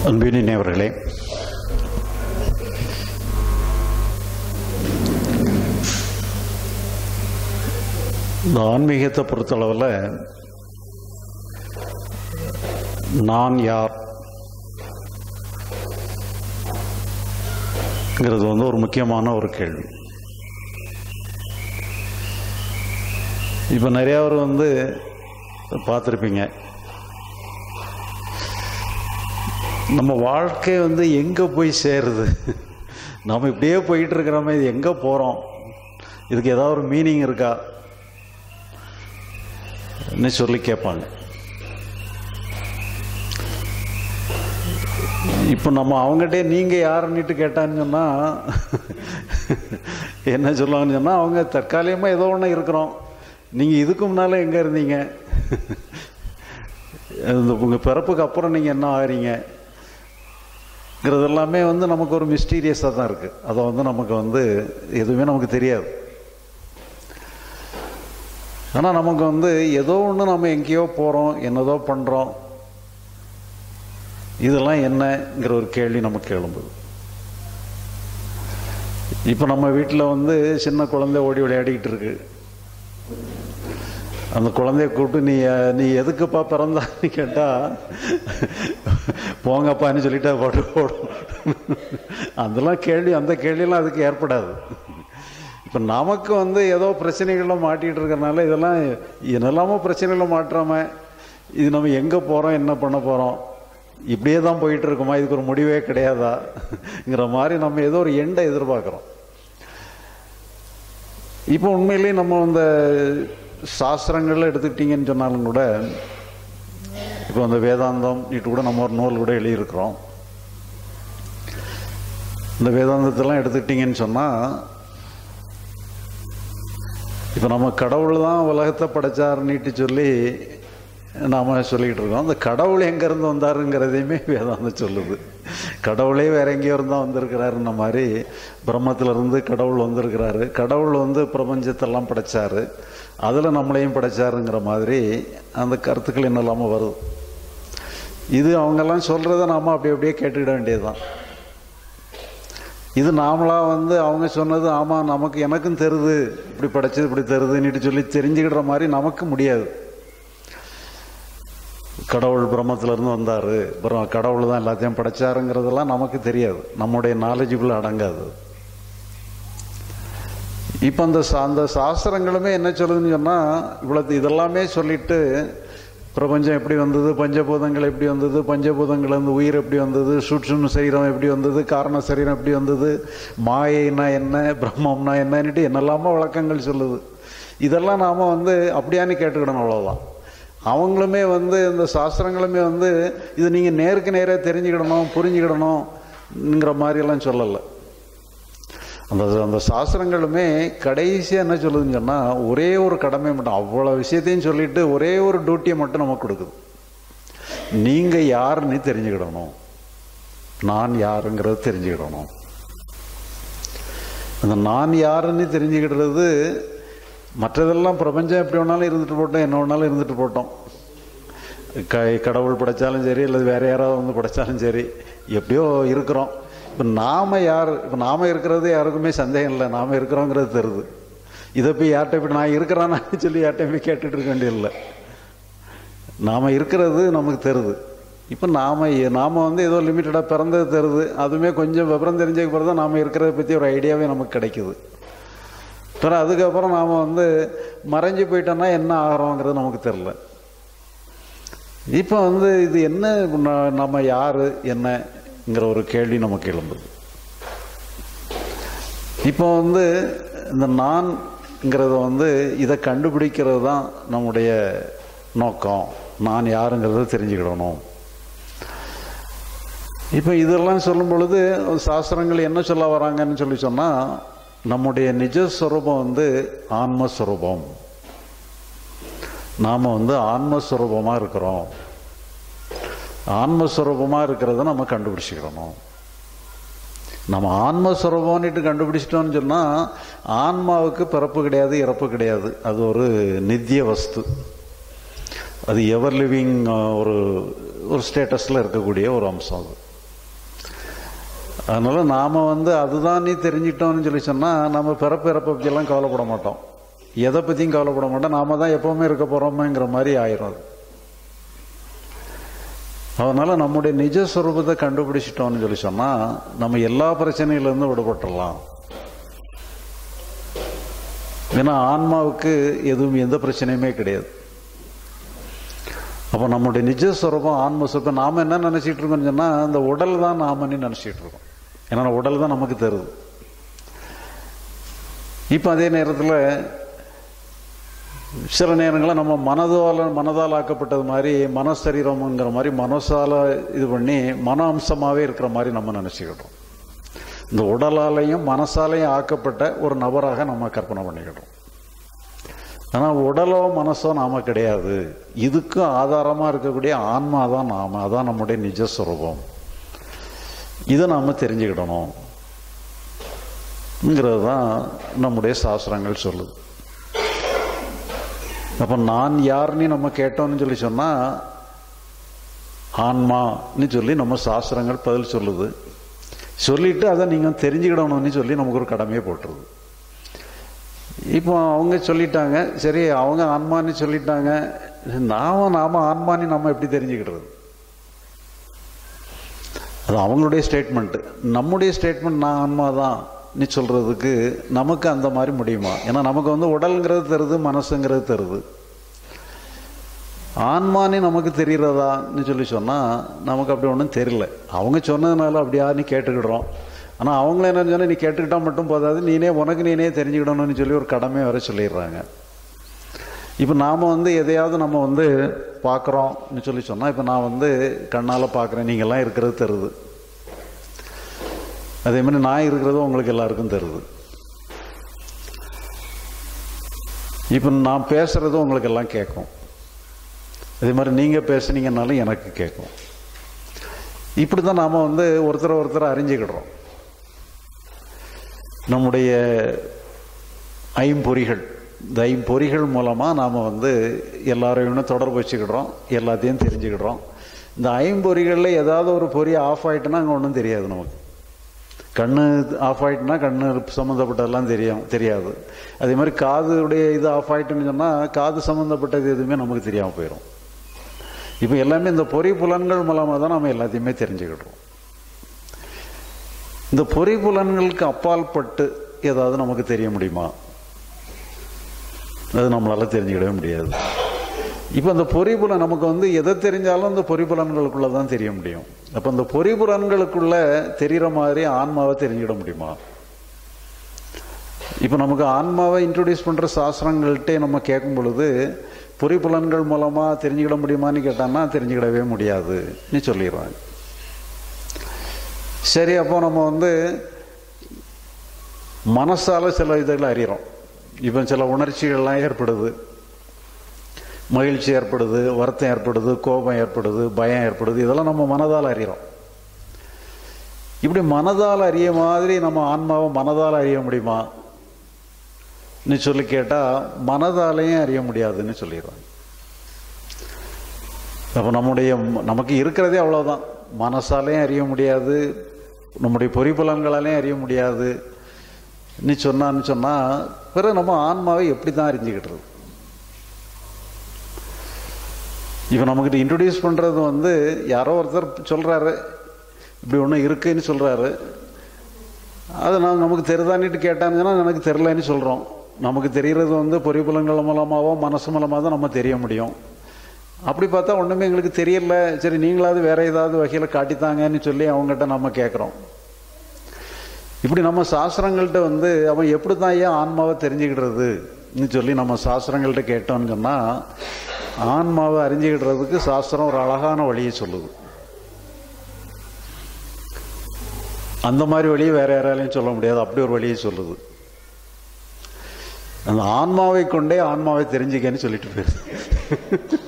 அன்பினியவர்களே இந்த ஆன்மீகத்தை பொறுத்தளவில் நான் யார் ங்கிறது வந்து ஒரு முக்கியமான ஒரு கேள்வி இப்போ நிறையா பேர் வந்து பார்த்துருப்பீங்க நம்ம வாழ்க்கை வந்து எங்கே போய் சேருது நம்ம இப்படியே போயிட்டு இருக்கிறோமே இது எங்கே போகிறோம் இதுக்கு ஏதாவது ஒரு மீனிங் இருக்கா ன்னு சொல்லி கேட்பாங்க இப்போ நம்ம அவங்ககிட்டே நீங்கள் யாருன்னுட்டு கேட்டான்னு சொன்னால் என்ன சொல்லுவாங்கன்னு சொன்னால் அவங்க தற்காலிகமாக ஏதோ ஒன்று இருக்கிறோம் நீங்கள் இதுக்கு முன்னால் எங்கே இருந்தீங்க இந்த உங்கள் பிறப்புக்கு அப்புறம் நீங்கள் என்ன ஆகிறீங்க ங்கிறது எல்லாமே வந்து நமக்கு ஒரு மிஸ்டீரியஸாக தான் இருக்குது அதை வந்து நமக்கு வந்து எதுவுமே நமக்கு தெரியாது ஆனால் நமக்கு வந்து ஏதோ ஒன்று நம்ம எங்கேயோ போகிறோம் என்னதோ பண்ணுறோம் இதெல்லாம் என்னங்கிற ஒரு கேள்வி நமக்கு எழும்புது இப்போ நம்ம வீட்டில் வந்து சின்ன குழந்தை ஓடி விளையாடிக்கிட்டு இருக்கு அந்த குழந்தைய கூப்பிட்டு நீ நீ எதுக்குப்பா பிறந்தான்னு கேட்டால் போங்கப்பான்னு சொல்லிட்டு பாட்டு போடும் அதெல்லாம் கேள்வி அந்த கேள்வியெல்லாம் அதுக்கு ஏற்படாது இப்போ நமக்கு வந்து ஏதோ பிரச்சனைகளை மாட்டிகிட்டு இருக்கிறனால இதெல்லாம் என்னெல்லாமோ பிரச்சனைகளை மாற்றாம இது நம்ம எங்கே போகிறோம் என்ன பண்ண போகிறோம் இப்படியே தான் போயிட்டு இருக்குமா இதுக்கு ஒரு முடிவே கிடையாதாங்கிற மாதிரி நம்ம ஏதோ ஒரு எண்டை எதிர்பார்க்குறோம் இப்போ உண்மையிலேயே நம்ம இந்த சாஸ்திரங்கள்ல எடுத்துக்கிட்டீங்கன்னு சொன்னாலும் கூட இப்போ அந்த வேதாந்தம் இட்டு கூட நம்ம ஒரு நூல் கூட எழுதியிருக்கிறோம் இந்த வேதாந்தத்தெல்லாம் எடுத்துக்கிட்டீங்கன்னு சொன்னால் இப்போ நம்ம கடவுள் தான் உலகத்தை படைச்சாருன்னுட்டு சொல்லி நாம் சொல்லிக்கிட்டு இருக்கோம் அந்த கடவுள் எங்கேருந்து வந்தாருங்கிறதையுமே வேதாந்தம் சொல்லுது கடவுளே வேற எங்கேயோ இருந்தால் வந்திருக்கிறாருன்ன மாதிரி பிரம்மத்திலிருந்து கடவுள் வந்திருக்கிறாரு கடவுள் வந்து பிரபஞ்சத்தெல்லாம் படைச்சாரு அதில் நம்மளையும் படைச்சாருங்கிற மாதிரி அந்த கருத்துக்கள் என்னெல்லாமல் வருது இது அவங்கெல்லாம் சொல்கிறத நாம் அப்படி அப்படியே கேட்டுக்கிட வேண்டியதுதான் இது நாமளாக வந்து அவங்க சொன்னது ஆமாம் நமக்கு எனக்கும் தெரியுது இப்படி படைச்சது இப்படி தெரியுதுன்னுட்டு சொல்லி தெரிஞ்சுக்கிற மாதிரி நமக்கு முடியாது கடவுள் பிரம்மத்திலேருந்து வந்தார் அப்புறம் கடவுள் தான் எல்லாத்தையும் படைச்சாருங்கிறதெல்லாம் நமக்கு தெரியாது நம்முடைய நாலேஜுக்குள்ளே அடங்காது இப்போ அந்த அந்த சாஸ்திரங்களுமே என்ன சொல்லுதுன்னு சொன்னால் இவ்வளோ இதெல்லாமே சொல்லிட்டு பிரபஞ்சம் எப்படி வந்தது பஞ்சபூதங்கள் எப்படி வந்தது பஞ்சபூதங்கள் வந்து உயிர் எப்படி வந்தது சூட்சும சரீரம் எப்படி வந்தது காரண சரீரம் எப்படி வந்தது மாயைனா என்ன பிரம்மம்னா என்னன்னுட்டு என்னெல்லாமோ விளக்கங்கள் சொல்லுது இதெல்லாம் நாம் வந்து அப்படியான்னு கேட்டுக்கிடணும் அவ்வளோதான் அவங்களுமே வந்து இந்த சாஸ்திரங்களுமே வந்து இது நீங்கள் நேருக்கு நேராக தெரிஞ்சுக்கிடணும் புரிஞ்சுக்கிடணுங்கிற மாதிரியெல்லாம் சொல்லலை அந்த அந்த சாஸ்திரங்களுமே கடைசியாக என்ன சொல்லுதுன்னு சொன்னால் ஒரே ஒரு கடமை மட்டும் அவ்வளோ விஷயத்தையும் சொல்லிட்டு ஒரே ஒரு டியூட்டியை மட்டும் நமக்கு கொடுக்குது நீங்கள் யாருன்னு தெரிஞ்சுக்கிடணும் நான் யாருங்கிறது தெரிஞ்சுக்கிடணும் அந்த நான் யாருன்னு தெரிஞ்சுக்கிடுறது மற்றதெல்லாம் பிரபஞ்சம் எப்படி வேணாலும் இருந்துட்டு போட்டோம் என்ன வேணாலும் இருந்துட்டு போட்டோம் க கடவுள் படைச்சாலும் சரி அல்லது வேற யாராவது வந்து படைச்சாலும் சரி எப்படியோ இருக்கிறோம் இப்போ நாம் யார் இப்போ நாம் இருக்கிறது யாருக்குமே சந்தேகம் இல்லை நாம் இருக்கிறோங்கிறது தருது இதை போய் யார்கிட்ட போய் நான் இருக்கிறான்னு சொல்லி யார்கிட்ட போய் கேட்டுட்டு இருக்க வேண்டியதில்லை நாம் இருக்கிறது நமக்கு தருது இப்போ நாம் நாம் வந்து ஏதோ லிமிட்டடாக பிறந்தது தருது அதுவுமே கொஞ்சம் விவரம் தெரிஞ்சதுக்கு பிறகு தான் நாம் இருக்கிறத பற்றி ஒரு ஐடியாவே நமக்கு கிடைக்குது அப்புறம் அதுக்கப்புறம் நாம் வந்து மறைஞ்சு போயிட்டோம்னா என்ன ஆகிறோங்கிறது நமக்கு தெரில இப்போ வந்து இது என்ன நம்ம யார் என்னங்கிற ஒரு கேள்வி நமக்கு எழும்புது இப்போ வந்து இந்த நான்ங்கிறத வந்து இதை கண்டுபிடிக்கிறது தான் நம்முடைய நோக்கம் நான் யாருங்கிறத தெரிஞ்சுக்கிடணும் இப்போ இதெல்லாம் சொல்லும் பொழுது சாஸ்திரங்கள் என்ன சொல்ல வராங்கன்னு சொல்லி சொன்னால் நம்முடைய நிஜஸ்வரூபம் வந்து ஆன்மஸ்வரூபம் நாம் வந்து ஆன்மஸ்வரூபமாக இருக்கிறோம் ஆன்மஸ்வரூபமாக இருக்கிறத நம்ம கண்டுபிடிச்சிக்கிறணும் நம்ம ஆன்மஸ்வரூபம்னுட்டு கண்டுபிடிச்சிட்டோம்னு சொன்னால் ஆன்மாவுக்கு பிறப்பு கிடையாது இறப்பு கிடையாது அது ஒரு நித்திய வஸ்து அது எவர் லிவிங் ஒரு ஒரு ஸ்டேட்டஸில் இருக்கக்கூடிய ஒரு அம்சம் அது அதனால நாம வந்து அதுதான் நீ தெரிஞ்சிட்டோம்னு சொல்லி சொன்னா நம்ம பிறப்பு இறப்பை பற்றியெல்லாம் கவலைப்பட மாட்டோம் எதை பற்றியும் கவலைப்பட மாட்டோம் நாம தான் எப்பவுமே இருக்க போறோமேங்கிற மாதிரி ஆயிரும் அது அதனால நம்முடைய நிஜ சுரூபத்தை கண்டுபிடிச்சிட்டோம்னு சொல்லி சொன்னா நம்ம எல்லா பிரச்சனையிலிருந்து விடுபட்டுடலாம் ஏன்னா ஆன்மாவுக்கு எதுவும் எந்த பிரச்சனையுமே கிடையாது அப்போ நம்முடைய நிஜ சுரூபம் ஆன்ம சுரூபம் நாம என்ன நினைச்சிட்டு இருக்கோம்னு சொன்னா இந்த உடல் தான் நாமன்னு நினைச்சிட்டு இருக்கோம் ஏன்னா உடல் தான் நமக்கு தருது இப்போ அதே நேரத்தில் சில நேரங்களில் நம்ம மனதால் மனதால் ஆக்கப்பட்டது மாதிரி மனசரீரம்ங்கிற மாதிரி மனசால இது பண்ணி மன அம்சமாகவே இருக்கிற மாதிரி நம்ம நினச்சிக்கிட்டோம் இந்த உடலாலையும் மனசாலையும் ஆக்கப்பட்ட ஒரு நபராக நம்ம கற்பனை பண்ணிக்கிட்டோம் ஆனால் உடலோ மனசோ நாம கிடையாது இதுக்கும் ஆதாரமாக இருக்கக்கூடிய ஆன்மா தான் நாம அதான் நம்முடைய நிஜ சுரூபம் இதை நாம் தெரிஞ்சுக்கிடணும் ங்கிறது தான் நம்முடைய சாஸ்திரங்கள் சொல்லுது அப்போ நான் யாருன்னு நம்ம கேட்டோம்னு சொல்லி சொன்னால் ஆன்மான்னு சொல்லி நம்ம சாஸ்திரங்கள் பதில் சொல்லுது சொல்லிட்டு அதை நீங்கள் தெரிஞ்சுக்கிடணும்னு சொல்லி நமக்கு ஒரு கடமையை போட்டுருது இப்போ அவங்க சொல்லிட்டாங்க சரி அவங்க ஆன்மான்னு சொல்லிட்டாங்க நாம நாம ஆன்மான்னு நம்ம எப்படி தெரிஞ்சுக்கிடுறது அது அவங்களுடைய ஸ்டேட்மெண்ட் நம்முடைய ஸ்டேட்மெண்ட் நான் ஆன்மா தான் நீ சொல்றதுக்கு நமக்கு அந்த மாதிரி முடியுமா ஏன்னா நமக்கு வந்து உடல்ங்கிறது தருது மனசுங்கிறது தருது ஆன்மானே நமக்கு தெரிகிறதான்னு சொல்லி சொன்னால் நமக்கு அப்படி ஒன்றும் தெரியல அவங்க சொன்னதுனால அப்படியா நீ கேட்டுக்கிடுறோம் ஆனால் அவங்கள என்ன சொன்னால் நீ கேட்டுக்கிட்டா மட்டும் போதாது நீனே உனக்கு நீனே தெரிஞ்சுக்கிடணும்னு சொல்லி ஒரு கடமை வர சொல்லிடுறாங்க இப்போ நாம் வந்து எதையாவது நம்ம வந்து பார்க்குறோம்னு சொல்லி சொன்னால் இப்போ நான் வந்து கண்ணால் பார்க்குறேன் நீங்கள்லாம் இருக்கிறது தருது அதே மாதிரி நான் இருக்கிறது உங்களுக்கு எல்லாருக்கும் தருது இப்போ நான் பேசுறது உங்களுக்கு எல்லாம் கேட்கும் அதே மாதிரி நீங்கள் பேசுனீங்கன்னாலும் எனக்கு கேட்கும் இப்படி தான் நாம் வந்து ஒருத்தர் ஒருத்தர் அறிஞ்சுக்கிடுறோம் நம்முடைய ஐம்பொறிகள் இந்த ஐம்பொறிகள் மூலமாக நாம் வந்து எல்லாரையும் தொடர்பு வச்சுக்கிடுறோம் எல்லாத்தையும் தெரிஞ்சுக்கிடுறோம் இந்த ஐம்பொறிகளில் ஏதாவது ஒரு பொறி ஆஃப் ஆகிட்டுனா அங்கே ஒன்றும் தெரியாது நமக்கு கண்ணு ஆஃப் ஆகிட்டுனா கண்ணு சம்மந்தப்பட்டதெல்லாம் தெரியும் தெரியாது அதே மாதிரி காதுடைய இது ஆஃப் ஆகிட்டுன்னு சொன்னால் காது சம்மந்தப்பட்டது எதுவுமே நமக்கு தெரியாமல் போயிடும் இப்போ எல்லாமே இந்த பொறி புலன்கள் மூலமாக தான் நம்ம எல்லாத்தையுமே தெரிஞ்சுக்கிடுறோம் இந்த பொறி புலன்களுக்கு அப்பால் பட்டு ஏதாவது நமக்கு தெரிய முடியுமா அது நம்மளால தெரிஞ்சுக்கிடவே முடியாது இப்போ அந்த பொறிபுலன் நமக்கு வந்து எதை தெரிஞ்சாலும் அந்த பொறிபுலன்களுக்குள்ள தான் தெரிய முடியும் அப்போ அந்த பொறிபுலன்களுக்குள்ள தெரிகிற மாதிரி ஆன்மாவை தெரிஞ்சுக்கிட முடியுமா இப்போ நமக்கு ஆன்மாவை இன்ட்ரோடியூஸ் பண்ணுற சாஸ்திரங்கள்கிட்ட நம்ம கேட்கும் பொழுது பொறிபுலன்கள் மூலமாக தெரிஞ்சுக்கிட முடியுமான்னு கேட்டான்னா தெரிஞ்சுக்கிடவே முடியாதுன்னு சொல்லிடுறாங்க சரி அப்போ நம்ம வந்து மனசால சில இதில் அறிகிறோம் இப்போ சில உணர்ச்சிகள்லாம் ஏற்படுது மகிழ்ச்சி ஏற்படுது வருத்தம் ஏற்படுது கோபம் ஏற்படுது பயம் ஏற்படுது இதெல்லாம் நம்ம மனதால் அறிகிறோம் இப்படி மனதால் அறிய மாதிரி நம்ம ஆன்மாவை மனதால் அறிய முடியுமா நீ சொல்லி கேட்டால் மனதாலையும் அறிய முடியாதுன்னு சொல்லிடுறாங்க அப்போ நம்முடைய நமக்கு இருக்கிறதே அவ்வளோதான் மனசாலையும் அறிய முடியாது நம்முடைய பொறிப்புலன்களாலையும் அறிய முடியாது நீ சொன்னான்னு சொன்னால் பிறகு நம்ம ஆன்மாவை எப்படி தான் அறிஞ்சுக்கிட்டுறது இப்போ நமக்கிட்ட இன்ட்ரடியூஸ் பண்ணுறது வந்து யாரோ ஒருத்தர் சொல்கிறாரு இப்படி ஒன்று இருக்குன்னு சொல்கிறாரு அது நான் நமக்கு தெரிதானிட்டு கேட்டாங்கன்னா எனக்கு தெரிலன்னு சொல்கிறோம் நமக்கு தெரிகிறது வந்து பொறிப்புலங்கள் மூலமாகவோ மனசு மூலமாக தான் நம்ம தெரிய முடியும் அப்படி பார்த்தா ஒன்றுமே எங்களுக்கு தெரியல சரி நீங்களாவது வேற ஏதாவது வகையில் காட்டித்தாங்கன்னு சொல்லி அவங்ககிட்ட நம்ம கேட்குறோம் இப்படி நம்ம சாஸ்திரங்கள்ட்ட வந்து அவன் எப்படி தான் ஏன் ஆன்மாவை தெரிஞ்சுக்கிடுறதுன்னு சொல்லி நம்ம சாஸ்திரங்கள்ட்ட கேட்டோம்னு சொன்னால் ஆன்மாவை அறிஞ்சுக்கிடுறதுக்கு சாஸ்திரம் ஒரு அழகான வழியை சொல்லுது அந்த மாதிரி வழியை வேற யாராலையும் சொல்ல முடியாது அப்படி ஒரு வழியை சொல்லுது அந்த ஆன்மாவை கொண்டே ஆன்மாவை தெரிஞ்சுக்கன்னு சொல்லிட்டு போயிருது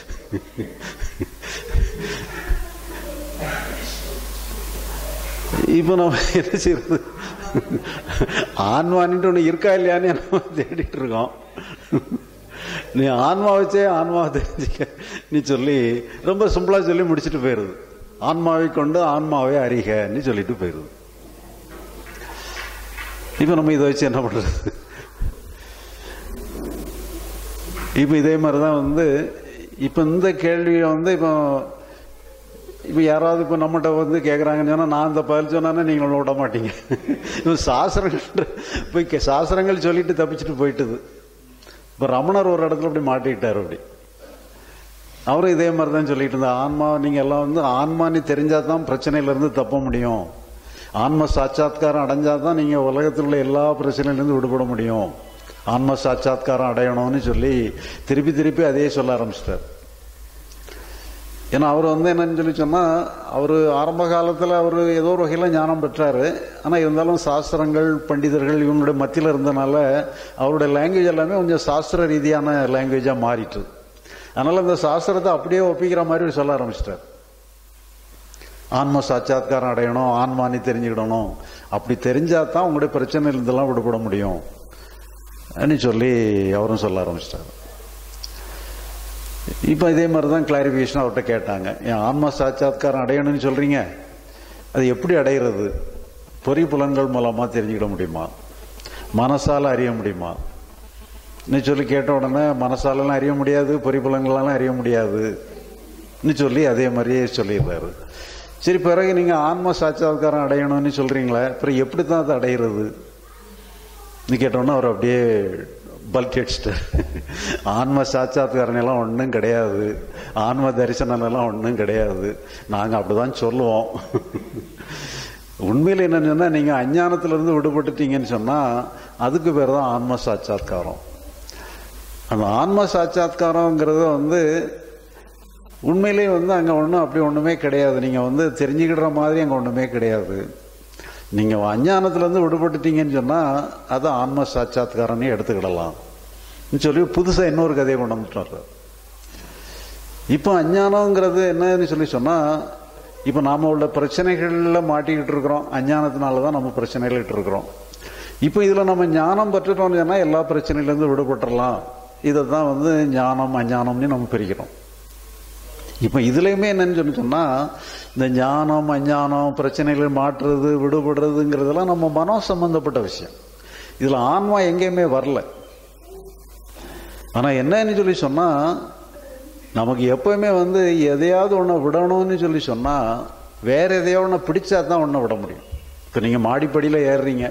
இப்போ நம்ம என்ன செய்யறது ஆன்மானிட்டு ஒன்று இருக்கா இல்லையான்னு நம்ம தேடிட்டு இருக்கோம் நீ ஆன்மா வச்சே ஆன்மாவை தெரிஞ்சுக்க நீ சொல்லி ரொம்ப சிம்பிளா சொல்லி முடிச்சுட்டு போயிருது ஆன்மாவை கொண்டு ஆன்மாவை அறிகன்னு சொல்லிட்டு போயிருது இப்போ நம்ம இதை வச்சு என்ன பண்ணுறது இப்போ இதே மாதிரி தான் வந்து இப்போ இந்த கேள்வியை வந்து இப்போ இப்போ யாராவது இப்போ நம்மகிட்ட வந்து கேட்குறாங்கன்னு சொன்னால் நான் இந்த பதில் சொன்னானே நீங்களும் விட மாட்டீங்க இப்போ சாஸ்திரங்கள் போய் கே- சாஸ்திரங்கள் சொல்லிட்டு தப்பிச்சுட்டு போயிட்டுது இப்போ ரமணர் ஒரு இடத்துல அப்படி மாட்டிக்கிட்டார் அப்படி அவரும் இதே மாதிரி தான் சொல்லிட்டு இருந்தார் ஆன்மா நீங்கள் எல்லாம் வந்து ஆன்மான்னு தெரிஞ்சால் தான் பிரச்சனையிலேருந்து தப்ப முடியும் ஆன்ம சாட்சாத்காரம் அடைஞ்சால் தான் நீங்கள் உலகத்தில் உள்ள எல்லா பிரச்சனையிலேருந்து விடுபட முடியும் ஆன்ம சாட்சாத்காரம் அடையணும்னு சொல்லி திருப்பி திருப்பி அதே சொல்ல ஆரம்பிச்சிட்டார் ஏன்னா அவர் வந்து என்னன்னு சொல்லி சொன்னால் அவர் ஆரம்ப காலத்தில் அவர் ஏதோ ஒரு வகையில் ஞானம் பெற்றார் ஆனால் இருந்தாலும் சாஸ்திரங்கள் பண்டிதர்கள் இவங்களுடைய மத்தியில் இருந்தனால அவருடைய லாங்குவேஜ் எல்லாமே கொஞ்சம் சாஸ்திர ரீதியான லாங்குவேஜாக மாறிட்டு அதனால இந்த சாஸ்திரத்தை அப்படியே ஒப்பிக்கிற மாதிரி சொல்ல ஆரம்பிச்சிட்டார் ஆன்ம சாட்சாத்காரம் அடையணும் ஆன்மானி தெரிஞ்சுக்கிடணும் அப்படி தெரிஞ்சா தான் உங்களுடைய பிரச்சனையில இருந்தெல்லாம் விடுபட முடியும் அப்படின்னு சொல்லி அவரும் சொல்ல ஆரம்பிச்சிட்டார் இப்போ இதே மாதிரி தான் கிளாரிஃபிகேஷன் அவர்கிட்ட கேட்டாங்க ஏன் ஆன்ம சாட்சாத்காரம் அடையணும்னு சொல்றீங்க அது எப்படி அடையிறது பொறி புலன்கள் மூலமா தெரிஞ்சுக்கிட முடியுமா மனசால அறிய முடியுமா நீ சொல்லி கேட்ட உடனே மனசாலலாம் அறிய முடியாது பொறி புலன்களாலாம் அறிய முடியாது ன்னு சொல்லி அதே மாதிரியே சொல்லிடுறாரு சரி பிறகு நீங்க ஆன்ம சாட்சாத்காரம் அடையணும்னு சொல்றீங்களே அப்புறம் எப்படி தான் அதை அடையிறது நீ கேட்டோன்னா அவர் அப்படியே பல்க் அடிச்சிட்டார் ஆன்ம சாட்சாத்காரம் எல்லாம் ஒன்றும் கிடையாது ஆன்ம தரிசனம் எல்லாம் ஒன்றும் கிடையாது நாங்கள் அப்படிதான் சொல்லுவோம் உண்மையில் என்னன்னு சொன்னா நீங்க அஞ்ஞானத்திலிருந்து விடுபட்டுட்டீங்கன்னு சொன்னா அதுக்கு பேர் தான் ஆன்ம சாட்சாத்காரம் அந்த ஆன்ம சாட்சாத்காரங்கிறது வந்து உண்மையிலேயே வந்து அங்கே ஒன்றும் அப்படி ஒன்றுமே கிடையாது நீங்கள் வந்து தெரிஞ்சுக்கிற மாதிரி அங்கே ஒன்றுமே கிடையாது நீங்கள் அஞ்ஞானத்துலேருந்து விடுபட்டுட்டீங்கன்னு சொன்னால் அது ஆன்ம சாட்சாத்காரனே எடுத்துக்கிடலாம் சொல்லி புதுசாக இன்னொரு கதையை கொண்டு வந்துட்டு இப்போ அஞ்ஞானங்கிறது என்னன்னு சொல்லி சொன்னால் இப்போ நாம் உள்ள பிரச்சனைகளில் மாட்டிக்கிட்டு இருக்கிறோம் அஞ்ஞானத்தினால தான் நம்ம பிரச்சனைகளிட்டு இருக்கிறோம் இப்போ இதில் நம்ம ஞானம் பெற்றுட்டோம்னு சொன்னால் எல்லா பிரச்சனையிலேருந்து விடுபட்டுறலாம் இதை தான் வந்து ஞானம் அஞ்ஞானம்னு நம்ம பிரிக்கிறோம் இப்போ இதுலயுமே என்னன்னு சொல்லி சொன்னா இந்த ஞானம் அஞ்ஞானம் பிரச்சனைகள் மாற்றுறது விடுபடுறதுங்கிறதெல்லாம் நம்ம மனம் சம்பந்தப்பட்ட விஷயம் இதுல ஆன்மா எங்கேயுமே வரல ஆனா என்னன்னு சொல்லி சொன்னா நமக்கு எப்பவுமே வந்து எதையாவது ஒன்றை விடணும்னு சொல்லி சொன்னா வேற எதையோ ஒன்று பிடிச்சா தான் ஒன்றை விட முடியும் இப்போ நீங்க மாடிப்படியில் ஏறுறீங்க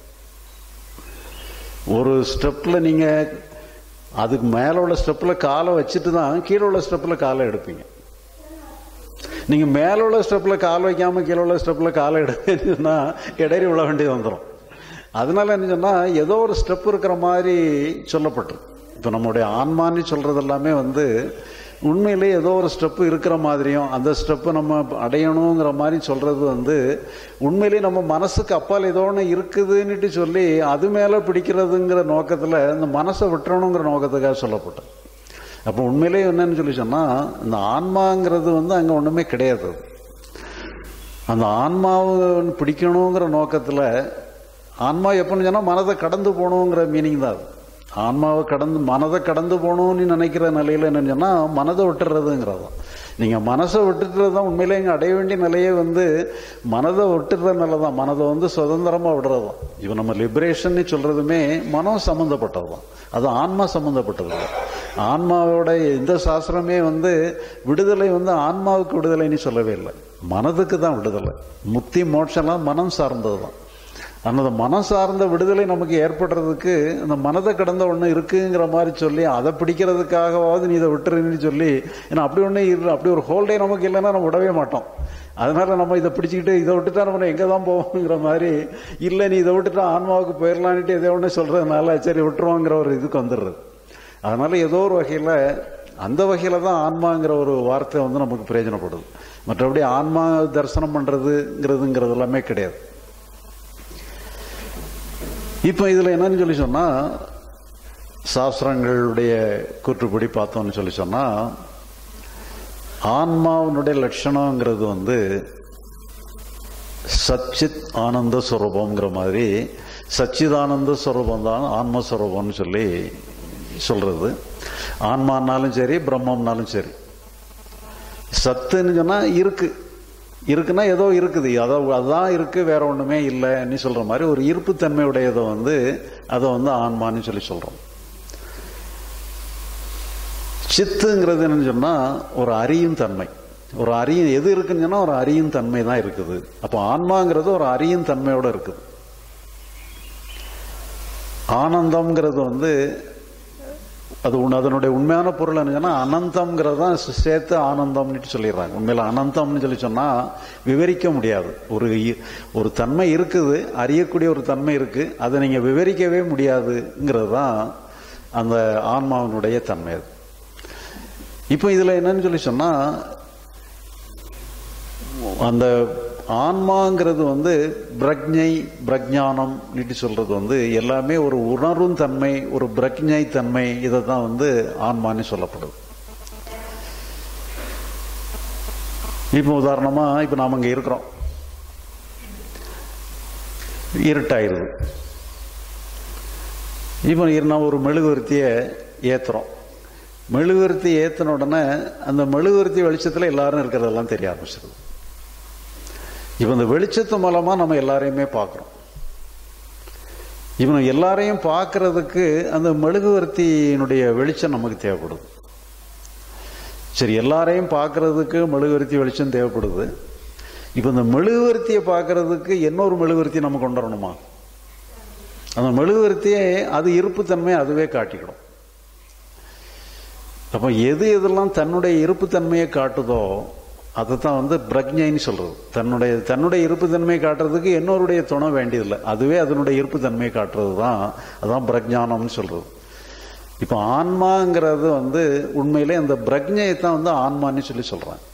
ஒரு ஸ்டெப்ல நீங்க அதுக்கு மேல உள்ள ஸ்டெப்ல காலை வச்சுட்டு தான் கீழே உள்ள ஸ்டெப்ல காலை எடுப்பீங்க நீங்க மேல உள்ள ஸ்டெப்ல கால் வைக்காம கீழே உள்ள ஸ்டெப்ல காலை எடுத்தீங்கன்னா இடறி விழ வேண்டியது வந்துடும் அதனால என்ன சொன்னா ஏதோ ஒரு ஸ்டெப் இருக்கிற மாதிரி சொல்லப்பட்டிருக்கு இப்போ நம்முடைய ஆன்மான்னு சொல்றது எல்லாமே வந்து உண்மையிலே ஏதோ ஒரு ஸ்டெப் இருக்கிற மாதிரியும் அந்த ஸ்டெப்பு நம்ம அடையணுங்கிற மாதிரி சொல்றது வந்து உண்மையிலேயே நம்ம மனசுக்கு அப்பால் ஏதோ ஒன்று இருக்குதுன்னுட்டு சொல்லி அது மேலே பிடிக்கிறதுங்கிற நோக்கத்தில் இந்த மனசை விட்டுறணுங்கிற நோக்கத்துக்காக சொல்லப்பட்டது அப்போ உண்மையிலேயே என்னன்னு சொல்லி சொன்னால் இந்த ஆன்மாங்கிறது வந்து அங்கே ஒன்றுமே கிடையாது அந்த ஆன்மாவை பிடிக்கணுங்கிற நோக்கத்தில் ஆன்மா எப்படின்னு சொன்னால் மனதை கடந்து போகணுங்கிற மீனிங் தான் அது ஆன்மாவை கடந்து மனதை கடந்து போகணும்னு நினைக்கிற நிலையில் என்னன்னு சொன்னால் மனதை விட்டுறதுங்கிறது தான் நீங்கள் மனசை விட்டுறது தான் உண்மையிலே இங்கே அடைய வேண்டிய நிலையே வந்து மனதை விட்டுற நிலை தான் மனதை வந்து சுதந்திரமாக விடுறது தான் இப்போ நம்ம லிபரேஷன் சொல்கிறதுமே மனம் சம்மந்தப்பட்டது தான் அது ஆன்மா சம்மந்தப்பட்டது தான் ஆன்மாவோட எந்த சாஸ்திரமே வந்து விடுதலை வந்து ஆன்மாவுக்கு விடுதலைன்னு சொல்லவே இல்லை மனதுக்கு தான் விடுதலை முக்தி மோட்சம்லாம் மனம் சார்ந்தது தான் அந்த மனம் சார்ந்த விடுதலை நமக்கு ஏற்படுறதுக்கு அந்த மனதை கடந்த ஒன்று இருக்குங்கிற மாதிரி சொல்லி அதை பிடிக்கிறதுக்காகவாவது நீ இதை விட்டுருன்னு சொல்லி ஏன்னா அப்படி ஒன்று இரு அப்படி ஒரு ஹோல்டே நமக்கு இல்லைன்னா நம்ம விடவே மாட்டோம் அதனால நம்ம இதை பிடிச்சிக்கிட்டு இதை விட்டுட்டா நம்ம எங்கே தான் போவோங்கிற மாதிரி இல்லை நீ இதை விட்டுட்டா ஆன்மாவுக்கு போயிடலான்ட்டு எதோ ஒன்று சொல்றதுனால சரி விட்டுருவோங்கிற ஒரு இதுக்கு வந்துடுறது அதனால ஏதோ ஒரு வகையில் அந்த வகையில் தான் ஆன்மாங்கிற ஒரு வார்த்தை வந்து நமக்கு பிரயோஜனப்படுது மற்றபடி ஆன்மா தரிசனம் பண்ணுறதுங்கிறதுங்கிறது எல்லாமே கிடையாது இப்போ இதில் என்னன்னு சொல்லி சொன்னால் சாஸ்திரங்களுடைய கூற்றுப்படி பார்த்தோம்னு சொல்லி சொன்னால் ஆன்மாவினுடைய லட்சணங்கிறது வந்து சச்சித் ஆனந்த ஸ்வரூபங்கிற மாதிரி சச்சிதானந்த ஸ்வரூபம் தான் ஆன்மஸ்வரூபம்னு சொல்லி சொல்றது ஆன்மானாலும் சரி பிரம்மம்னாலும் சரி சத்துன்னு சொன்னால் இருக்கு இருக்குன்னா ஏதோ இருக்குது அதோ அதுதான் இருக்கு வேற ஒண்ணுமே இல்லைன்னு சொல்ற மாதிரி ஒரு இருப்புத்தன்மையுடையதை வந்து அதை வந்து ஆன்மான்னு சொல்லி சொல்றோம் சித்துங்கிறது என்னன்னு சொன்னா ஒரு அறியும் தன்மை ஒரு அறியும் எது இருக்குன்னு சொன்னா ஒரு அறியும் தன்மை தான் இருக்குது அப்போ ஆன்மாங்கிறது ஒரு அறியும் தன்மையோட இருக்குது ஆனந்தம்ங்கிறது வந்து அது உன் அதனுடைய உண்மையான பொருள் என்னன்னா அனந்தம்ங்கிறது தான் சேர்த்து ஆனந்தம்னு சொல்லிடுறாங்க உண்மையில அனந்தம்னு சொல்லி சொன்னா விவரிக்க முடியாது ஒரு இ- ஒரு தன்மை இருக்குது அறியக்கூடிய ஒரு தன்மை இருக்கு அதை நீங்க விவரிக்கவே முடியாதுங்கிறது தான் அந்த ஆன்மாவினுடைய தன்மை அது இப்போ இதுல என்னன்னு சொல்லி சொன்னா அந்த ஆன்மாங்கிறது வந்து பிரக்ஞை பிரஜானம் சொல்றது வந்து எல்லாமே ஒரு உணர்வும் தன்மை ஒரு பிரக்ஞை தன்மை இதை தான் வந்து ஆன்மான்னு சொல்லப்படுது இப்போ உதாரணமா இப்போ நாம இங்க இருக்கிறோம் இருட்டாயிருது இப்போ நான் ஒரு மெழுகுவர்த்தியை ஏத்துறோம் மெழுகுவர்த்தி ஏத்தின உடனே அந்த மெழுகுவர்த்தி வெளிச்சத்துல எல்லாரும் இருக்கிறதெல்லாம் தெரிய ஆரம்பிச்சிருது இப்போ இந்த வெளிச்சத்து மூலமா நம்ம எல்லாரையுமே பார்க்குறோம் இவன் எல்லாரையும் பார்க்கறதுக்கு அந்த மெழுகுவர்த்தியினுடைய வெளிச்சம் நமக்கு தேவைப்படுது சரி எல்லாரையும் பார்க்கறதுக்கு மெழுகுவர்த்தி வெளிச்சம் தேவைப்படுது இப்போ இந்த மெழுகுவர்த்தியை பார்க்கறதுக்கு இன்னொரு மெழுகுவர்த்தி நம்ம கொண்டு வரணுமா அந்த மெழுகுவர்த்தியை அது இருப்புத்தன்மை அதுவே காட்டிக்கிடும் அப்போ எது எதெல்லாம் தன்னுடைய இருப்புத்தன்மையை காட்டுதோ அதை தான் வந்து பிரக்ஞைன்னு சொல்றது தன்னுடைய தன்னுடைய இருப்புத்தன்மையை காட்டுறதுக்கு இன்னொருடைய துணை வேண்டியதில்லை அதுவே அதனுடைய இருப்புத்தன்மையை காட்டுறது தான் அதான் பிரஜானம்னு சொல்றது இப்போ ஆன்மாங்கிறது வந்து உண்மையிலே அந்த பிரக்ஞையை தான் வந்து ஆன்மான்னு சொல்லி சொல்றாங்க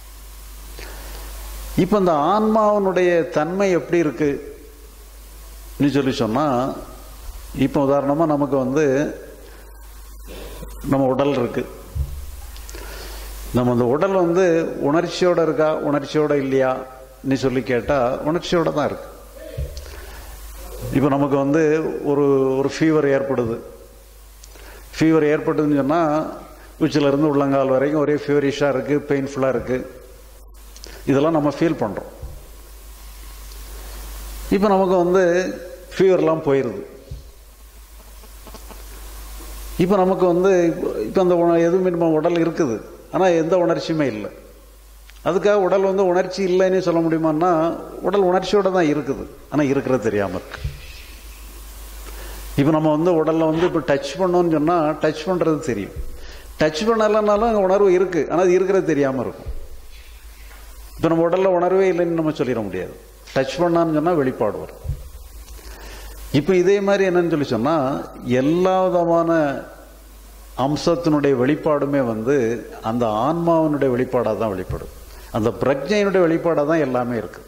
இப்போ இந்த ஆன்மாவினுடைய தன்மை எப்படி இருக்கு சொல்லி சொன்னா இப்போ உதாரணமா நமக்கு வந்து நம்ம உடல் இருக்கு நம்ம அந்த உடல் வந்து உணர்ச்சியோட இருக்கா உணர்ச்சியோட இல்லையா நீ சொல்லி கேட்டா உணர்ச்சியோட தான் இருக்கு இப்போ நமக்கு வந்து ஒரு ஒரு ஃபீவர் ஏற்படுது ஃபீவர் ஏற்பட்டதுன்னு சொன்னா உச்சில இருந்து உள்ளங்கால் வரைக்கும் ஒரே ஃபீவரிஷா இருக்கு பெயின்ஃபுல்லா இருக்கு இதெல்லாம் நம்ம ஃபீல் பண்றோம் இப்போ நமக்கு வந்து ஃபீவர்லாம் போயிருது இப்போ நமக்கு வந்து இப்போ அந்த உண- எதுவுமே நம்ம உடல் இருக்குது ஆனால் எந்த உணர்ச்சியுமே இல்லை அதுக்காக உடல் வந்து உணர்ச்சி இல்லைன்னு சொல்ல முடியுமான்னா உடல் உணர்ச்சியோட தான் இருக்குது ஆனால் இருக்கிறது தெரியாம இருக்கு இப்போ நம்ம வந்து உடல்ல வந்து இப்போ டச் பண்ணோம்னு சொன்னா டச் பண்றது தெரியும் டச் பண்ணலைன்னாலும் அங்க உணர்வு இருக்கு ஆனால் அது இருக்கிறது தெரியாம இருக்கும் இப்போ நம்ம உடல்ல உணர்வே இல்லைன்னு நம்ம சொல்லிட முடியாது டச் பண்ணான்னு சொன்னா வெளிப்பாடு வரும் இப்போ இதே மாதிரி என்னன்னு சொல்லி சொன்னா எல்லா விதமான அம்சத்தினுடைய வெளிப்பாடுமே வந்து அந்த ஆன்மாவினுடைய வெளிப்பாடாக தான் வெளிப்படும் அந்த பிரஜையினுடைய வெளிப்பாடாக தான் எல்லாமே இருக்கு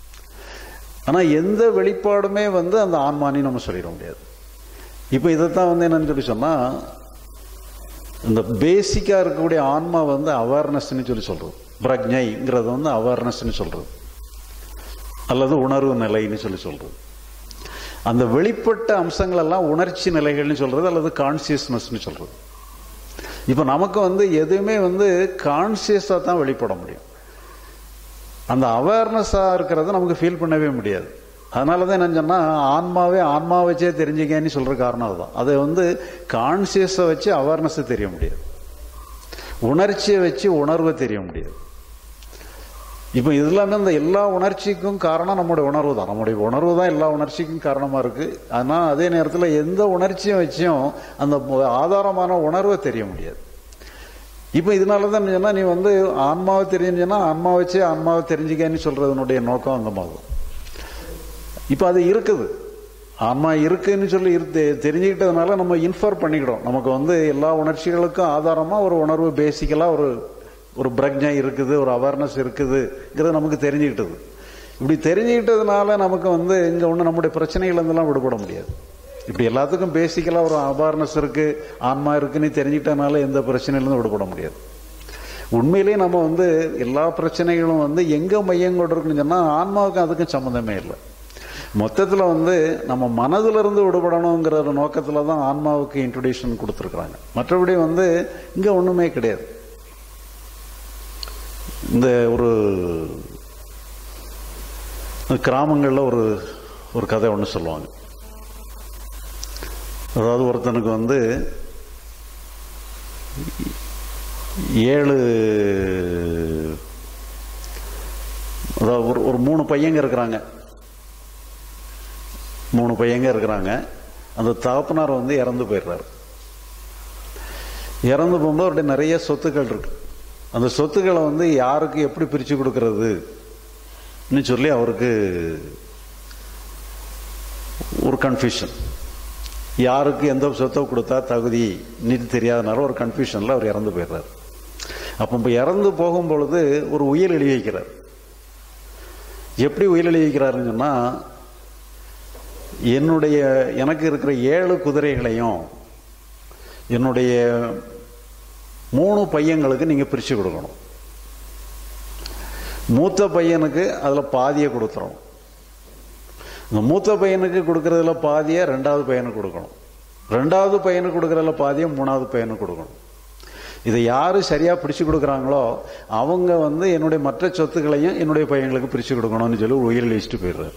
ஆனா எந்த வெளிப்பாடுமே வந்து அந்த ஆன்மானி நம்ம சொல்லிட முடியாது இப்போ இதைத்தான் வந்து என்னன்னு சொல்லி சொன்னா இந்த பேசிக்கா இருக்கக்கூடிய ஆன்மா வந்து அவேர்னஸ்ன்னு சொல்லி சொல்றது பிரஜைங்கிறது வந்து அவேர்னஸ்ன்னு சொல்றது அல்லது உணர்வு நிலைன்னு சொல்லி சொல்றது அந்த வெளிப்பட்ட அம்சங்கள் எல்லாம் உணர்ச்சி நிலைகள்னு சொல்றது அல்லது கான்சியஸ்னஸ்னு சொல்றது இப்போ நமக்கு வந்து எதுவுமே வந்து கான்சியஸா தான் வெளிப்பட முடியும் அந்த அவேர்னஸா இருக்கிறத நமக்கு ஃபீல் பண்ணவே முடியாது அதனால தான் என்ன சொன்னா ஆன்மாவே ஆன்மா வச்சே தெரிஞ்சுக்கன்னு சொல்ற காரணம் அதுதான் அதை வந்து கான்சியஸை வச்சு அவேர்னஸ் தெரிய முடியாது உணர்ச்சியை வச்சு உணர்வை தெரிய முடியாது இப்போ இதெல்லாமே இந்த எல்லா உணர்ச்சிக்கும் காரணம் நம்முடைய உணர்வு தான் நம்முடைய உணர்வு தான் எல்லா உணர்ச்சிக்கும் காரணமா இருக்கு ஆனா அதே நேரத்தில் எந்த உணர்ச்சியும் வச்சும் அந்த ஆதாரமான உணர்வை தெரிய முடியாது இப்போ இதனால தான் சொன்னா நீ வந்து ஆன்மாவை தெரிஞ்சுன்னா ஆன்மா வச்சு ஆன்மாவை தெரிஞ்சுக்கன்னு சொல்றதுனுடைய நோக்கம் அந்த மாதிரி இப்போ அது இருக்குது ஆன்மா இருக்குன்னு சொல்லி இருக்கு தெரிஞ்சுக்கிட்டதுனால நம்ம இன்ஃபர் பண்ணிக்கிடும் நமக்கு வந்து எல்லா உணர்ச்சிகளுக்கும் ஆதாரமா ஒரு உணர்வு பேசிக்கலா ஒரு ஒரு பிரக்ஞை இருக்குது ஒரு அவேர்னஸ் இருக்குதுங்கிறது நமக்கு தெரிஞ்சுக்கிட்டது இப்படி தெரிஞ்சுக்கிட்டதுனால நமக்கு வந்து இங்க ஒண்ணு நம்முடைய பிரச்சனைகள் இருந்தெல்லாம் விடுபட முடியாது இப்படி எல்லாத்துக்கும் பேசிக்கலா ஒரு அவேர்னஸ் இருக்கு ஆன்மா இருக்குன்னு தெரிஞ்சுக்கிட்டதுனால எந்த பிரச்சனையிலிருந்து விடுபட முடியாது உண்மையிலேயே நம்ம வந்து எல்லா பிரச்சனைகளும் வந்து எங்க மையம் கொண்டு இருக்குன்னு சொன்னா ஆன்மாவுக்கும் அதுக்கும் சம்மந்தமே இல்லை மொத்தத்துல வந்து நம்ம மனதுல இருந்து விடுபடணுங்கிற ஒரு நோக்கத்துல தான் ஆன்மாவுக்கு இன்ட்ரடியூஷன் கொடுத்துருக்குறாங்க மற்றபடி வந்து இங்க ஒண்ணுமே கிடையாது இந்த ஒரு கிராமங்களில் ஒரு ஒரு கதை ஒன்று சொல்லுவாங்க அதாவது ஒருத்தனுக்கு வந்து ஏழு அதாவது ஒரு ஒரு மூணு பையங்க இருக்கிறாங்க மூணு பையங்க இருக்கிறாங்க அந்த தகப்பனார் வந்து இறந்து போயிடுறாரு இறந்து போகும்போது அவருடைய நிறைய சொத்துக்கள் இருக்கு அந்த சொத்துக்களை வந்து யாருக்கு எப்படி பிரித்து கொடுக்கறதுன்னு சொல்லி அவருக்கு ஒரு கன்ஃபியூஷன் யாருக்கு எந்த சொத்தை கொடுத்தா தகுதி நீட்டு தெரியாதனால ஒரு கன்ஃபியூஷனில் அவர் இறந்து போயிடுறார் அப்போ இப்போ இறந்து போகும் பொழுது ஒரு உயிர் எழுதி வைக்கிறார் எப்படி உயிர் எழுதி வைக்கிறாருன்னு சொன்னால் என்னுடைய எனக்கு இருக்கிற ஏழு குதிரைகளையும் என்னுடைய மூணு பையங்களுக்கு நீங்கள் பிரித்து கொடுக்கணும் மூத்த பையனுக்கு அதில் பாதியை கொடுத்துரும் இந்த மூத்த பையனுக்கு கொடுக்கறதுல பாதியை ரெண்டாவது பையனுக்கு கொடுக்கணும் ரெண்டாவது பையனுக்கு கொடுக்கறதுல பாதியை மூணாவது பையனுக்கு கொடுக்கணும் இதை யாரு சரியா பிடிச்சு கொடுக்குறாங்களோ அவங்க வந்து என்னுடைய மற்ற சொத்துக்களையும் என்னுடைய பையங்களுக்கு பிரிச்சு கொடுக்கணும்னு சொல்லி உயிரில் வச்சுட்டு போயிடுறாரு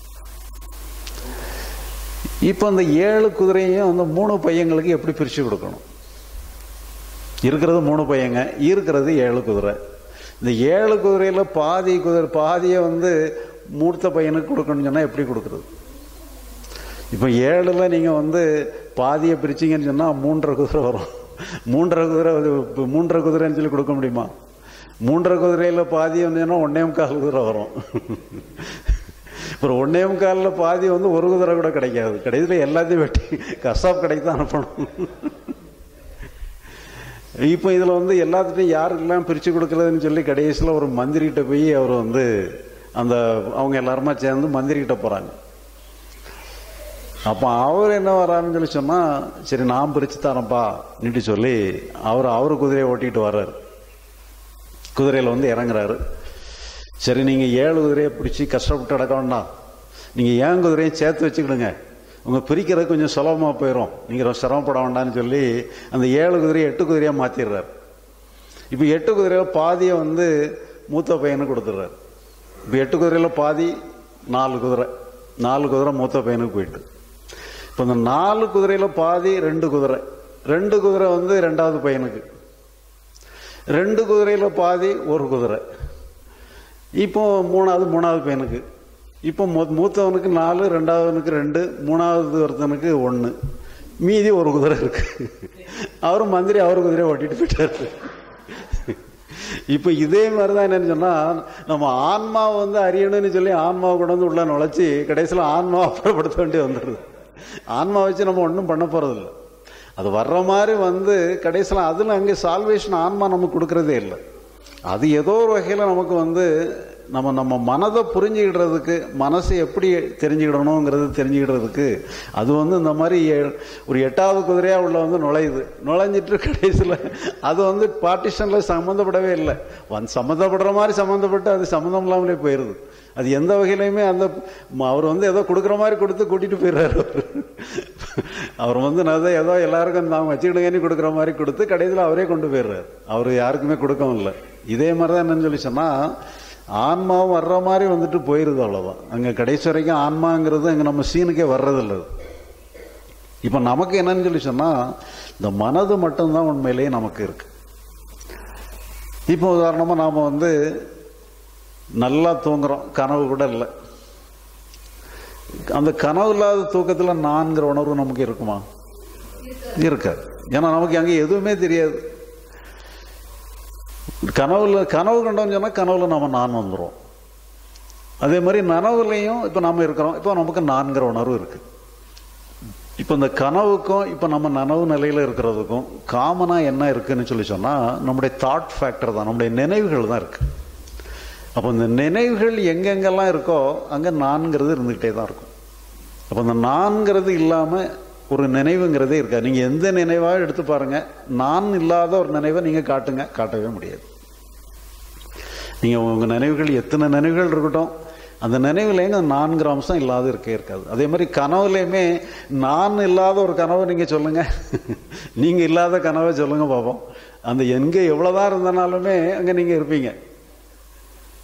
இப்போ அந்த ஏழு குதிரையும் அந்த மூணு பையங்களுக்கு எப்படி பிரிச்சு கொடுக்கணும் இருக்கிறது மூணு பையங்க இருக்கிறது ஏழு குதிரை இந்த ஏழு குதிரையில பாதி குதிரை பாதியை வந்து மூர்த்த பையனுக்கு கொடுக்கணும்னு சொன்னா எப்படி கொடுக்கறது இப்போ ஏழுல நீங்க வந்து பாதியை பிரிச்சீங்கன்னு சொன்னா மூன்றரை குதிரை வரும் மூன்றரை குதிரை அது மூன்றரை குதிரைன்னு சொல்லி கொடுக்க முடியுமா மூன்றரை குதிரையில பாதி வந்து ஒன்னே முக்கால் குதிரை வரும் அப்புறம் ஒன்னே முக்காலில் பாதி வந்து ஒரு குதிரை கூட கிடைக்காது கடைசியில் எல்லாத்தையும் வெட்டி கசாப் கடைக்கு தான் அனுப்பணும் இப்போ இதில் வந்து எல்லாத்துட்டையும் யாருக்கெல்லாம் பிரித்து கொடுக்கறதுன்னு சொல்லி கடைசியில் ஒரு மந்திரிகிட்ட போய் அவர் வந்து அந்த அவங்க எல்லாருமா சேர்ந்து மந்திரிகிட்ட போகிறாங்க அப்போ அவர் என்ன வராருன்னு சொல்லி சொன்னால் சரி நான் பிரித்து தரேன்ப்பா நீட்டு சொல்லி அவர் அவர் குதிரையை ஓட்டிகிட்டு வர்றாரு குதிரையில் வந்து இறங்குறாரு சரி நீங்கள் ஏழு குதிரையை பிடிச்சி கஷ்டப்பட்டு அடக்க வேண்டாம் நீங்கள் ஏன் குதிரையை சேர்த்து வச்சுக்கிடுங்க உங்கள் பிரிக்கிறது கொஞ்சம் சுலபமாக போயிடும் நீங்கள் சிரமப்பட வேண்டாம்னு சொல்லி அந்த ஏழு குதிரையை எட்டு குதிரையாக மாற்றிடுறாரு இப்போ எட்டு குதிரையில் பாதியை வந்து மூத்த பையனுக்கு கொடுத்துட்றாரு இப்போ எட்டு குதிரையில் பாதி நாலு குதிரை நாலு குதிரை மூத்த பையனுக்கு போயிட்டு இப்போ இந்த நாலு குதிரையில் பாதி ரெண்டு குதிரை ரெண்டு குதிரை வந்து ரெண்டாவது பையனுக்கு ரெண்டு குதிரையில் பாதி ஒரு குதிரை இப்போ மூணாவது மூணாவது பையனுக்கு இப்போ மூத்தவனுக்கு நாலு ரெண்டாவதுனுக்கு ரெண்டு மூணாவது ஒருத்தனுக்கு ஒன்று மீதி ஒரு குதிரை இருக்கு அவரும் மந்திரி அவர் குதிரையை ஓட்டிட்டு போயிட்டாரு இப்போ இதே மாதிரி தான் என்னன்னு சொன்னா நம்ம ஆன்மாவை வந்து அறியணும்னு சொல்லி ஆன்மாவை கொண்டு வந்து உள்ள நுழைச்சி கடைசியில் ஆன்மாவை அப்புறப்படுத்த வேண்டி வந்துடுது ஆன்மா வச்சு நம்ம ஒன்றும் பண்ண போறதில்லை அது வர்ற மாதிரி வந்து கடைசியில் அதில் அங்கே சால்வேஷன் ஆன்மா நமக்கு கொடுக்கறதே இல்லை அது ஏதோ ஒரு வகையில் நமக்கு வந்து நம்ம நம்ம மனதை புரிஞ்சுக்கிடுறதுக்கு மனசை எப்படி தெரிஞ்சுக்கிடணுங்கிறது தெரிஞ்சுக்கிடுறதுக்கு அது வந்து இந்த மாதிரி ஒரு எட்டாவது குதிரையாக உள்ள வந்து நுழையுது நுழைஞ்சிட்டு கடைசியில் அது வந்து பார்ட்டிஷனில் சம்மந்தப்படவே இல்லை வந்து சம்மந்தப்படுற மாதிரி சம்மந்தப்பட்டு அது சம்மந்தம் இல்லாமலே போயிடுது அது எந்த வகையிலையுமே அந்த அவர் வந்து ஏதோ கொடுக்குற மாதிரி கொடுத்து கூட்டிட்டு போயிடுறாரு அவர் அவர் வந்து நான் ஏதோ எல்லாருக்கும் நான் வச்சுக்கிடுங்கன்னு கொடுக்குற மாதிரி கொடுத்து கடைசியில் அவரே கொண்டு போயிடுறாரு அவர் யாருக்குமே கொடுக்கவும் இல்லை இதே மாதிரி தான் என்னன்னு சொல்லி சொன்னால் ஆன்மாவும் வர்ற மாதிரி வந்துட்டு போயிருது அவ்வளோதான் அங்கே கடைசி வரைக்கும் ஆன்மாங்கிறது அங்கே நம்ம சீனுக்கே வர்றதில்லை இப்போ நமக்கு என்னன்னு சொல்லி சொன்னால் இந்த மனது மட்டும்தான் உண்மையிலேயே நமக்கு இருக்கு இப்போ உதாரணமாக நாம் வந்து நல்லா தூங்குறோம் கனவு கூட இல்லை அந்த கனவு இல்லாத தூக்கத்தில் நான்கிற உணர்வு நமக்கு இருக்குமா இருக்காது ஏன்னா நமக்கு அங்கே எதுவுமே தெரியாது கனவுல கனவு கண்டோம்னு சொன்னால் கனவுல நம்ம நான் வந்துடும் அதே மாதிரி நனவுலையும் இப்போ நம்ம இருக்கிறோம் இப்போ நமக்கு நான்கிற உணர்வு இருக்கு இப்போ இந்த கனவுக்கும் இப்போ நம்ம நனவு நிலையில் இருக்கிறதுக்கும் காமனாக என்ன இருக்குன்னு சொல்லி சொன்னால் நம்முடைய தாட் ஃபேக்டர் தான் நம்முடைய நினைவுகள் தான் இருக்கு அப்போ இந்த நினைவுகள் எங்கெங்கெல்லாம் இருக்கோ அங்கே நான்கிறது இருந்துக்கிட்டே தான் இருக்கும் அப்போ இந்த நான்கிறது இல்லாமல் ஒரு நினைவுங்கிறதே இருக்காது நீங்கள் எந்த நினைவாக எடுத்து பாருங்க நான் இல்லாத ஒரு நினைவை நீங்கள் காட்டுங்க காட்டவே முடியாது நீங்கள் உங்கள் நினைவுகள் எத்தனை நினைவுகள் இருக்கட்டும் அந்த நினைவுலேங்க நான்கிற அம்சம் இல்லாத இருக்கே இருக்காது அதே மாதிரி கனவுலையுமே நான் இல்லாத ஒரு கனவை நீங்கள் சொல்லுங்கள் நீங்கள் இல்லாத கனவை சொல்லுங்கள் பார்ப்போம் அந்த எங்கே எவ்வளோதான் இருந்தனாலுமே அங்கே நீங்கள் இருப்பீங்க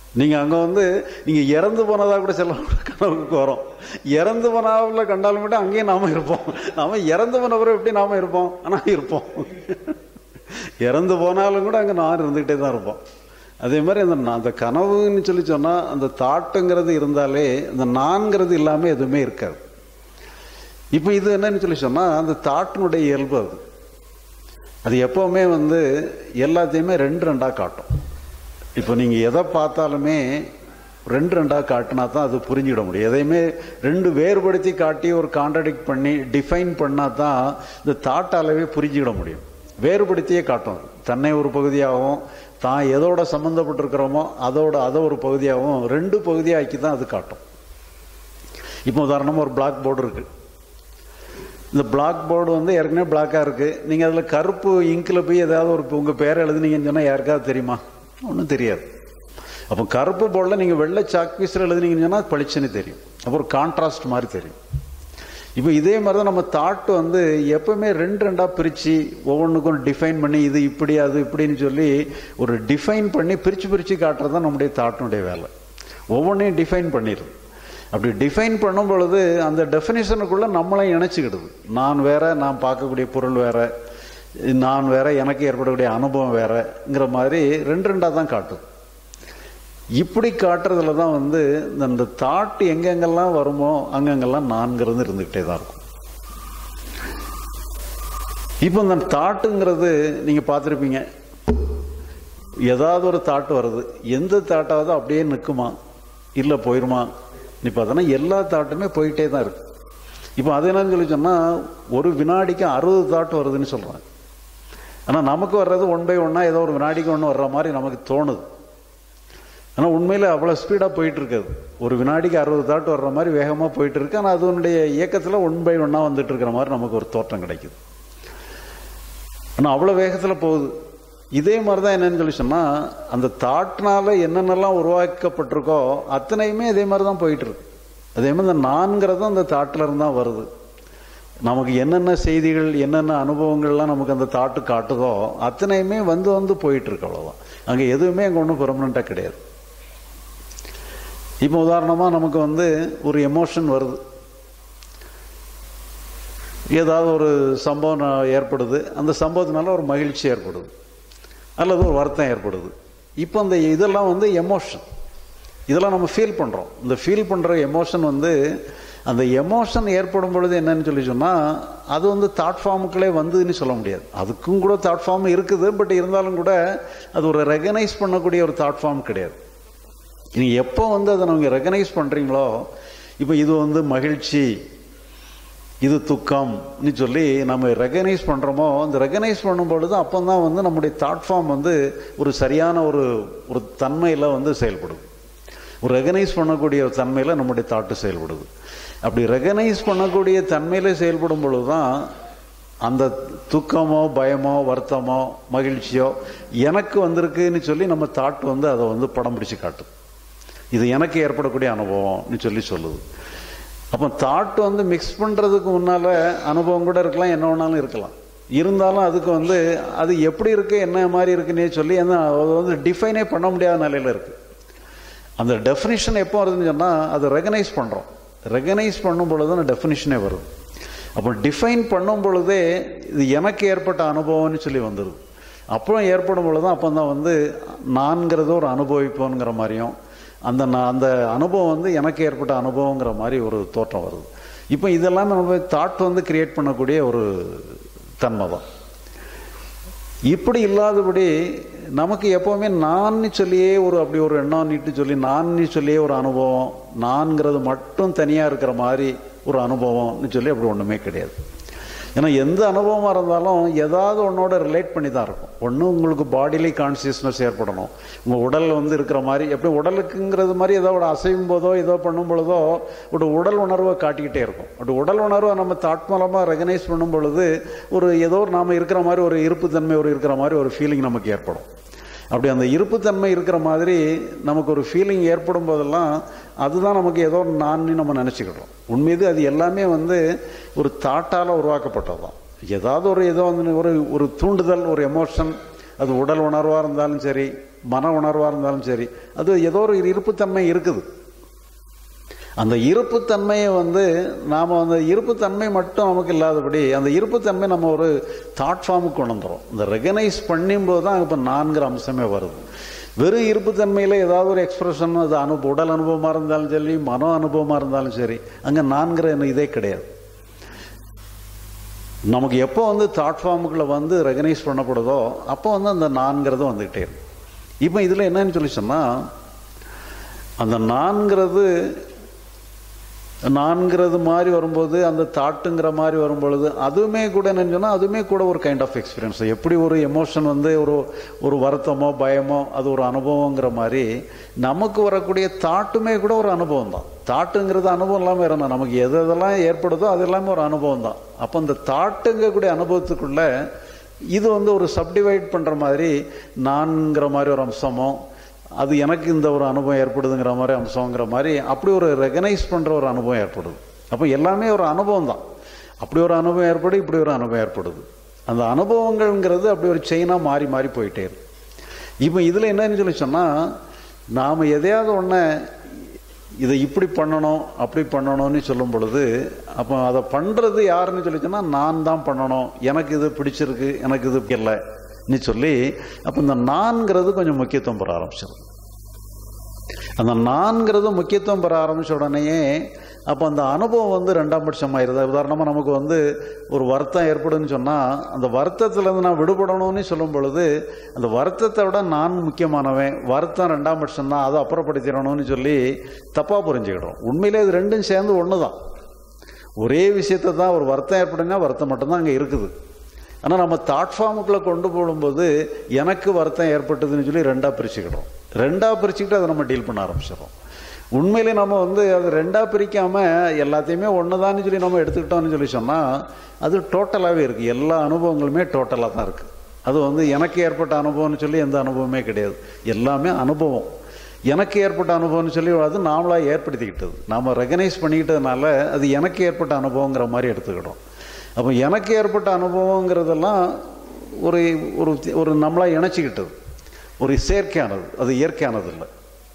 நீங்கள் அங்கே வந்து நீங்கள் இறந்து போனதாக கூட சில கனவுக்கு வரும் இறந்து போனாவில் கண்டாலும் மட்டும் அங்கேயும் நாம இருப்போம் நாம இறந்து போனவரை எப்படி நாம இருப்போம் ஆனால் இருப்போம் இறந்து போனாலும் கூட அங்கே நான் இருந்துக்கிட்டே தான் இருப்போம் அதே மாதிரி அந்த நான் அந்த கனவுன்னு சொல்லி சொன்னால் அந்த தாட்டுங்கிறது இருந்தாலே அந்த நான்கிறது இல்லாமல் எதுவுமே இருக்காது இப்போ இது என்னன்னு சொல்லி சொன்னால் அந்த தாட்டினுடைய இயல்பு அது அது எப்போவுமே வந்து எல்லாத்தையுமே ரெண்டு ரெண்டாக காட்டும் இப்போ நீங்கள் எதை பார்த்தாலுமே ரெண்டு ரெண்டாக காட்டினா தான் அது புரிஞ்சிட முடியும் எதையுமே ரெண்டு வேறுபடுத்தி காட்டி ஒரு கான்ட்ரடிக்ட் பண்ணி டிஃபைன் பண்ணால் தான் இந்த தாட்டாலவே புரிஞ்சிட முடியும் வேறுபடுத்தியே காட்டும் தன்னை ஒரு பகுதியாகவும் தான் எதோட சம்மந்தப்பட்டிருக்கிறோமோ அதோட அதை ஒரு பகுதியாகவும் ரெண்டு பகுதியாக்கி தான் அது காட்டும் இப்போ உதாரணமாக ஒரு பிளாக் போர்டு இருக்குது இந்த பிளாக் போர்டு வந்து ஏற்கனவே பிளாக்காக இருக்குது நீங்கள் அதில் கருப்பு இங்கில் போய் ஏதாவது ஒரு உங்கள் பேரை எழுதுனீங்கன்னு சொன்னால் யாருக்காவது தெரியுமா ஒன்றும் தெரியாது அப்போ கருப்பு போர்டில் நீங்கள் வெள்ளை சாக் பீஸில் எழுதுனீங்கன்னு சொன்னால் பளிச்சுன்னு தெரியும் அப்போ ஒரு கான்ட்ராஸ்ட் மாதிரி தெரியும் இப்போ இதே மாதிரி தான் நம்ம தாட் வந்து எப்பவுமே ரெண்டு ரெண்டாக பிரித்து ஒவ்வொன்றுக்கும் டிஃபைன் பண்ணி இது இப்படி அது இப்படின்னு சொல்லி ஒரு டிஃபைன் பண்ணி பிரித்து பிரித்து காட்டுறது தான் நம்முடைய தாட்டினுடைய வேலை ஒவ்வொன்றையும் டிஃபைன் பண்ணிடுது அப்படி டிஃபைன் பண்ணும் பொழுது அந்த டெஃபினேஷனுக்குள்ளே நம்மளை இணைச்சிக்கிடுது நான் வேற நான் பார்க்கக்கூடிய பொருள் வேற நான் வேற எனக்கு ஏற்படக்கூடிய அனுபவம் வேறங்கிற மாதிரி ரெண்டு ரெண்டாக தான் காட்டுது இப்படி காட்டுறதுல தான் வந்து இந்த தாட் எங்கெங்கெல்லாம் வருமோ அங்கங்கெல்லாம் நான்கிறது இருந்துகிட்டே தான் இருக்கும் இப்போ இந்த தாட்டுங்கிறது நீங்க பார்த்துருப்பீங்க ஏதாவது ஒரு தாட்டு வருது எந்த தாட்டாவது அப்படியே நிற்குமா இல்லை போயிருமா நீ பார்த்தோன்னா எல்லா தாட்டுமே போயிட்டே தான் இருக்கு இப்போ அது என்னன்னு சொல்லி சொன்னால் ஒரு வினாடிக்கு அறுபது தாட்டு வருதுன்னு சொல்கிறாங்க ஆனால் நமக்கு வர்றது ஒன் பை ஒன்னா ஏதோ ஒரு வினாடிக்கு ஒன்று வர்ற மாதிரி நமக்கு தோணுது ஆனால் உண்மையில் அவ்வளோ ஸ்பீடாக போயிட்டு இருக்காது ஒரு வினாடிக்கு அறுபது தாட்டு வர்ற மாதிரி வேகமாக போயிட்டு இருக்கு ஆனால் அதனுடைய இயக்கத்தில் ஒன் பை ஒன்னாக வந்துட்டு இருக்கிற மாதிரி நமக்கு ஒரு தோற்றம் கிடைக்குது ஆனால் அவ்வளோ வேகத்தில் போகுது இதே மாதிரி தான் என்னன்னு சொல்லி சொன்னால் அந்த தாட்னால என்னென்னலாம் உருவாக்கப்பட்டிருக்கோ அத்தனையுமே இதே மாதிரி தான் போயிட்டு இருக்கு அதே மாதிரி இந்த நான்கிறதும் அந்த தாட்டில் இருந்து தான் வருது நமக்கு என்னென்ன செய்திகள் என்னென்ன அனுபவங்கள்லாம் நமக்கு அந்த தாட்டு காட்டுதோ அத்தனையுமே வந்து வந்து போயிட்டு இருக்கு அவ்வளோதான் அங்கே எதுவுமே அங்கே ஒன்றும் பெர்மனண்ட்டாக கிடையாது இப்போ உதாரணமாக நமக்கு வந்து ஒரு எமோஷன் வருது ஏதாவது ஒரு சம்பவம் ஏற்படுது அந்த சம்பவத்தினால ஒரு மகிழ்ச்சி ஏற்படுது அல்லது ஒரு வருத்தம் ஏற்படுது இப்போ அந்த இதெல்லாம் வந்து எமோஷன் இதெல்லாம் நம்ம ஃபீல் பண்ணுறோம் இந்த ஃபீல் பண்ணுற எமோஷன் வந்து அந்த எமோஷன் ஏற்படும் பொழுது என்னன்னு சொல்லி சொன்னால் அது வந்து தாட் ஃபார்முக்குள்ளே வந்ததுன்னு சொல்ல முடியாது அதுக்கும் கூட தாட் ஃபார்ம் இருக்குது பட் இருந்தாலும் கூட அது ஒரு ரெகனைஸ் பண்ணக்கூடிய ஒரு தாட் ஃபார்ம் கிடையாது நீங்கள் எப்போ வந்து அதை நீங்கள் ரெகனைஸ் பண்ணுறீங்களோ இப்போ இது வந்து மகிழ்ச்சி இது துக்கம்னு சொல்லி நம்ம ரெகனைஸ் பண்ணுறோமோ அந்த ரெகனைஸ் பண்ணும் பொழுது அப்போ தான் வந்து நம்முடைய தாட் ஃபார்ம் வந்து ஒரு சரியான ஒரு ஒரு தன்மையில் வந்து செயல்படுது ஒரு ரெகனைஸ் பண்ணக்கூடிய ஒரு தன்மையில் நம்முடைய தாட்டு செயல்படுது அப்படி ரெகனைஸ் பண்ணக்கூடிய தன்மையில் செயல்படும் பொழுது தான் அந்த துக்கமோ பயமோ வருத்தமோ மகிழ்ச்சியோ எனக்கு வந்திருக்குன்னு சொல்லி நம்ம தாட் வந்து அதை வந்து படம் பிடிச்சு காட்டுது இது எனக்கு ஏற்படக்கூடிய அனுபவம்னு சொல்லி சொல்லுது அப்போ தாட் வந்து மிக்ஸ் பண்ணுறதுக்கு முன்னால் அனுபவம் கூட இருக்கலாம் என்ன வேணாலும் இருக்கலாம் இருந்தாலும் அதுக்கு வந்து அது எப்படி இருக்கு என்ன மாதிரி இருக்குன்னே சொல்லி அந்த அது வந்து டிஃபைனே பண்ண முடியாத நிலையில் இருக்கு அந்த டெஃபினிஷன் எப்போ வருதுன்னு சொன்னால் அதை ரெகனைஸ் பண்ணுறோம் ரெகனைஸ் பண்ணும் பொழுது அந்த டெஃபினிஷனே வருது அப்போ டிஃபைன் பண்ணும் பொழுதே இது எனக்கு ஏற்பட்ட அனுபவம்னு சொல்லி வந்துடுது அப்புறம் ஏற்படும் பொழுது தான் அப்போ தான் வந்து நான்கிறத ஒரு அனுபவிப்போங்கிற மாதிரியும் அந்த அந்த அனுபவம் வந்து எனக்கு ஏற்பட்ட அனுபவங்கிற மாதிரி ஒரு தோற்றம் வருது இப்போ இதெல்லாம் நம்ம தாட் வந்து கிரியேட் பண்ணக்கூடிய ஒரு தன்மை தான் இப்படி இல்லாதபடி நமக்கு எப்பவுமே நான் சொல்லியே ஒரு அப்படி ஒரு எண்ணம் நீட்டு சொல்லி நான் சொல்லியே ஒரு அனுபவம் நான்கிறது மட்டும் தனியாக இருக்கிற மாதிரி ஒரு அனுபவம்னு சொல்லி அப்படி ஒன்றுமே கிடையாது ஏன்னா எந்த அனுபவமாக இருந்தாலும் ஏதாவது ஒன்றோட ரிலேட் பண்ணி தான் இருக்கும் ஒன்று உங்களுக்கு பாடியிலே கான்சியஸ்னஸ் ஏற்படணும் உங்கள் உடல் வந்து இருக்கிற மாதிரி எப்படி உடலுக்குங்கிறது மாதிரி ஏதோ ஒரு அசையும் போதோ ஏதோ பண்ணும் பொழுதோ ஒரு உடல் உணர்வை காட்டிக்கிட்டே இருக்கும் அப்படி உடல் உணர்வை நம்ம தாட் மூலமாக ரெகனைஸ் பண்ணும் பொழுது ஒரு ஏதோ ஒரு நாம் இருக்கிற மாதிரி ஒரு இருப்புத்தன்மை ஒரு இருக்கிற மாதிரி ஒரு ஃபீலிங் நமக்கு ஏற்படும் அப்படி அந்த இருப்புத்தன்மை இருக்கிற மாதிரி நமக்கு ஒரு ஃபீலிங் ஏற்படும் போதெல்லாம் அதுதான் நமக்கு ஏதோ நான் நம்ம நினச்சிக்கிட்டோம் உண்மைது அது எல்லாமே வந்து ஒரு தாட்டால் உருவாக்கப்பட்டது தான் ஏதாவது ஒரு ஏதோ வந்து ஒரு ஒரு தூண்டுதல் ஒரு எமோஷன் அது உடல் உணர்வாக இருந்தாலும் சரி மன உணர்வாக இருந்தாலும் சரி அது ஏதோ ஒரு இருப்புத்தன்மை இருக்குது அந்த இருப்புத்தன்மையை வந்து நாம் அந்த இருப்புத்தன்மை மட்டும் நமக்கு இல்லாதபடி அந்த இருப்புத்தன்மை நம்ம ஒரு தாட் ஃபார்முக்கு கொண்டு வந்துடும் இந்த ரெகனைஸ் பண்ணும்போது தான் இப்போ நான்கிற அம்சமே வருது வெறும் இருப்புத்தன்மையில் ஏதாவது ஒரு எக்ஸ்பிரஷன் அது அனுபவம் உடல் அனுபவமாக இருந்தாலும் சரி மன அனுபவமாக இருந்தாலும் சரி அங்கே நான்கிற இதே கிடையாது நமக்கு எப்போ வந்து தாட் ஃபார்முக்குள்ள வந்து ரெகனைஸ் பண்ணப்படுதோ அப்போ வந்து அந்த நான்கிறது வந்துக்கிட்டே இருக்கும் இப்போ இதில் என்னன்னு சொல்லி சொன்னால் அந்த நான்கிறது நான்கிறது மாதிரி வரும்போது அந்த தாட்டுங்கிற மாதிரி வரும்பொழுது அதுவுமே கூட என்னன்னு சொன்னால் அதுவுமே கூட ஒரு கைண்ட் ஆஃப் எக்ஸ்பீரியன்ஸ் எப்படி ஒரு எமோஷன் வந்து ஒரு ஒரு வருத்தமோ பயமோ அது ஒரு அனுபவங்கிற மாதிரி நமக்கு வரக்கூடிய தாட்டுமே கூட ஒரு அனுபவம் தான் தாட்டுங்கிறது அனுபவம் இல்லாமல் இருந்தால் நமக்கு எது எதெல்லாம் ஏற்படுதோ அது எல்லாமே ஒரு அனுபவம் தான் அப்போ அந்த தாட்டுங்கக்கூடிய அனுபவத்துக்குள்ள இது வந்து ஒரு சப்டிவைட் பண்ணுற மாதிரி நான்கிற மாதிரி ஒரு அம்சமோ அது எனக்கு இந்த ஒரு அனுபவம் ஏற்படுதுங்கிற மாதிரி அம்சங்கிற மாதிரி அப்படி ஒரு ரெகனைஸ் பண்ணுற ஒரு அனுபவம் ஏற்படுது அப்போ எல்லாமே ஒரு அனுபவம் தான் அப்படி ஒரு அனுபவம் ஏற்படும் இப்படி ஒரு அனுபவம் ஏற்படுது அந்த அனுபவங்கள்ங்கிறது அப்படி ஒரு செயினாக மாறி மாறி போயிட்டே இருக்கு இப்போ இதில் என்னன்னு சொல்லி சொன்னால் நாம் எதையாவது ஒன்று இதை இப்படி பண்ணணும் அப்படி பண்ணணும்னு சொல்லும் பொழுது அப்போ அதை பண்ணுறது யாருன்னு சொல்லி சொன்னால் நான் தான் பண்ணணும் எனக்கு இது பிடிச்சிருக்கு எனக்கு இது இல்லை நீ சொல்லி அப்போ இந்த நான்கிறது கொஞ்சம் முக்கியத்துவம் பெற ஆரம்பிச்சிடும் அந்த நான்கிறது முக்கியத்துவம் பெற ஆரம்பிச்ச உடனேயே அப்போ அந்த அனுபவம் வந்து ரெண்டாம் பட்சமாயிருது உதாரணமாக நமக்கு வந்து ஒரு வருத்தம் ஏற்படுன்னு சொன்னால் அந்த வருத்தத்துலேருந்து நான் விடுபடணும்னு சொல்லும் பொழுது அந்த வருத்தத்தை விட நான் முக்கியமானவன் வருத்தம் ரெண்டாம் பட்சம் தான் அதை அப்புறப்படுத்திடணும்னு சொல்லி தப்பாக புரிஞ்சுக்கிடும் உண்மையிலே இது ரெண்டும் சேர்ந்து ஒன்று தான் ஒரே விஷயத்தை தான் ஒரு வருத்தம் ஏற்படுங்க வருத்தம் மட்டும்தான் அங்கே இருக்குது ஆனால் நம்ம தாட் ஃபார்முக்குள்ளே கொண்டு போடும்போது எனக்கு வருத்தம் ஏற்பட்டதுன்னு சொல்லி ரெண்டாக பிரிச்சுக்கிடும் ரெண்டாக பிரிச்சுக்கிட்டு அதை நம்ம டீல் பண்ண ஆரம்பிச்சிடும் உண்மையிலே நம்ம வந்து அது ரெண்டாக பிரிக்காமல் எல்லாத்தையுமே ஒன்று தான் சொல்லி நம்ம எடுத்துக்கிட்டோம்னு சொல்லி சொன்னால் அது டோட்டலாகவே இருக்குது எல்லா அனுபவங்களுமே டோட்டலாக தான் இருக்குது அது வந்து எனக்கு ஏற்பட்ட அனுபவம்னு சொல்லி எந்த அனுபவமே கிடையாது எல்லாமே அனுபவம் எனக்கு ஏற்பட்ட அனுபவம்னு சொல்லி அது நாமளாக ஏற்படுத்திக்கிட்டது நாம் ரெகனைஸ் பண்ணிக்கிட்டதுனால அது எனக்கு ஏற்பட்ட அனுபவங்கிற மாதிரி எடுத்துக்கிட்டோம் அப்போ எனக்கு ஏற்பட்ட அனுபவங்கிறதெல்லாம் ஒரு ஒரு ஒரு நம்மளாக இணைச்சிக்கிட்டது ஒரு செயற்கையானது அது இயற்கையானது இல்லை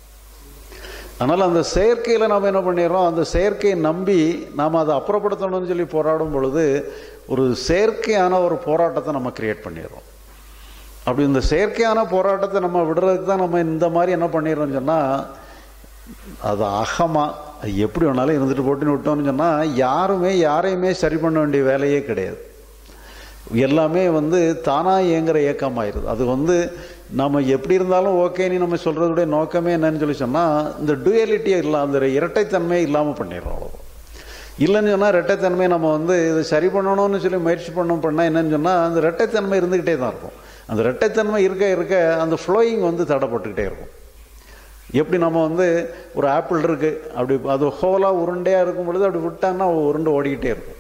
அதனால் அந்த செயற்கையில் நாம் என்ன பண்ணிடுறோம் அந்த செயற்கையை நம்பி நாம் அதை அப்புறப்படுத்தணும்னு சொல்லி போராடும் பொழுது ஒரு செயற்கையான ஒரு போராட்டத்தை நம்ம கிரியேட் பண்ணிடுறோம் அப்படி இந்த செயற்கையான போராட்டத்தை நம்ம விடுறதுக்கு தான் நம்ம இந்த மாதிரி என்ன பண்ணிடுறோம்னு சொன்னால் அது அகமா எப்படி வேணாலும் இருந்துட்டு போட்டுன்னு விட்டோம்னு சொன்னால் யாருமே யாரையுமே சரி பண்ண வேண்டிய வேலையே கிடையாது எல்லாமே வந்து தானாக இயங்குற இயக்கமாயிருது அது வந்து நம்ம எப்படி இருந்தாலும் ஓகேன்னு நம்ம சொல்கிறதுடைய நோக்கமே என்னன்னு சொல்லி சொன்னால் இந்த டுயலிட்டியே இல்லை அந்த இரட்டைத்தன்மையை இல்லாமல் பண்ணிடுறோம் அவ்வளோ இல்லைன்னு சொன்னால் இரட்டைத்தன்மை நம்ம வந்து இது சரி பண்ணணும்னு சொல்லி முயற்சி பண்ணோம் பண்ணால் என்னன்னு சொன்னால் அந்த இரட்டைத்தன்மை இருந்துக்கிட்டே தான் இருக்கும் அந்த இரட்டைத்தன்மை இருக்க இருக்க அந்த ஃப்ளோயிங் வந்து தடைப்பட்டுக்கிட்டே இருக்கும் எப்படி நம்ம வந்து ஒரு ஆப்பிள் இருக்குது அப்படி அது ஹோலாக உருண்டையாக இருக்கும் பொழுது அப்படி விட்டாங்கன்னா உருண்டை ஓடிக்கிட்டே இருக்கும்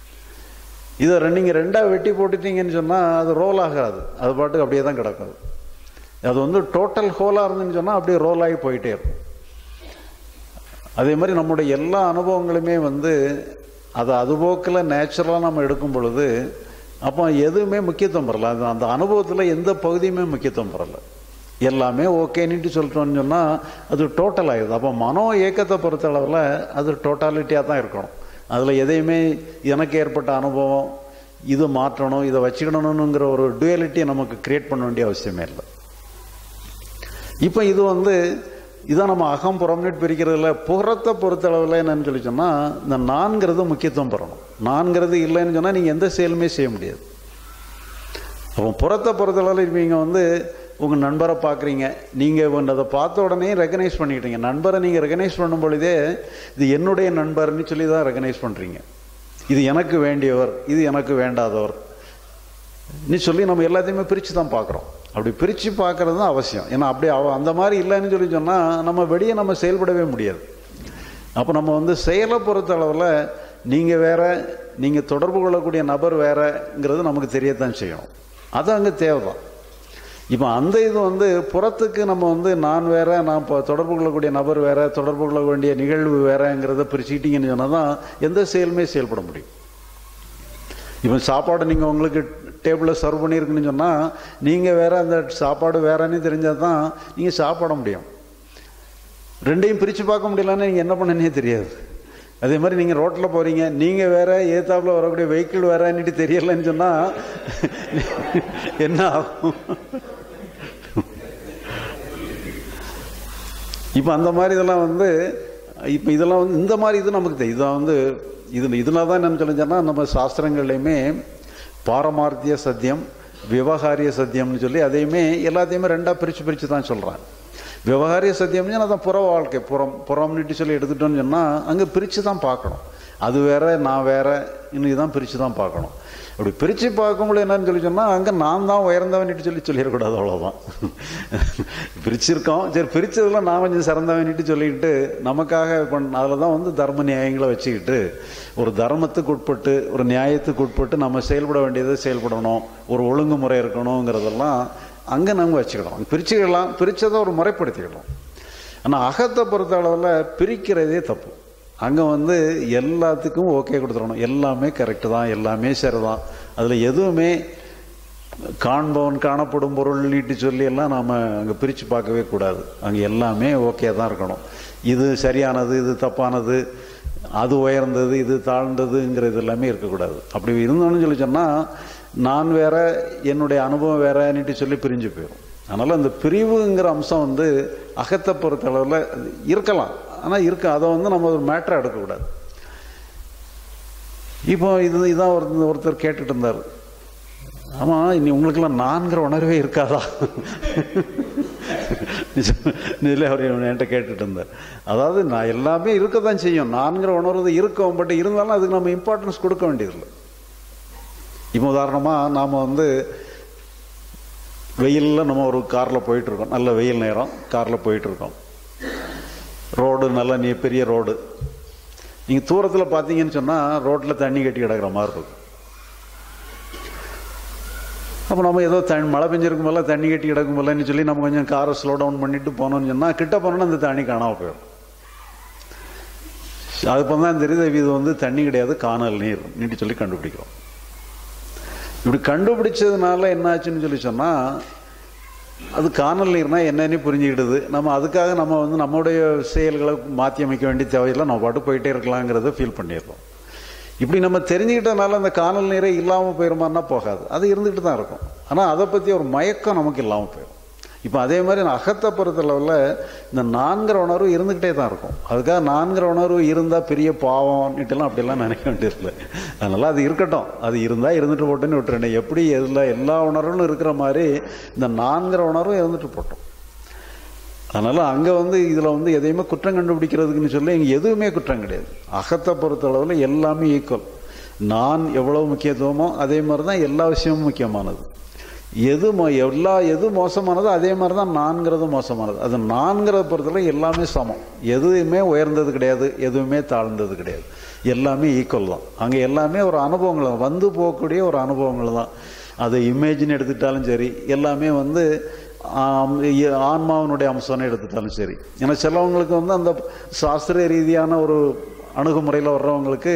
இதை நீங்கள் ரெண்டாக வெட்டி போட்டுட்டீங்கன்னு சொன்னால் அது ரோல் ஆகாது அது பாட்டுக்கு அப்படியே தான் கிடக்கும் அது வந்து டோட்டல் ஹோலாக இருந்துன்னு சொன்னால் அப்படியே ரோல் ஆகி போயிட்டே இருக்கும் அதே மாதிரி நம்முடைய எல்லா அனுபவங்களுமே வந்து அதை அதுபோக்கில் நேச்சுரலாக நம்ம எடுக்கும் பொழுது அப்போ எதுவுமே முக்கியத்துவம் பெறல அது அந்த அனுபவத்தில் எந்த பகுதியுமே முக்கியத்துவம் பெறல எல்லாமே ஓகேன்னுட்டு சொல்லிட்டோம்னு சொன்னால் அது டோட்டல் ஆகிடுது அப்போ மனோ இயக்கத்தை பொறுத்த அளவில் அது டோட்டாலிட்டியாக தான் இருக்கணும் அதில் எதையுமே எனக்கு ஏற்பட்ட அனுபவம் இது மாற்றணும் இதை வச்சுக்கணுங்கிற ஒரு டுவலிட்டியை நமக்கு கிரியேட் பண்ண வேண்டிய அவசியமே இல்லை இப்போ இது வந்து இதான் நம்ம அகம் புறம்னு பிரிக்கிறதுல புறத்தை பொறுத்தளவில் என்னன்னு சொல்லி சொன்னால் இந்த நான்கிறது முக்கியத்துவம் பெறணும் நான்கிறது இல்லைன்னு சொன்னால் நீங்கள் எந்த செயலுமே செய்ய முடியாது அப்போ புறத்தை பொறுத்தளவில் நீங்கள் வந்து உங்கள் நண்பரை பார்க்குறீங்க நீங்கள் அதை பார்த்த உடனே ரெகனைஸ் பண்ணிக்கிட்டீங்க நண்பரை நீங்கள் ரெகனைஸ் பண்ணும் பொழுதே இது என்னுடைய நண்பர்னு சொல்லி தான் ரெகனைஸ் பண்ணுறீங்க இது எனக்கு வேண்டியவர் இது எனக்கு வேண்டாதவர் நீ சொல்லி நம்ம எல்லாத்தையுமே பிரித்து தான் பார்க்குறோம் அப்படி பிரித்து பார்க்கறது தான் அவசியம் ஏன்னா அப்படி அவ அந்த மாதிரி இல்லைன்னு சொல்லி சொன்னால் நம்ம வெளியே நம்ம செயல்படவே முடியாது அப்போ நம்ம வந்து செயலை பொறுத்த அளவில் நீங்கள் வேற நீங்கள் தொடர்பு கொள்ளக்கூடிய நபர் வேறங்கிறது நமக்கு தெரியத்தான் செய்யணும் அது அங்கே தேவைதான் இப்போ அந்த இது வந்து புறத்துக்கு நம்ம வந்து நான் வேற நான் இப்போ தொடர்பு கொள்ளக்கூடிய நபர் வேற தொடர்பு கொள்ள வேண்டிய நிகழ்வு வேறங்கிறத பிரிச்சுக்கிட்டீங்கன்னு சொன்னால் தான் எந்த செயலுமே செயல்பட முடியும் இப்போ சாப்பாடு நீங்கள் உங்களுக்கு டேபிளில் சர்வ் பண்ணியிருக்குன்னு சொன்னால் நீங்கள் வேற அந்த சாப்பாடு வேறன்னு தெரிஞ்சால் தான் நீங்கள் சாப்பிட முடியும் ரெண்டையும் பிரித்து பார்க்க முடியலன்னா நீங்கள் என்ன பண்ணனே தெரியாது அதே மாதிரி நீங்கள் ரோட்டில் போகிறீங்க நீங்கள் வேற ஏத்தாப்புல வரக்கூடிய வெஹிக்கிள் வேறன்னுட்டு தெரியலன்னு சொன்னால் என்ன ஆகும் இப்போ அந்த மாதிரி இதெல்லாம் வந்து இப்போ இதெல்லாம் வந்து இந்த மாதிரி இது நமக்கு தெரியும் இதான் வந்து இது இதனால தான் என்ன சொல்லிச்சோன்னா நம்ம சாஸ்திரங்கள்லையுமே பாரமார்த்திய சத்தியம் விவகாரிய சத்தியம்னு சொல்லி அதையுமே எல்லாத்தையுமே ரெண்டாக பிரித்து பிரித்து தான் சொல்கிறேன் விவகாரிய சத்தியம்னு அதான் புற வாழ்க்கை புறம் புறம்னுட்டு சொல்லி எடுத்துட்டோம்னு சொன்னால் அங்கே பிரித்து தான் பார்க்கணும் அது வேற நான் வேற இன்னைக்கு தான் பிரித்து தான் பார்க்கணும் அப்படி பிரித்து பார்க்கும்போது என்னன்னு சொல்லி சொன்னால் அங்கே நான் தான் உயர்ந்தவன்ட்டு சொல்லி சொல்லிடக்கூடாது அவ்வளோதான் பிரிச்சிருக்கோம் சரி பிரித்ததில் நான் கொஞ்சம் சிறந்தவன்ட்டு சொல்லிக்கிட்டு நமக்காக இப்போ அதில் தான் வந்து தர்ம நியாயங்களை வச்சுக்கிட்டு ஒரு தர்மத்துக்கு உட்பட்டு ஒரு நியாயத்துக்கு உட்பட்டு நம்ம செயல்பட வேண்டியதை செயல்படணும் ஒரு ஒழுங்குமுறை இருக்கணுங்கிறதெல்லாம் அங்கே நம்ம வச்சுக்கிடலாம் பிரிச்சுக்கலாம் பிரித்ததை ஒரு முறைப்படுத்திக்கிடலாம் ஆனால் அகத்தை பொறுத்த அளவில் பிரிக்கிறதே தப்பு அங்கே வந்து எல்லாத்துக்கும் ஓகே கொடுத்துடணும் எல்லாமே கரெக்டு தான் எல்லாமே சரி தான் அதில் எதுவுமே காண்பவன் காணப்படும் பொருள் நீட்டு சொல்லி எல்லாம் நாம் அங்கே பிரித்து பார்க்கவே கூடாது அங்கே எல்லாமே ஓகே தான் இருக்கணும் இது சரியானது இது தப்பானது அது உயர்ந்தது இது தாழ்ந்ததுங்கிறது எல்லாமே இருக்கக்கூடாது அப்படி இருந்தோன்னு சொல்லி சொன்னால் நான் வேற என்னுடைய அனுபவம் வேறன்னுட்டு சொல்லி பிரிஞ்சு போயிடும் அதனால் அந்த பிரிவுங்கிற அம்சம் வந்து அகத்தை பொறுத்த அளவில் இருக்கலாம் ஆனால் இருக்கு அதை வந்து நம்ம ஒரு மேட்டராக எடுக்கக்கூடாது இப்போ இது இதான் ஒரு ஒருத்தர் கேட்டுட்டு இருந்தார் ஆமாம் இனி உங்களுக்கெல்லாம் நான்கிற உணர்வே இருக்காதா இதில் அவர் என்கிட்ட கேட்டுட்டு இருந்தார் அதாவது நான் எல்லாமே இருக்க தான் செய்யும் நான்கிற உணர்வு இருக்கும் பட் இருந்தாலும் அதுக்கு நம்ம இம்பார்ட்டன்ஸ் கொடுக்க வேண்டியதில்லை இப்போ உதாரணமாக நாம் வந்து வெயிலில் நம்ம ஒரு காரில் போயிட்டுருக்கோம் நல்ல வெயில் நேரம் காரில் போயிட்டுருக்கோம் ரோடு நல்ல நீ பெரிய ரோடு நீங்கள் தூரத்தில் பார்த்தீங்கன்னு சொன்னால் ரோட்டில் தண்ணி கட்டி கிடக்கிற மாதிரி இருக்கும் அப்போ நம்ம ஏதோ தண்ணி மழை பெஞ்சிருக்கும் போல தண்ணி கட்டி கிடக்கும் போலன்னு சொல்லி நம்ம கொஞ்சம் காரை ஸ்லோ டவுன் பண்ணிட்டு போனோம்னு சொன்னால் கிட்ட போனோன்னா அந்த தண்ணி காணாமல் போயிடும் அதுப்போ தான் தெரியுது இது வந்து தண்ணி கிடையாது காணல் நீர் நீட்டு சொல்லி கண்டுபிடிக்கிறோம் இப்படி கண்டுபிடிச்சதுனால என்னாச்சுன்னு சொல்லி சொன்னால் அது காணல் நீர்னா என்னன்னு புரிஞ்சுக்கிடுது நம்ம அதுக்காக நம்ம வந்து நம்முடைய செயல்களை மாற்றி அமைக்க வேண்டிய தேவையில்லை நம்ம பாட்டு போயிட்டே இருக்கலாங்கிறத ஃபீல் பண்ணிடுறோம் இப்படி நம்ம தெரிஞ்சுக்கிட்டனால அந்த காணல் நீரே இல்லாமல் போயிருமான்னா போகாது அது இருந்துகிட்டு தான் இருக்கும் ஆனால் அதை பற்றி ஒரு மயக்கம் நமக்கு இல்லாமல் போயிடும் இப்போ அதே மாதிரி அகத்தை பொறுத்தளவில் இந்த நான்கிற உணர்வு இருந்துக்கிட்டே தான் இருக்கும் அதுக்காக நான்கிற உணர்வு இருந்தால் பெரிய பாவம்னுட்டுலாம் அப்படிலாம் நினைக்க வேண்டியதில்லை அதனால் அது இருக்கட்டும் அது இருந்தால் இருந்துட்டு போட்டோன்னு விட்டுறேன் எப்படி எதில் எல்லா உணர்வும் இருக்கிற மாதிரி இந்த நான்கிற உணர்வும் இருந்துட்டு போட்டோம் அதனால் அங்கே வந்து இதில் வந்து எதையுமே குற்றம் கண்டுபிடிக்கிறதுக்குன்னு சொல்லி இங்கே எதுவுமே குற்றம் கிடையாது அகத்தை பொறுத்தளவில் எல்லாமே ஈக்குவல் நான் எவ்வளோ முக்கியத்துவமோ அதே மாதிரி தான் எல்லா விஷயமும் முக்கியமானது எது மோ எல்லா எது மோசமானதோ அதே மாதிரி தான் நான்கிறது மோசமானது அது நான்கிறத பொறுத்தவரை எல்லாமே சமம் எதுவுமே உயர்ந்தது கிடையாது எதுவுமே தாழ்ந்தது கிடையாது எல்லாமே ஈக்குவல் தான் அங்கே எல்லாமே ஒரு அனுபவங்கள் தான் வந்து போகக்கூடிய ஒரு அனுபவங்கள் தான் அது இமேஜின் எடுத்துக்கிட்டாலும் சரி எல்லாமே வந்து ஆன்மாவினுடைய அம்சம்னு எடுத்துட்டாலும் சரி ஏன்னா சிலவங்களுக்கு வந்து அந்த சாஸ்திரிய ரீதியான ஒரு அணுகுமுறையில் வர்றவங்களுக்கு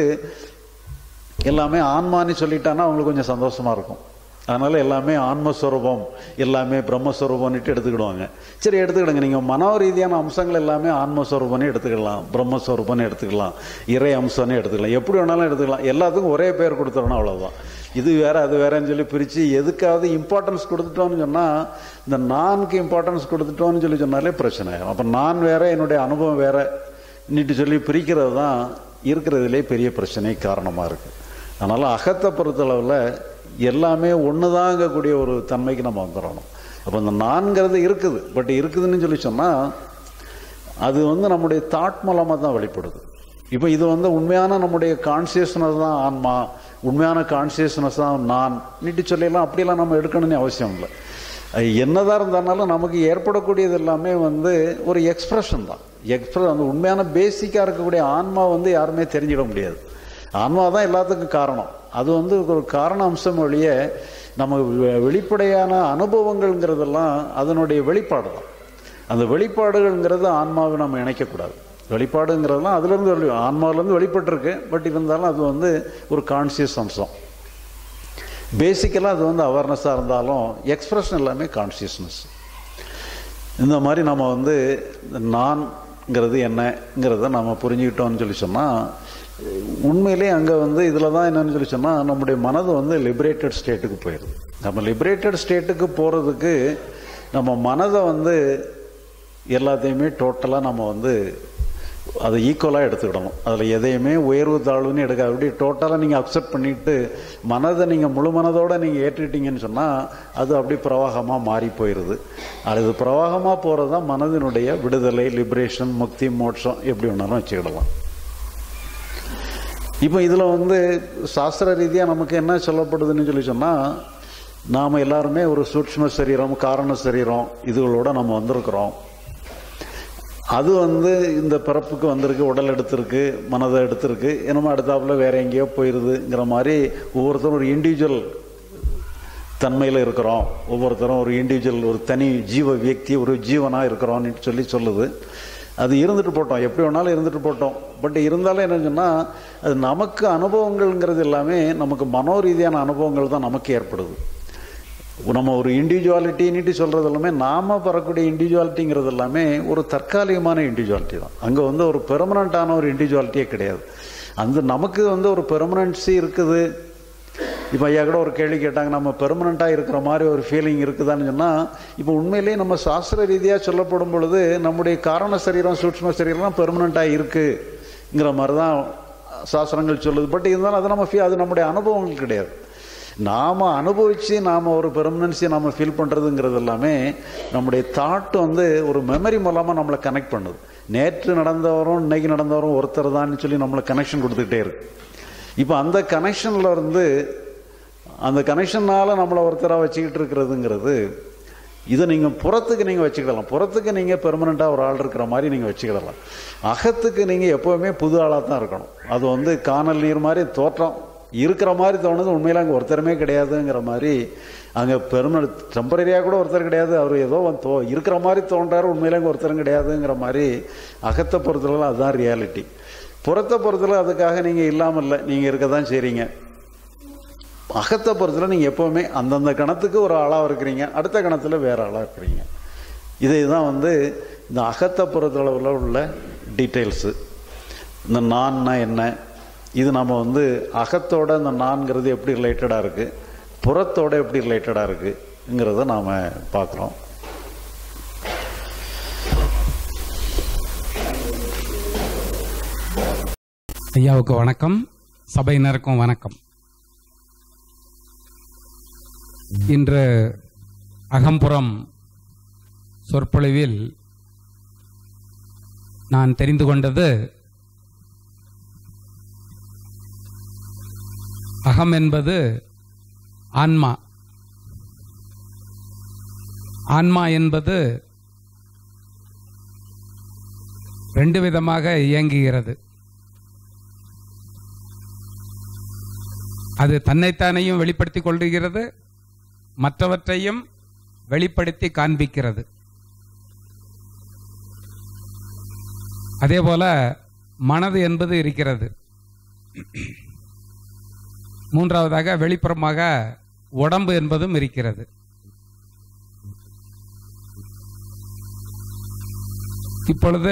எல்லாமே ஆன்மான்னு சொல்லிட்டான்னா அவங்களுக்கு கொஞ்சம் சந்தோஷமா இருக்கும் அதனால எல்லாமே ஆன்மஸ்வரூபம் எல்லாமே பிரம்மஸ்வரூபம்னுட்டு எடுத்துக்கிடுவாங்க சரி எடுத்துக்கிடுங்க நீங்க மனோ ரீதியான அம்சங்கள் எல்லாமே ஆன்மஸ்வரூபம்னு எடுத்துக்கலாம் பிரம்மஸ்வரூபம்னு எடுத்துக்கலாம் இறை அம்சம்னு எடுத்துக்கலாம் எப்படி வேணாலும் எடுத்துக்கலாம் எல்லாத்துக்கும் ஒரே பேர் கொடுத்துடணும் அவ்வளவுதான் இது வேற அது வேறன்னு சொல்லி பிரிச்சு எதுக்காவது இம்பார்ட்டன்ஸ் கொடுத்துட்டோம்னு சொன்னா இந்த நான்கு இம்பார்ட்டன்ஸ் கொடுத்துட்டோம்னு சொல்லி சொன்னாலே பிரச்சனை ஆகும் அப்ப நான் வேற என்னுடைய அனுபவம் வேற நீட்டு சொல்லி பிரிக்கிறது தான் இருக்கிறதுலே பெரிய பிரச்சனை காரணமா இருக்கு அதனால அகத்தை பொறுத்தளவில் எல்லாமே ஒண்ணுதாங்கக்கூடிய ஒரு தன்மைக்கு நம்ம வந்துடணும் அப்போ இந்த நான்கிறது இருக்குது பட் இருக்குதுன்னு சொல்லி சொன்னால் அது வந்து நம்முடைய தாட் மூலமாக தான் வெளிப்படுது இப்போ இது வந்து உண்மையான நம்முடைய கான்சியஸ்னஸ் தான் ஆன்மா உண்மையான கான்சியஸ்னஸ் தான் நான் நீட்டு சொல்லியெல்லாம் அப்படியெல்லாம் நம்ம எடுக்கணும்னு அவசியம் இல்லை அது என்னதான் இருந்தாலும் நமக்கு ஏற்படக்கூடியது எல்லாமே வந்து ஒரு எக்ஸ்பிரஷன் தான் எக்ஸ்பிரஸ் அந்த உண்மையான பேசிக்காக இருக்கக்கூடிய ஆன்மா வந்து யாருமே தெரிஞ்சிட முடியாது ஆன்மா தான் எல்லாத்துக்கும் காரணம் அது வந்து ஒரு காரண அம்சம் வழிய நம்ம வெ- வெளிப்படையான அனுபவங்கள்ங்கிறதெல்லாம் அதனுடைய வெளிப்பாடு தான் அந்த வெளிப்பாடுகள்ங்கிறது ஆன்மாவை நம்ம இணைக்கக்கூடாது வெளிப்பாடுங்கிறதெல்லாம் அதுலேருந்து வெளி ஆன்மாவிலேருந்து வெளிப்பட்டிருக்கு பட் இருந்தாலும் அது வந்து ஒரு கான்சியஸ் அம்சம் பேசிக்கலாக அது வந்து அவேர்னஸாக இருந்தாலும் எக்ஸ்பிரஷன் எல்லாமே கான்சியஸ்னஸ் இந்த மாதிரி நம்ம வந்து நான்ங்கிறது என்னங்கிறத நம்ம புரிஞ்சுக்கிட்டோம்னு சொல்லி சொன்னால் உண்மையிலே அங்கே வந்து இதில் தான் என்னன்னு சொல்லி சொன்னால் நம்முடைய மனது வந்து லிபரேட்டட் ஸ்டேட்டுக்கு போயிடுது நம்ம லிபரேட்டட் ஸ்டேட்டுக்கு போகிறதுக்கு நம்ம மனதை வந்து எல்லாத்தையுமே டோட்டலாக நம்ம வந்து அதை ஈக்குவலாக எடுத்துக்கிடணும் அதில் எதையுமே உயர்வு தாழ்வுன்னு எடுக்காது அப்படி டோட்டலாக நீங்கள் அக்செப்ட் பண்ணிட்டு மனதை நீங்கள் முழு மனதோடு நீங்கள் ஏற்றுக்கிட்டீங்கன்னு சொன்னால் அது அப்படி பிரவாகமாக மாறி போயிடுது அது பிரவாகமாக போகிறது தான் மனதினுடைய விடுதலை லிபரேஷன் முக்தி மோட்சம் எப்படி வேணாலும் வச்சுக்கிடலாம் இப்போ இதில் வந்து சாஸ்திர ரீதியாக நமக்கு என்ன சொல்லப்படுதுன்னு சொல்லி சொன்னால் நாம் எல்லாருமே ஒரு சூட்ச்ம சரீரம் காரண சரீரம் இதுகளோட நம்ம வந்திருக்கிறோம் அது வந்து இந்த பிறப்புக்கு வந்திருக்கு உடல் எடுத்திருக்கு மனதை எடுத்திருக்கு என்னமோ அடுத்தாப்புல வேற எங்கேயோ போயிடுதுங்கிற மாதிரி ஒவ்வொருத்தரும் ஒரு இண்டிவிஜுவல் தன்மையில் இருக்கிறோம் ஒவ்வொருத்தரும் ஒரு இண்டிவிஜுவல் ஒரு தனி ஜீவ வியக்தி ஒரு ஜீவனாக இருக்கிறோம்னு சொல்லி சொல்லுது அது இருந்துட்டு போட்டோம் எப்படி வேணாலும் இருந்துட்டு போட்டோம் பட் இருந்தாலும் என்ன சொன்னால் அது நமக்கு அனுபவங்கள்ங்கிறது எல்லாமே நமக்கு மனோரீதியான அனுபவங்கள் தான் நமக்கு ஏற்படுது நம்ம ஒரு இண்டிவிஜுவாலிட்டின்னுட்டு சொல்கிறது எல்லாமே நாம பெறக்கூடிய இண்டிவிஜுவாலிட்டிங்கிறது எல்லாமே ஒரு தற்காலிகமான இண்டிவிஜுவாலிட்டி தான் அங்கே வந்து ஒரு பெர்மனண்ட்டான ஒரு இண்டிவிஜுவாலிட்டியே கிடையாது அந்த நமக்கு வந்து ஒரு பெர்மனன்சி இருக்குது இப்போ ஐயா கூட ஒரு கேள்வி கேட்டாங்க நம்ம பெர்மனண்ட்டாக இருக்கிற மாதிரி ஒரு ஃபீலிங் இருக்குதான்னு சொன்னால் இப்போ உண்மையிலேயே நம்ம சாஸ்திர ரீதியாக சொல்லப்படும் பொழுது நம்முடைய காரண சரீரம் சூட்ச்ம சரீரம் பெர்மனண்ட்டாக இருக்குங்கிற மாதிரி தான் சாஸ்திரங்கள் சொல்லுது பட் இருந்தாலும் அது நம்ம ஃபீ அது நம்முடைய அனுபவங்கள் கிடையாது நாம் அனுபவித்து நாம் ஒரு பெர்மனன்சியை நம்ம ஃபீல் பண்ணுறதுங்கிறது எல்லாமே நம்முடைய தாட் வந்து ஒரு மெமரி மூலமாக நம்மளை கனெக்ட் பண்ணுது நேற்று நடந்தவரும் இன்னைக்கு நடந்தவரும் ஒருத்தர் தான் சொல்லி நம்மளை கனெக்ஷன் கொடுத்துக்கிட்டே இருக்கு இப்போ அந்த கனெக்ஷனில் இருந்து அந்த கனெக்ஷனால் நம்மளை ஒருத்தராக வச்சுக்கிட்டு இருக்கிறதுங்கிறது இதை நீங்கள் புறத்துக்கு நீங்கள் வச்சுக்கிடலாம் புறத்துக்கு நீங்கள் பெர்மனண்ட்டாக ஒரு ஆள் இருக்கிற மாதிரி நீங்கள் வச்சுக்கிடலாம் அகத்துக்கு நீங்கள் எப்போவுமே புது ஆளாக தான் இருக்கணும் அது வந்து காணல் நீர் மாதிரி தோற்றம் இருக்கிற மாதிரி தோணுது உண்மையில அங்கே ஒருத்தருமே கிடையாதுங்கிற மாதிரி அங்கே பெருமனண்ட் டெம்பரரியாக கூட ஒருத்தர் கிடையாது அவர் ஏதோ வந்து தோ இருக்கிற மாதிரி தோன்றாரு உண்மையில அங்கே ஒருத்தரும் கிடையாதுங்கிற மாதிரி அகத்தை பொறுத்தளவு அதுதான் ரியாலிட்டி புறத்தை பொறுத்தல அதுக்காக நீங்கள் இல்லாமல் இல்லை நீங்கள் இருக்க தான் செய்கிறீங்க அகத்தை பொறுத்தல நீங்கள் எப்போவுமே அந்தந்த கணத்துக்கு ஒரு ஆளாக இருக்கிறீங்க அடுத்த கணத்தில் வேறு ஆளாக இருக்கிறீங்க இதை தான் வந்து இந்த அகத்தை பொறுத்தளவில் உள்ள டீட்டெயில்ஸு இந்த நான்னா என்ன இது நம்ம வந்து அகத்தோட இந்த நான்கிறது எப்படி ரிலேட்டடாக இருக்குது புறத்தோட எப்படி ரிலேட்டடாக இருக்குங்கிறத நாம் பார்க்குறோம் ஐயாவுக்கு வணக்கம் சபையினருக்கும் வணக்கம் இன்று அகம்புறம் சொற்பொழிவில் நான் தெரிந்து கொண்டது அகம் என்பது ஆன்மா ஆன்மா என்பது ரெண்டு விதமாக இயங்குகிறது அது தன்னைத்தானையும் வெளிப்படுத்திக் கொள்கிறது மற்றவற்றையும் வெளிப்படுத்தி காண்பிக்கிறது அதே போல மனது என்பது இருக்கிறது மூன்றாவதாக வெளிப்புறமாக உடம்பு என்பதும் இருக்கிறது இப்பொழுது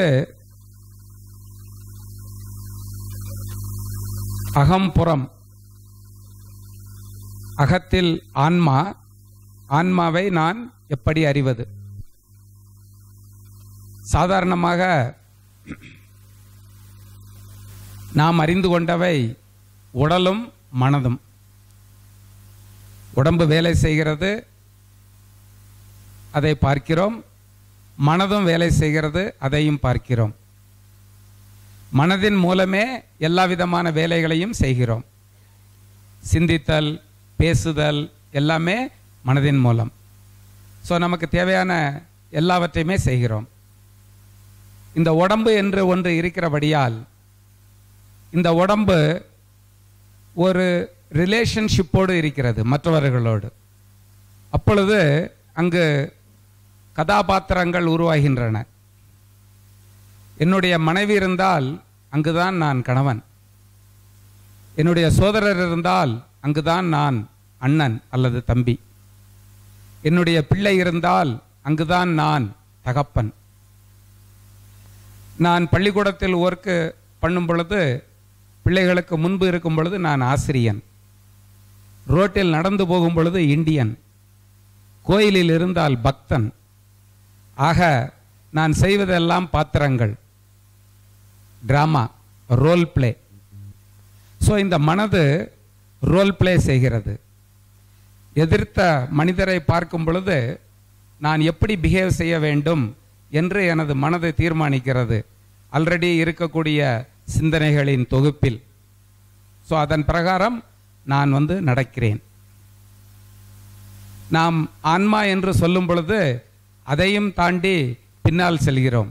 அகம்புறம் அகத்தில் ஆன்மா ஆன்மாவை நான் எப்படி அறிவது சாதாரணமாக நாம் அறிந்து கொண்டவை உடலும் மனதும் உடம்பு வேலை செய்கிறது அதை பார்க்கிறோம் மனதும் வேலை செய்கிறது அதையும் பார்க்கிறோம் மனதின் மூலமே எல்லா விதமான வேலைகளையும் செய்கிறோம் சிந்தித்தல் பேசுதல் எல்லாமே மனதின் மூலம் ஸோ நமக்கு தேவையான எல்லாவற்றையுமே செய்கிறோம் இந்த உடம்பு என்று ஒன்று இருக்கிறபடியால் இந்த உடம்பு ஒரு ரிலேஷன்ஷிப்போடு இருக்கிறது மற்றவர்களோடு அப்பொழுது அங்கு கதாபாத்திரங்கள் உருவாகின்றன என்னுடைய மனைவி இருந்தால் அங்குதான் நான் கணவன் என்னுடைய சோதரர் இருந்தால் அங்குதான் நான் அண்ணன் அல்லது தம்பி என்னுடைய பிள்ளை இருந்தால் அங்குதான் நான் தகப்பன் நான் பள்ளிக்கூடத்தில் ஒர்க்கு பண்ணும் பொழுது பிள்ளைகளுக்கு முன்பு இருக்கும் பொழுது நான் ஆசிரியன் ரோட்டில் நடந்து போகும் பொழுது இந்தியன் கோயிலில் இருந்தால் பக்தன் ஆக நான் செய்வதெல்லாம் பாத்திரங்கள் டிராமா ரோல் பிளே ஸோ இந்த மனது ரோல் பிளே செய்கிறது எதிர்த்த மனிதரை பார்க்கும் பொழுது நான் எப்படி பிஹேவ் செய்ய வேண்டும் என்று எனது மனதை தீர்மானிக்கிறது ஆல்ரெடி இருக்கக்கூடிய சிந்தனைகளின் தொகுப்பில் ஸோ அதன் பிரகாரம் நான் வந்து நடக்கிறேன் நாம் ஆன்மா என்று சொல்லும் பொழுது அதையும் தாண்டி பின்னால் செல்கிறோம்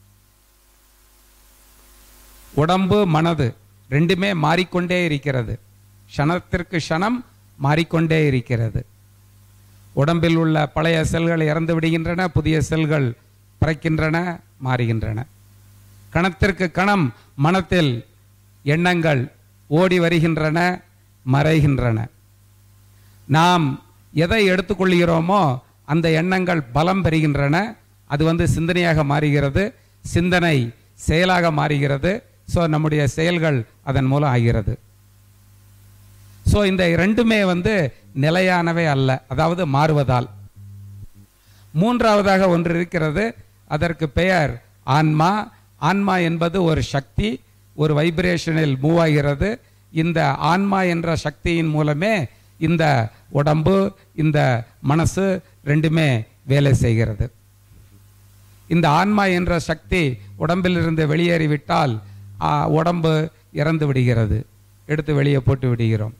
உடம்பு மனது ரெண்டுமே மாறிக்கொண்டே இருக்கிறது க்ஷணத்திற்கு க்ஷணம் மாறிக்கொண்டே இருக்கிறது உடம்பில் உள்ள பழைய செல்கள் இறந்து விடுகின்றன புதிய செல்கள் பிறக்கின்றன மாறுகின்றன கணத்திற்கு கணம் மனத்தில் எண்ணங்கள் ஓடி வருகின்றன மறைகின்றன நாம் எதை எடுத்துக்கொள்கிறோமோ அந்த எண்ணங்கள் பலம் பெறுகின்றன அது வந்து சிந்தனையாக மாறுகிறது சிந்தனை செயலாக மாறுகிறது ஸோ நம்முடைய செயல்கள் அதன் மூலம் ஆகிறது ஸோ இந்த இரண்டுமே வந்து நிலையானவை அல்ல அதாவது மாறுவதால் மூன்றாவதாக ஒன்று இருக்கிறது அதற்கு பெயர் ஆன்மா ஆன்மா என்பது ஒரு சக்தி ஒரு வைப்ரேஷனில் மூவ் ஆகிறது இந்த ஆன்மா என்ற சக்தியின் மூலமே இந்த உடம்பு இந்த மனசு ரெண்டுமே வேலை செய்கிறது இந்த ஆன்மா என்ற சக்தி உடம்பிலிருந்து வெளியேறிவிட்டால் ஆ, உடம்பு இறந்து விடுகிறது எடுத்து வெளியே போட்டு விடுகிறோம்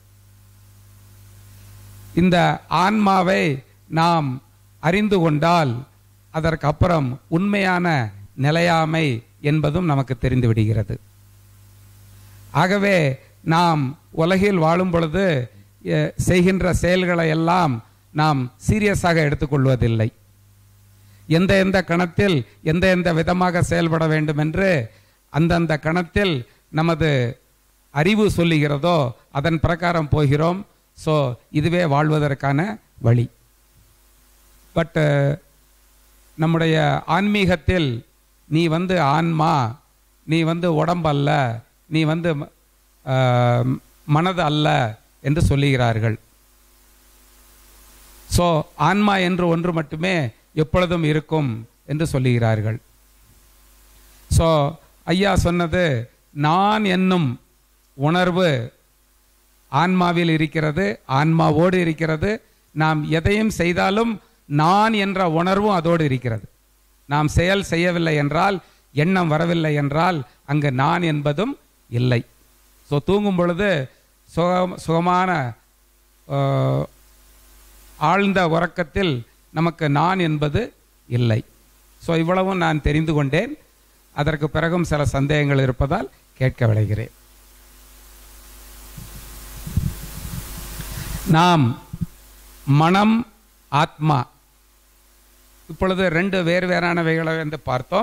இந்த ஆன்மாவை நாம் அறிந்து கொண்டால் அதற்கு அப்புறம் உண்மையான நிலையாமை என்பதும் நமக்கு தெரிந்து விடுகிறது ஆகவே நாம் உலகில் வாழும் பொழுது எ, செய்கின்ற செயல்களை எல்லாம் நாம் சீரியஸாக எடுத்துக்கொள்வதில்லை எந்த எந்த கணத்தில் எந்த எந்த விதமாக செயல்பட வேண்டும் என்று அந்தந்த கணத்தில் நமது அறிவு சொல்லுகிறதோ அதன் பிரகாரம் போகிறோம் ஸோ இதுவே வாழ்வதற்கான வழி பட் நம்முடைய ஆன்மீகத்தில் நீ வந்து ஆன்மா நீ வந்து உடம்பல்ல நீ வந்து ஆஹ், மனது அல்ல என்று சொல்லுகிறார்கள் ஸோ ஆன்மா என்று ஒன்று மட்டுமே எப்பொழுதும் இருக்கும் என்று சொல்லுகிறார்கள் ஸோ ஐயா சொன்னது நான் என்னும் உணர்வு ஆன்மாவில் இருக்கிறது ஆன்மாவோடு இருக்கிறது நாம் எதையும் செய்தாலும் நான் என்ற உணர்வும் அதோடு இருக்கிறது நாம் செயல் செய்யவில்லை என்றால் எண்ணம் வரவில்லை என்றால் அங்கு நான் என்பதும் இல்லை ஸோ தூங்கும் பொழுது சுகம் சுகமான ஆஹ், ஆழ்ந்த உறக்கத்தில் நமக்கு நான் என்பது இல்லை ஸோ இவ்வளவும் நான் தெரிந்து கொண்டேன் அதற்கு பிறகும் சில சந்தேகங்கள் இருப்பதால் கேட்க விளைகிறேன் நாம் மனம் ஆத்மா இப்பொழுது ரெண்டு வேறு வேறானவைகளை வந்து பார்த்தோம்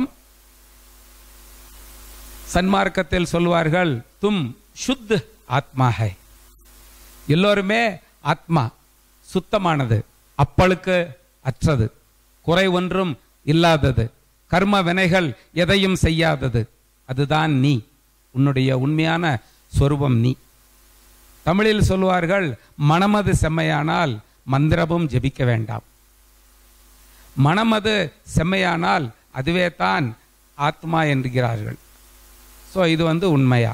சன்மார்க்கத்தில் சொல்வார்கள் தும் சுத் ஆத்மா ஹை எல்லோருமே ஆத்மா சுத்தமானது அப்பழுக்கு அற்றது குறை ஒன்றும் இல்லாதது கர்ம வினைகள் எதையும் செய்யாதது அதுதான் நீ உன்னுடைய உண்மையான சொரூபம் நீ தமிழில் சொல்வார்கள் மனமது செம்மையானால் மந்திரமும் ஜெபிக்க வேண்டாம் மனமது செம்மையானால் அதுவே தான் ஆத்மா என்கிறார்கள் ஸோ இது வந்து உண்மையா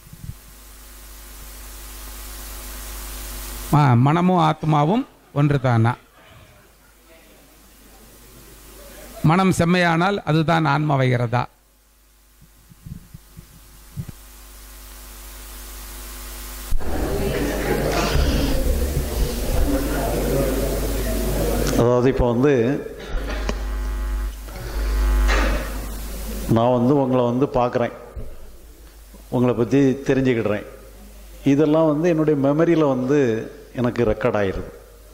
ஆ, மனமும் ஆத்மாவும் ஒன்று தானா மனம் செம்மையானால் அதுதான் ஆன்மா வைகிறதா அதாவது இப்போ வந்து நான் வந்து உங்களை வந்து பார்க்குறேன் உங்களை பற்றி தெரிஞ்சுக்கிடுறேன் இதெல்லாம் வந்து என்னுடைய மெமரியில் வந்து எனக்கு ரெக்கார்ட் ஆயிடுது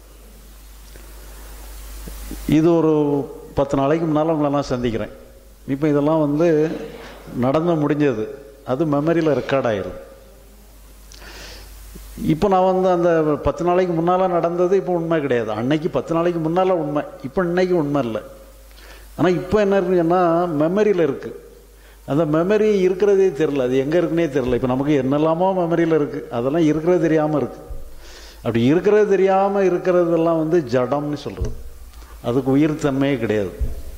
இது ஒரு பத்து நாளைக்கு முன்னால் உங்களெல்லாம் சந்திக்கிறேன் இப்போ இதெல்லாம் வந்து நடந்து முடிஞ்சது அது மெமரியில் ரெக்கார்ட் ஆயிடுது இப்போ நான் வந்து அந்த பத்து நாளைக்கு முன்னால் நடந்தது இப்போ உண்மை கிடையாது அன்னைக்கு பத்து நாளைக்கு முன்னால் உண்மை இப்போ இன்னைக்கு உண்மை இல்லை ஆனால் இப்போ என்ன இருக்குன்னா மெமரியில் இருக்குது அந்த மெமரி இருக்கிறதே தெரில அது எங்கே இருக்குன்னே தெரில இப்போ நமக்கு என்னெல்லாமோ மெமரியில் இருக்குது அதெல்லாம் இருக்கிறது தெரியாமல் இருக்குது அப்படி இருக்கிறது தெரியாமல் இருக்கிறதெல்லாம் வந்து ஜடம்னு சொல்கிறது அதுக்கு உயிர் தன்மையே கிடையாது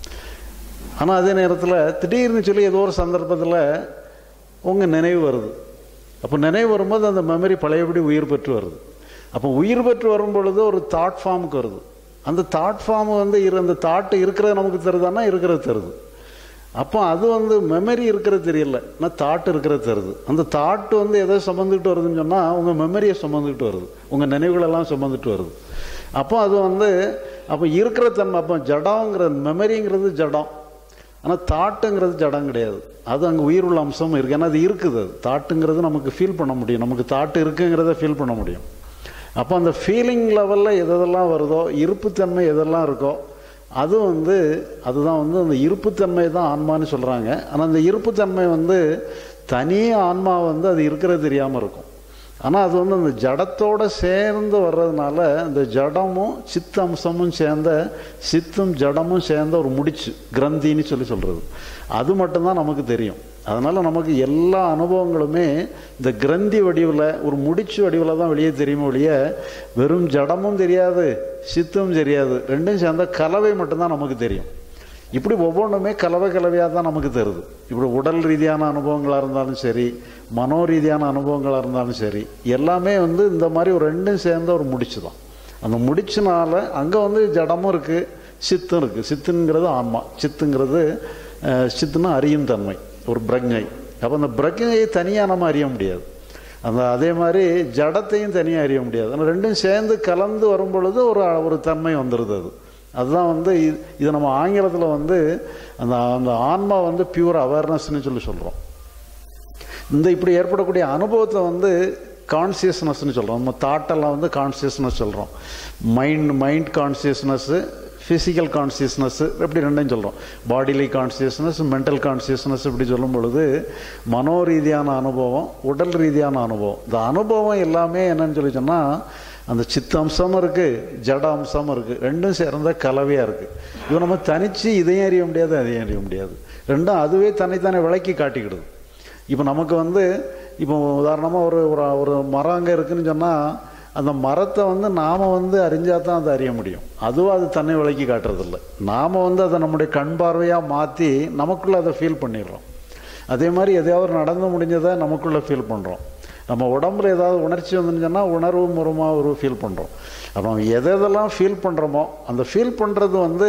ஆனால் அதே நேரத்தில் திடீர்னு சொல்லி ஏதோ ஒரு சந்தர்ப்பத்தில் உங்கள் நினைவு வருது அப்போ நினைவு வரும்போது அந்த மெமரி பழையபடி உயிர் பெற்று வருது அப்போ உயிர் பெற்று வரும் பொழுது ஒரு தாட் ஃபார்முக்கு வருது அந்த தாட் ஃபார்ம் வந்து இரு அந்த தாட்டு இருக்கிறது நமக்கு தருதானா இருக்கிறது தருது அப்போ அது வந்து மெமரி இருக்கிறது தெரியல ஆனால் தாட் இருக்கிறது தருது அந்த தாட்டு வந்து எதை சுமந்துக்கிட்டு வருதுன்னு சொன்னால் உங்கள் மெமரியை சுமந்துக்கிட்டு வருது உங்கள் நினைவுகளெல்லாம் சுமந்துட்டு வருது அப்போ அது வந்து அப்போ இருக்கிற தன்மை அப்போ ஜடங்கிறது மெமரிங்கிறது ஜடம் ஆனால் தாட்டுங்கிறது ஜடம் கிடையாது அது அங்கே உயிர் உள்ள அம்சமும் இருக்குது ஏன்னா அது இருக்குது அது தாட்டுங்கிறது நமக்கு ஃபீல் பண்ண முடியும் நமக்கு தாட்டு இருக்குங்கிறத ஃபீல் பண்ண முடியும் அப்போ அந்த ஃபீலிங் லெவலில் எதெல்லாம் வருதோ இருப்புத்தன்மை எதெல்லாம் இருக்கோ அது வந்து அதுதான் வந்து அந்த இருப்புத்தன்மை தான் ஆன்மான்னு சொல்கிறாங்க ஆனால் அந்த இருப்புத்தன்மை வந்து தனி ஆன்மா வந்து அது இருக்கிறது தெரியாமல் இருக்கும் ஆனால் அது வந்து அந்த ஜடத்தோட சேர்ந்து வர்றதுனால அந்த ஜடமும் சித்த அம்சமும் சேர்ந்த சித்தும் ஜடமும் சேர்ந்த ஒரு முடிச்சு கிரந்தின்னு சொல்லி சொல்கிறது அது மட்டும்தான் நமக்கு தெரியும் அதனால் நமக்கு எல்லா அனுபவங்களுமே இந்த கிரந்தி வடிவில் ஒரு முடிச்சு வடிவில் தான் வெளியே தெரியுமே ஒழிய வெறும் ஜடமும் தெரியாது சித்தும் தெரியாது ரெண்டும் சேர்ந்த கலவை மட்டும்தான் நமக்கு தெரியும் இப்படி ஒவ்வொன்றுமே கலவை கலவையாக தான் நமக்கு தருது இப்படி உடல் ரீதியான அனுபவங்களாக இருந்தாலும் சரி மனோ ரீதியான அனுபவங்களாக இருந்தாலும் சரி எல்லாமே வந்து இந்த மாதிரி ஒரு ரெண்டும் சேர்ந்த ஒரு முடிச்சு தான் அந்த முடிச்சுனால அங்கே வந்து ஜடமும் இருக்குது சித்தும் இருக்குது சித்துங்கிறது ஆன்மா சித்துங்கிறது அஹ், சித்துன்னா அறியும் தன்மை ஒரு பிரஜை அப்போ அந்த பிரஜையை தனியாக நம்ம அறிய முடியாது அந்த அதே மாதிரி ஜடத்தையும் தனியாக அறிய முடியாது ஆனால் ரெண்டும் சேர்ந்து கலந்து வரும் பொழுது ஒரு ஒரு தன்மை வந்துடுது அது அதுதான் வந்து இது இதை நம்ம ஆங்கிலத்தில் வந்து அந்த அந்த ஆன்மா வந்து பியூர் அவேர்னஸ்னு சொல்லி சொல்கிறோம் இந்த இப்படி ஏற்படக்கூடிய அனுபவத்தை வந்து கான்சியஸ்னஸ்னு சொல்கிறோம் நம்ம தாட்டெல்லாம் வந்து கான்சியஸ்னஸ் சொல்கிறோம் mind mind consciousness physical consciousness இப்படி ரெண்டையும் சொல்கிறோம் பாடிலி கான்சியஸ்னஸ் மென்டல் கான்சியஸ்னஸ் இப்படி சொல்லும் பொழுது மனோ ரீதியான அனுபவம் உடல் ரீதியான அனுபவம் இந்த அனுபவம் எல்லாமே என்னன்னு சொல்லி சொன்னால் அந்த சித்த அம்சமும் இருக்குது ஜட அம்சமும் இருக்குது ரெண்டும் சேர்ந்த கலவையாக இருக்குது இது நம்ம தனித்து இதையும் அறிய முடியாது அதையும் அறிய முடியாது ரெண்டும் அதுவே தன்னைத்தானே விளக்கி காட்டிக்கிடுது இப்போ நமக்கு வந்து இப்போ உதாரணமாக ஒரு ஒரு ஒரு மரம் அங்கே இருக்குன்னு சொன்னால் அந்த மரத்தை வந்து நாம் வந்து அறிஞ்சால் தான் அதை அறிய முடியும் அதுவும் அது தன்னை விளக்கி காட்டுறதில்ல நாம் வந்து அதை நம்முடைய கண் பார்வையாக மாற்றி நமக்குள்ளே அதை ஃபீல் பண்ணிடுறோம் அதே மாதிரி எதையாவது நடந்து முடிஞ்சதை நமக்குள்ளே ஃபீல் பண்ணுறோம் நம்ம உடம்புல ஏதாவது உணர்ச்சி வந்துன்னு சொன்னால் உணர்வு மூலமாக ஒரு ஃபீல் பண்ணுறோம் அப்போ எதை எதெல்லாம் ஃபீல் பண்ணுறோமோ அந்த ஃபீல் பண்ணுறது வந்து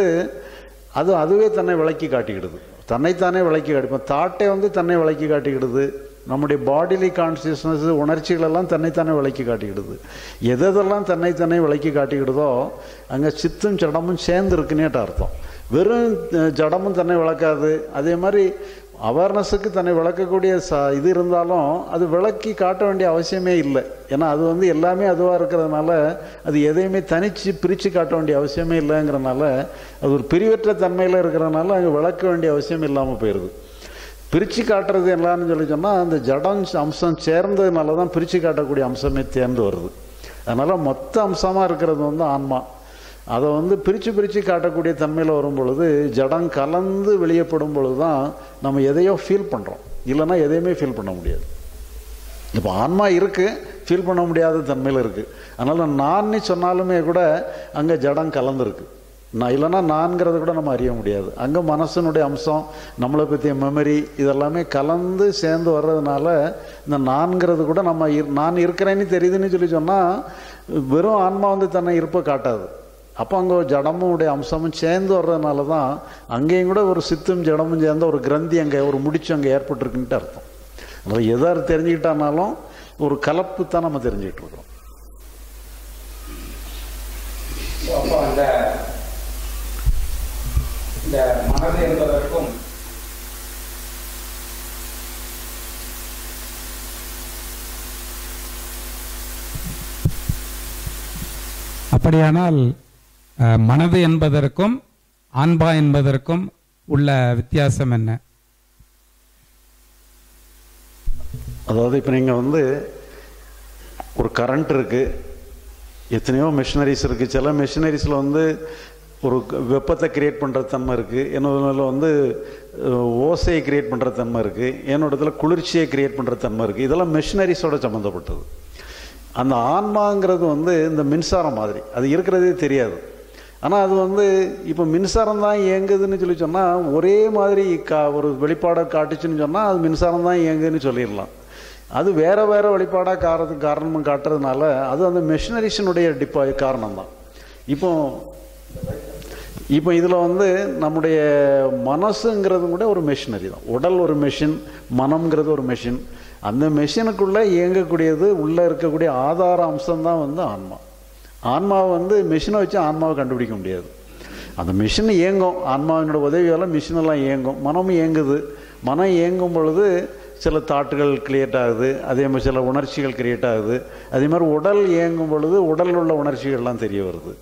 அது அதுவே தன்னை விளக்கி காட்டிக்கிடுது தன்னைத்தானே விளக்கி காட்டி இப்போ தாட்டை வந்து தன்னை விளக்கி காட்டிக்கிடுது நம்முடைய பாடிலி கான்சியஸ்னஸ் உணர்ச்சிகளெல்லாம் தன்னைத்தானே விளக்கி காட்டிக்கிடுது எதெல்லாம் தன்னைத்தானே விளக்கி காட்டிக்கிடுதோ அங்கே சித்தும் ஜடமும் சேர்ந்து இருக்குன்னேட்டு அர்த்தம் வெறும் அஹ், ஜடமும் தன்னை விளக்காது அதே மாதிரி அவேர்னஸுக்கு தன்னை விளக்கக்கூடிய ச இது இருந்தாலும் அது விளக்கி காட்ட வேண்டிய அவசியமே இல்லை ஏன்னா அது வந்து எல்லாமே அதுவாக இருக்கிறதுனால அது எதையுமே தனித்து பிரித்து காட்ட வேண்டிய அவசியமே இல்லைங்கிறனால அது ஒரு பிரிவற்ற தன்மையில் இருக்கிறனால அங்கே விளக்க வேண்டிய அவசியம் இல்லாமல் போயிடுது பிரித்து காட்டுறது என்னன்னு சொல்லி சொன்னால் அந்த ஜடம் அம்சம் சேர்ந்ததுனால தான் பிரித்து காட்டக்கூடிய அம்சமே தேர்ந்து வருது அதனால் மொத்த அம்சமாக இருக்கிறது வந்து ஆன்மா அதை வந்து பிரித்து பிரித்து காட்டக்கூடிய தன்மையில் வரும் பொழுது ஜடம் கலந்து வெளியப்படும் பொழுது தான் நம்ம எதையோ ஃபீல் பண்ணுறோம் இல்லைன்னா எதையுமே ஃபீல் பண்ண முடியாது இப்போ ஆன்மா இருக்குது ஃபீல் பண்ண முடியாத தன்மையில் இருக்குது அதனால் நான்னு சொன்னாலுமே கூட அங்கே ஜடம் கலந்துருக்கு நான் இல்லைன்னா நான்கிறத கூட நம்ம அறிய முடியாது அங்கே மனசனுடைய அம்சம் நம்மளை பற்றிய மெமரி இதெல்லாமே கலந்து சேர்ந்து வர்றதுனால இந்த நான்கிறது கூட நம்ம இரு- நான் இருக்கிறேன்னு தெரியுதுன்னு சொல்லி சொன்னால் வெறும் ஆன்மா வந்து தன்னை இருப்ப காட்டாது அப்போ அங்கே ஒரு ஜடமும் உடைய அம்சமும் சேர்ந்து வர்றதுனால தான் அங்கேயும் கூட ஒரு சித்தும் ஜடமும் சேர்ந்த ஒரு கிரந்தி அங்கே ஒரு முடிச்சு அங்கே ஏற்பட்டிருக்குன்ட்டு அர்த்தம் அதனால் எதை தெரிஞ்சுக்கிட்டானாலும் ஒரு கலப்பு தான் நம்ம தெரிஞ்சுக்கிட்டு இருக்கோம் அப்போ அந்த இந்த மனது என்பதற்கும் அப்படியானால் அஹ், மனது என்பதற்கும் ஆன்பா என்பதற்கும் உள்ள வித்தியாசம் என்ன அதாவது இப்போ நீங்கள் வந்து ஒரு கரண்ட் இருக்குது எத்தனையோ மிஷினரிஸ் இருக்குது சில மிஷினரிஸில் வந்து ஒரு க- வெப்பத்தை கிரியேட் பண்ணுற தன்மை இருக்குது என்னோட வந்து அஹ், ஓசையை கிரியேட் பண்ணுற தன்மை இருக்குது என்னோட இடத்துல குளிர்ச்சியை கிரியேட் பண்ணுற தன்மை இருக்குது இதெல்லாம் மிஷினரிஸோட சம்மந்தப்பட்டது அந்த ஆன்மாங்கிறது வந்து இந்த மின்சாரம் மாதிரி அது இருக்கிறதே தெரியாது ஆனால் அது வந்து இப்போ மின்சாரம் தான் இயங்குதுன்னு சொல்லி சொன்னால் ஒரே மாதிரி கா ஒரு வெளிப்பாடை காட்டுச்சுன்னு சொன்னால் அது மின்சாரம் தான் இயங்குதுன்னு சொல்லிடலாம் அது வேற வேற வெளிப்பாடாக காரத்துக்கு காரணமும் காட்டுறதுனால அது அந்த மெஷினரிஷனுடைய டிப்பா காரணம் தான் இப்போ இப்போ இதில் வந்து நம்முடைய மனசுங்கிறது கூட ஒரு மெஷினரி தான் உடல் ஒரு மெஷின் மனம்ங்கிறது ஒரு மெஷின் அந்த மெஷினுக்குள்ளே இயங்கக்கூடியது உள்ளே இருக்கக்கூடிய ஆதார அம்சம் தான் வந்து ஆன்மா ஆன்மாவை வந்து மெஷினை வச்சு ஆன்மாவை கண்டுபிடிக்க முடியாது அந்த மிஷின் இயங்கும் ஆன்மாவினோட உதவியால் மிஷினெல்லாம் இயங்கும் மனமும் இயங்குது மனம் இயங்கும் பொழுது சில தாட்டுகள் கிரியேட் ஆகுது அதே மாதிரி சில உணர்ச்சிகள் கிரியேட் ஆகுது அதே மாதிரி உடல் இயங்கும் பொழுது உடலில் உள்ள உணர்ச்சிகள்லாம் தெரிய வருது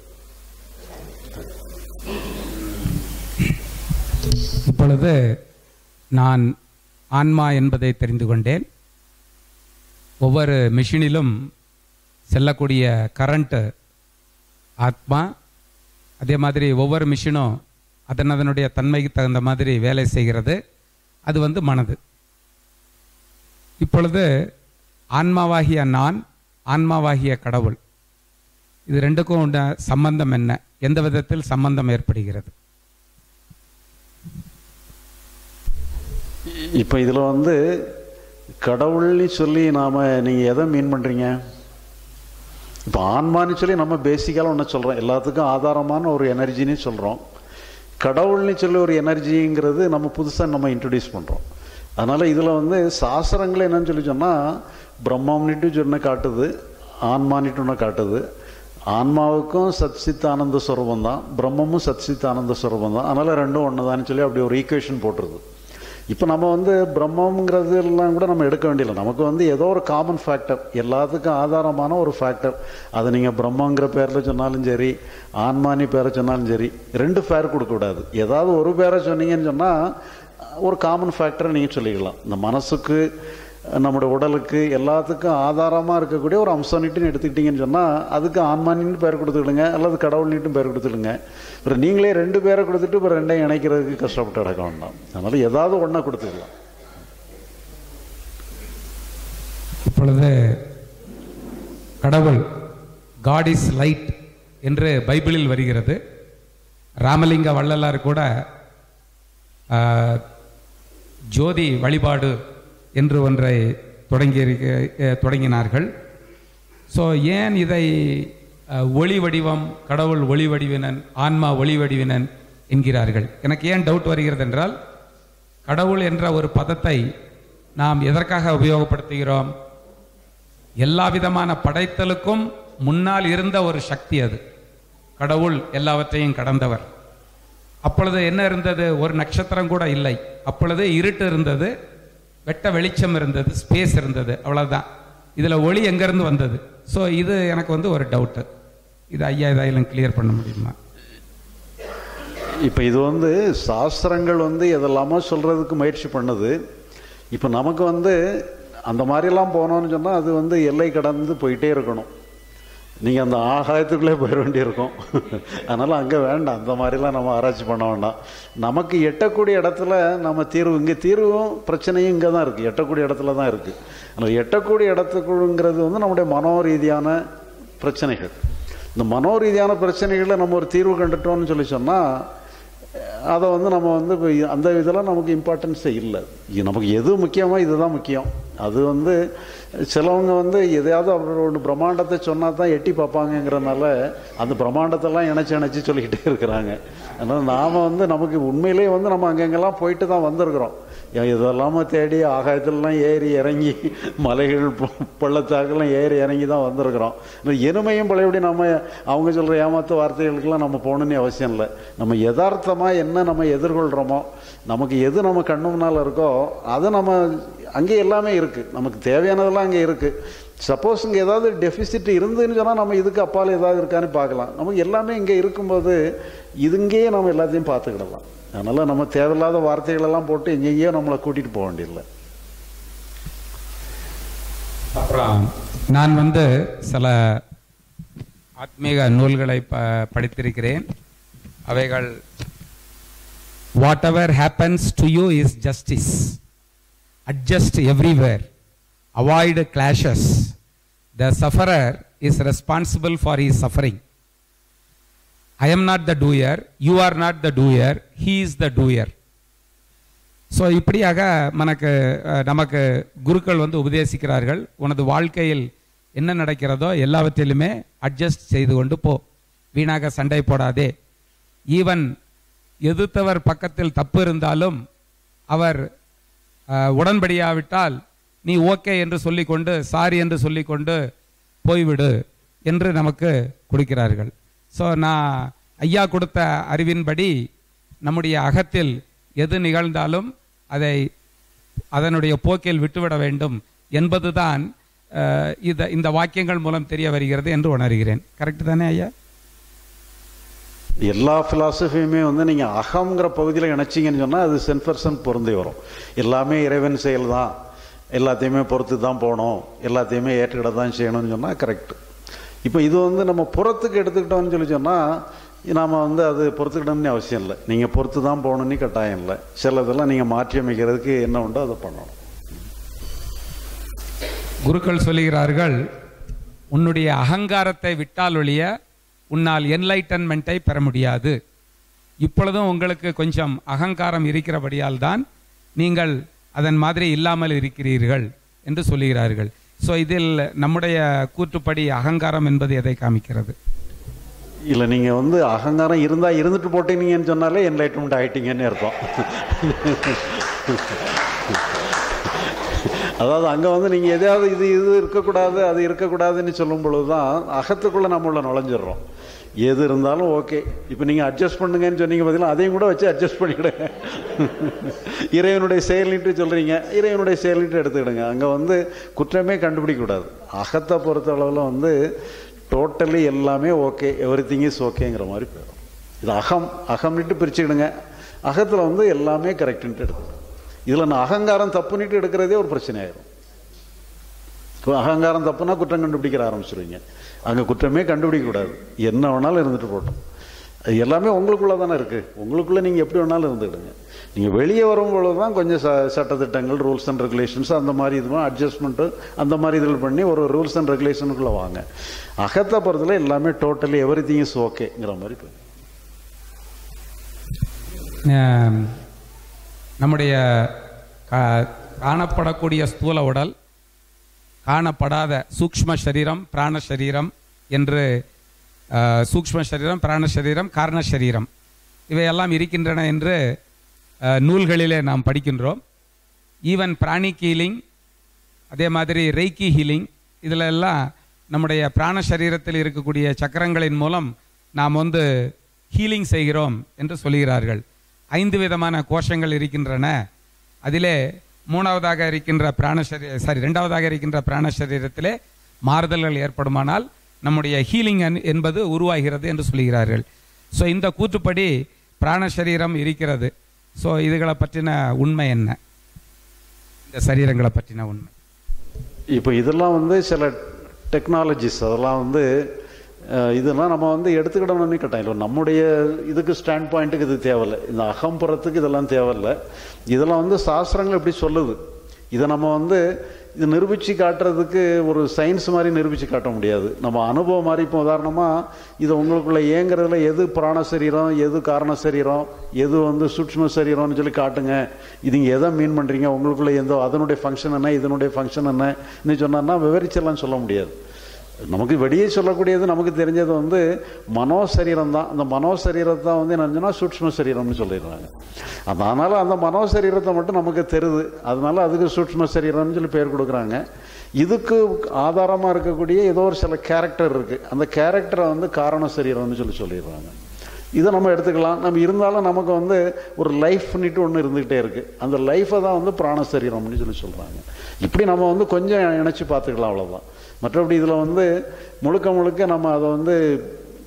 இப்பொழுது நான் ஆன்மா என்பதை தெரிந்து கொண்டேன் ஒவ்வொரு மிஷினிலும் செல்லக்கூடிய கரண்ட் ஆத்மா அதே மாதிரி ஒவ்வொரு மிஷினும் அதன் அதனுடைய தன்மைக்கு தகுந்த மாதிரி வேலை செய்கிறது அது வந்து மனது இப்பொழுது ஆன்மாவாகிய நான் ஆன்மாவாகிய கடவுள் இது ரெண்டுக்கும் உண்ட சம்பந்தம் என்ன எந்த விதத்தில் சம்பந்தம் ஏற்படுகிறது இப்போ இதில் வந்து கடவுள்னு சொல்லி நாம் நீங்கள் எதை மீன் பண்ணுறீங்க இப்போ ஆன்மான்னு சொல்லி நம்ம பேசிக்கால ஒன்று சொல்கிறோம் எல்லாத்துக்கும் ஆதாரமான ஒரு எனர்ஜின்னு சொல்கிறோம் கடவுள்னு சொல்லி ஒரு எனர்ஜிங்கிறது நம்ம புதுசாக நம்ம இன்ட்ரடியூஸ் பண்ணுறோம் அதனால் இதில் வந்து சாஸ்திரங்கள் என்னன்னு சொல்லி சொன்னால் பிரம்மம்னிட்டு சொன்ன காட்டுது ஆன்மானிட்டு ஒன்று காட்டுது ஆன்மாவுக்கும் சத்சித் ஆனந்த ஸ்வரூபம் தான் பிரம்மமும் சத்சித் ஆனந்த ஸ்வரூபம் தான் அதனால் ரெண்டும் ஒன்று தான் சொல்லி அப்படி ஒரு ஈக்குவேஷன் போட்டுருது இப்போ நம்ம வந்து பிரம்மங்கிறது எல்லாம் கூட நம்ம எடுக்க வேண்டியதில்லை நமக்கு வந்து ஏதோ ஒரு காமன் ஃபேக்டர் எல்லாத்துக்கும் ஆதாரமான ஒரு ஃபேக்டர் அதை நீங்கள் பிரம்மங்கிற பேரில் சொன்னாலும் சரி ஆன்மானி பேரை சொன்னாலும் சரி ரெண்டு பேர் கொடுக்கக்கூடாது ஏதாவது ஒரு பேரை சொன்னீங்கன்னு சொன்னால் ஒரு காமன் ஃபேக்டரை நீங்கள் சொல்லிக்கலாம் இந்த மனசுக்கு நம்முடைய உடலுக்கு எல்லாத்துக்கும் ஆதாரமாக இருக்கக்கூடிய ஒரு அம்சம்னுட்டுன்னு எடுத்துக்கிட்டீங்கன்னு சொன்னால் அதுக்கு ஆன்மானின்னு பேர் கொடுத்துடுங்க அல்லது கடவுள்னிட்டும் பேர் கொடுத்துடுங்க அப்புறம் நீங்களே ரெண்டு பேரை கொடுத்துட்டு இப்போ ரெண்டையும் இணைக்கிறதுக்கு கஷ்டப்பட்டு அடக்க வேண்டாம் அதனால் ஏதாவது ஒன்றா கொடுத்துக்கலாம் இப்பொழுது கடவுள் காட் இஸ் லைட் என்று பைபிளில் வருகிறது ராமலிங்க வள்ளலார் கூட ஆ, ஜோதி வழிபாடு என்று ஒன்றை தொடங்கி தொடங்கினார்கள் ஸோ ஏன் இதை அ, ஒளி வடிவம் கடவுள் ஒளி வடிவினன் ஆன்மா ஒளி வடிவினன் என்கிறார்கள் எனக்கு ஏன் டவுட் வருகிறது என்றால் கடவுள் என்ற ஒரு பதத்தை நாம் எதற்காக உபயோகப்படுத்துகிறோம் எல்லா விதமான படைத்தலுக்கும் முன்னால் இருந்த ஒரு சக்தி அது கடவுள் எல்லாவற்றையும் கடந்தவர் அப்பொழுது என்ன இருந்தது ஒரு நட்சத்திரம் கூட இல்லை அப்பொழுது இருட்டு இருந்தது வெட்ட வெளிச்சம் இருந்தது ஸ்பேஸ் இருந்தது அவ்வளவுதான் இதுல ஒளி எங்கிருந்து வந்தது ஸோ இது எனக்கு வந்து ஒரு டவுட்டு இது ஐயா இதாயிலும் கிளியர் பண்ண முடியுமா இப்போ இது வந்து சாஸ்திரங்கள் வந்து எதெல்லாமோ சொல்கிறதுக்கு முயற்சி பண்ணுது இப்போ நமக்கு வந்து அந்த மாதிரிலாம் போனோம்னு சொன்னால் அது வந்து எல்லை கடந்து போயிட்டே இருக்கணும் நீங்கள் அந்த ஆகாயத்துக்குள்ளே போயிட வேண்டியிருக்கும் அதனால் அங்கே வேண்டாம் அந்த மாதிரிலாம் நம்ம ஆராய்ச்சி பண்ண வேண்டாம் நமக்கு எட்டக்கூடிய இடத்துல நம்ம தீர்வு இங்கே தீர்வும் பிரச்சனையும் இங்கே தான் இருக்குது எட்டக்கூடிய இடத்துல தான் இருக்குது ஆனால் எட்டக்கூடிய இடத்துக்குங்கிறது வந்து நம்முடைய மனோ ரீதியான பிரச்சனைகள் இந்த மனோ ரீதியான பிரச்சனைகளை நம்ம ஒரு தீர்வு கண்டுட்டோம்னு சொல்லி சொன்னால் அதை வந்து நம்ம வந்து இப்ப அந்த இதெல்லாம் நமக்கு இம்பார்ட்டன்ஸே இல்லை இது நமக்கு எது முக்கியமோ இதுதான் முக்கியம் அது வந்து சிலவங்க வந்து எதையாவது அவரோட ஒன்று பிரம்மாண்டத்தை சொன்னால் தான் எட்டி பார்ப்பாங்கங்கிறனால அந்த பிரம்மாண்டத்தெல்லாம் இணைச்சி இணைச்சி சொல்லிக்கிட்டே இருக்கிறாங்க அதனால் நாம் வந்து நமக்கு உண்மையிலேயே வந்து நம்ம அங்கங்கெல்லாம் போயிட்டு தான் வந்திருக்கிறோம் ஏன் இதெல்லாம தேடி ஆகாயத்துலலாம் ஏறி இறங்கி மலைகள் ப- பள்ளத்தாக்கெல்லாம் ஏறி இறங்கி தான் வந்திருக்கிறோம் இந்த எருமையும் பழையபடி நம்ம அவங்க சொல்கிற ஏமாத்து வார்த்தைகளுக்கெல்லாம் நம்ம போகணுன்னு அவசியம் இல்லை நம்ம யதார்த்தமாக என்ன நம்ம எதிர்கொள்கிறோமோ நமக்கு எது நம்ம கண்ணு முன்னால் இருக்கோ அதை நம்ம அங்கே எல்லாமே இருக்குது நமக்கு தேவையானதெல்லாம் அங்கே இருக்குது சப்போஸ் இங்கே ஏதாவது டெபிசிட் இருந்துன்னு சொன்னால் நம்ம இதுக்கு அப்பால் ஏதாவது இருக்கான்னு பார்க்கலாம் நமக்கு எல்லாமே இங்கே இருக்கும்போது இதுங்கேயே நம்ம எல்லாத்தையும் பார்த்துக்கிடலாம் அதனால் நம்ம தேவையில்லாத வார்த்தைகளெல்லாம் போட்டு எங்கெங்கேயோ நம்மளை கூட்டிகிட்டு போக வேண்டியதில்லை அப்புறம் நான் வந்து சில ஆத்மீக நூல்களை ப படித்திருக்கிறேன் அவைகள் whatever happens to you is justice adjust everywhere avoid clashes the sufferer is responsible for his suffering I am not the doer you are not the doer he is the doer so இப்படியாக மனக்கு அஹ், நமக்கு குருக்கள் வந்து உபதேசிக்கிறார்கள் உனது வாழ்க்கையில் என்ன நடக்கிறதோ எல்லாவற்றிலுமே adjust செய்து கொண்டு போ வீணாக சண்டை போடாதே ஈவன் எதிர்த்தவர் பக்கத்தில் தப்பு இருந்தாலும் அவர் அஹ், உடன்படியாவிட்டால் நீ ஓகே என்று சொல்லிக்கொண்டு சாரி என்று சொல்லிக்கொண்டு போய்விடு என்று நமக்கு கொடுக்கிறார்கள் ஸோ நான் ஐயா கொடுத்த அறிவின்படி நம்முடைய அகத்தில் எது நிகழ்ந்தாலும் அதை அதனுடைய போக்கில் விட்டுவிட வேண்டும் என்பதுதான் அஹ், இந்த இந்த வாக்கியங்கள் மூலம் தெரிய வருகிறது என்று உணர்கிறேன் கரெக்ட் தானே ஐயா எல்லா பிலாசபியுமே வந்து நீங்க அகங்கிற பகுதியில் இணைச்சிங்கன்னு சொன்னா அது சென் பர்சன்ட் பொருந்தி வரும் எல்லாமே இறைவன் செயல் தான் எல்லாத்தையுமே பொறுத்து தான் போகணும் எல்லாத்தையுமே ஏற்றுக்கிட தான் செய்யணும்னு சொன்னா கரெக்ட் இப்போ இது வந்து நம்ம புறத்துக்கு எடுத்துக்கிட்டோம்னு சொல்லி சொன்னா நாம வந்து அது பொறுத்துக்கிடணும்னு அவசியம் இல்லை நீங்க பொறுத்து தான் போகணும்னு கட்டாயம் இல்லை சிலதெல்லாம் நீங்க மாற்றி அமைக்கிறதுக்கு என்ன உண்டோ அதை பண்ணணும் குருக்கள் சொல்லுகிறார்கள் உன்னுடைய அகங்காரத்தை விட்டால் ஒழிய உன்னால் என்லைட்டன்மெண்ட்டை பெற முடியாது இப்பொழுதும் உங்களுக்கு கொஞ்சம் அகங்காரம் இருக்கிறபடியால் தான் நீங்கள் அதன் மாதிரி இல்லாமல் இருக்கிறீர்கள் என்று சொல்லுகிறார்கள் ஸோ இதில் நம்முடைய கூற்றுப்படி அகங்காரம் என்பது எதை காமிக்கிறது இல்லை நீங்க வந்து அகங்காரம் இருந்தா இருந்துட்டு போட்டீங்கன்னு சொன்னாலே என்லைட்மெண்ட் ஆயிட்டீங்கன்னு அர்த்தம் அதாவது அங்க வந்து நீங்க எதையாவது இது இது இருக்கக்கூடாது அது இருக்கக்கூடாதுன்னு சொல்லும் பொழுதுதான் அகத்துக்குள்ள நம்ம உள்ள நுழைஞ்சிடுறோம் எது இருந்தாலும் ஓகே இப்போ நீங்க அட்ஜஸ்ட் பண்ணுங்கன்னு சொன்னீங்க பார்த்தீங்களா அதையும் கூட வச்சு அட்ஜஸ்ட் பண்ணிக்கிடுங்க இறைவனுடைய செயலிட்டு சொல்றீங்க இறைவனுடைய செயலிட்டு எடுத்துக்கிடுங்க அங்க வந்து குற்றமே கண்டுபிடிக்க கூடாது அகத்தை பொறுத்த அளவில் வந்து டோட்டலி எல்லாமே ஓகே எவ்ரி திங் இஸ் ஓகேங்கிற மாதிரி போயிடும் இது அகம் அகம்னுட்டு பிரிச்சுக்கிடுங்க அகத்தில் வந்து எல்லாமே கரெக்டுன்ட்டு எடுக்கணும் இதில் நான் அகங்காரம் தப்புன்னுட்டு எடுக்கிறதே ஒரு பிரச்சனை ஆயிரும் இப்போ அகங்காரம் தப்புனா குற்றம் கண்டுபிடிக்கிற ஆரம்பிச்சிருவீங்க அங்கே குற்றமே கண்டுபிடிக்க கூடாது என்ன வேணாலும் இருந்துட்டு போட்டோம் அது எல்லாமே உங்களுக்குள்ள தானே இருக்கு உங்களுக்குள்ள நீங்க எப்படி வேணாலும் இருந்துக்கிடுங்க நீங்க வெளியே வரும்பொழுது தான் கொஞ்சம் ச சட்டத்திட்டங்கள் ரூல்ஸ் அண்ட் ரெகுலேஷன்ஸ் அந்த மாதிரி இது அட்ஜஸ்ட்மெண்ட்டு அந்த மாதிரி இதில் பண்ணி ஒரு ரூல்ஸ் அண்ட் ரெகுலேஷனுக்குள்ள வாங்க அகத்தை பொறுத்தல எல்லாமே டோட்டலி எவ்ரி திங் இஸ் ஓகேங்கிற மாதிரி போய் ஆம், நம்முடைய கா- காணப்படக்கூடிய ஸ்தூல உடல் காணப்படாத சூக்ஷ்ம சரீரம் பிராண சரீரம் என்று ஆ, சூக்ஷ்ம சரீரம் பிராண சரீரம் காரண சரீரம் இவையெல்லாம் இருக்கின்றன என்று ஆ, நூல்களிலே நாம் படிக்கின்றோம் ஈவன் பிராணிக் ஹீலிங் அதே மாதிரி ரெய்கி ஹீலிங் இதில் எல்லாம் நம்முடைய பிராண சரீரத்தில் இருக்கக்கூடிய சக்கரங்களின் மூலம் நாம் வந்து ஹீலிங் செய்கிறோம் என்று சொல்கிறார்கள் ஐந்து விதமான கோஷங்கள் இருக்கின்றன அதிலே மூணாவதாக இருக்கின்ற பிராண சரீ சாரி இரண்டாவதாக இருக்கின்ற பிராண சரீரத்திலே மாறுதல்கள் ஏற்படுமானால் நம்முடைய ஹீலிங் என்பது உருவாகிறது என்று சொல்கிறார்கள் ஸோ இந்த கூற்றுப்படி பிராண சரீரம் இருக்கிறது ஸோ இதுகளை பற்றின உண்மை என்ன இந்த சரீரங்களை பற்றின உண்மை இப்போ இதெல்லாம் வந்து சில டெக்னாலஜிஸ் அதெல்லாம் வந்து அஹ், இதெல்லாம் நம்ம வந்து எடுத்துக்கிடணும்னு கட்டாயம் இல்லை நம்முடைய இதுக்கு ஸ்டாண்ட் பாயிண்ட்டுக்கு இது தேவையில்லை இந்த அகம்புறத்துக்கு இதெல்லாம் தேவையில்லை இதெல்லாம் வந்து சாஸ்திரங்கள் இப்படி சொல்லுது இதை நம்ம வந்து இது நிரூபித்து காட்டுறதுக்கு ஒரு சயின்ஸ் மாதிரி நிரூபித்து காட்ட முடியாது நம்ம அனுபவம் மாதிரி இப்போ உதாரணமாக இது உங்களுக்குள்ள இயங்குறதுல எது பிராண சரீரம் எது காரண சரீரம் எது வந்து சூட்ச்ம சரீரம்னு சொல்லி காட்டுங்க இது இங்க எதை மீன் பண்ணுறீங்க உங்களுக்குள்ள எந்த அதனுடைய ஃபங்க்ஷன் என்ன இதனுடைய ஃபங்க்ஷன் என்னன்னு சொன்னா விவரிச்செல்லாம் சொல்ல முடியாது நமக்கு வெளியே சொல்லக்கூடியது நமக்கு தெரிஞ்சது வந்து மனோ சரீரம் தான் அந்த மனோ சரீரத்தை தான் வந்து என்னன்னா சூட்ச்ம சரீரம்னு சொல்லிடுறாங்க அதனால அந்த மனோ சரீரத்தை மட்டும் நமக்கு தெரியுது அதனால அதுக்கு சூட்ச்ம சரீரம்னு சொல்லி பேர் கொடுக்குறாங்க இதுக்கு ஆதாரமா இருக்கக்கூடிய ஏதோ ஒரு சில கேரக்டர் இருக்கு அந்த கேரக்டரை வந்து காரண சரீரம்னு சொல்லி சொல்லிடுறாங்க இதை நம்ம எடுத்துக்கலாம் நம்ம இருந்தாலும் நமக்கு வந்து ஒரு லைஃப்னுட்டு ஒன்று இருந்துகிட்டே இருக்கு அந்த லைஃப்பை தான் வந்து பிராண சரீரம்னு சொல்லி சொல்றாங்க இப்படி நம்ம வந்து கொஞ்சம் இணைச்சு பார்த்துக்கலாம் அவ்வளவுதான் மற்றபடி இதில் வந்து முழுக்க முழுக்க நம்ம அதை வந்து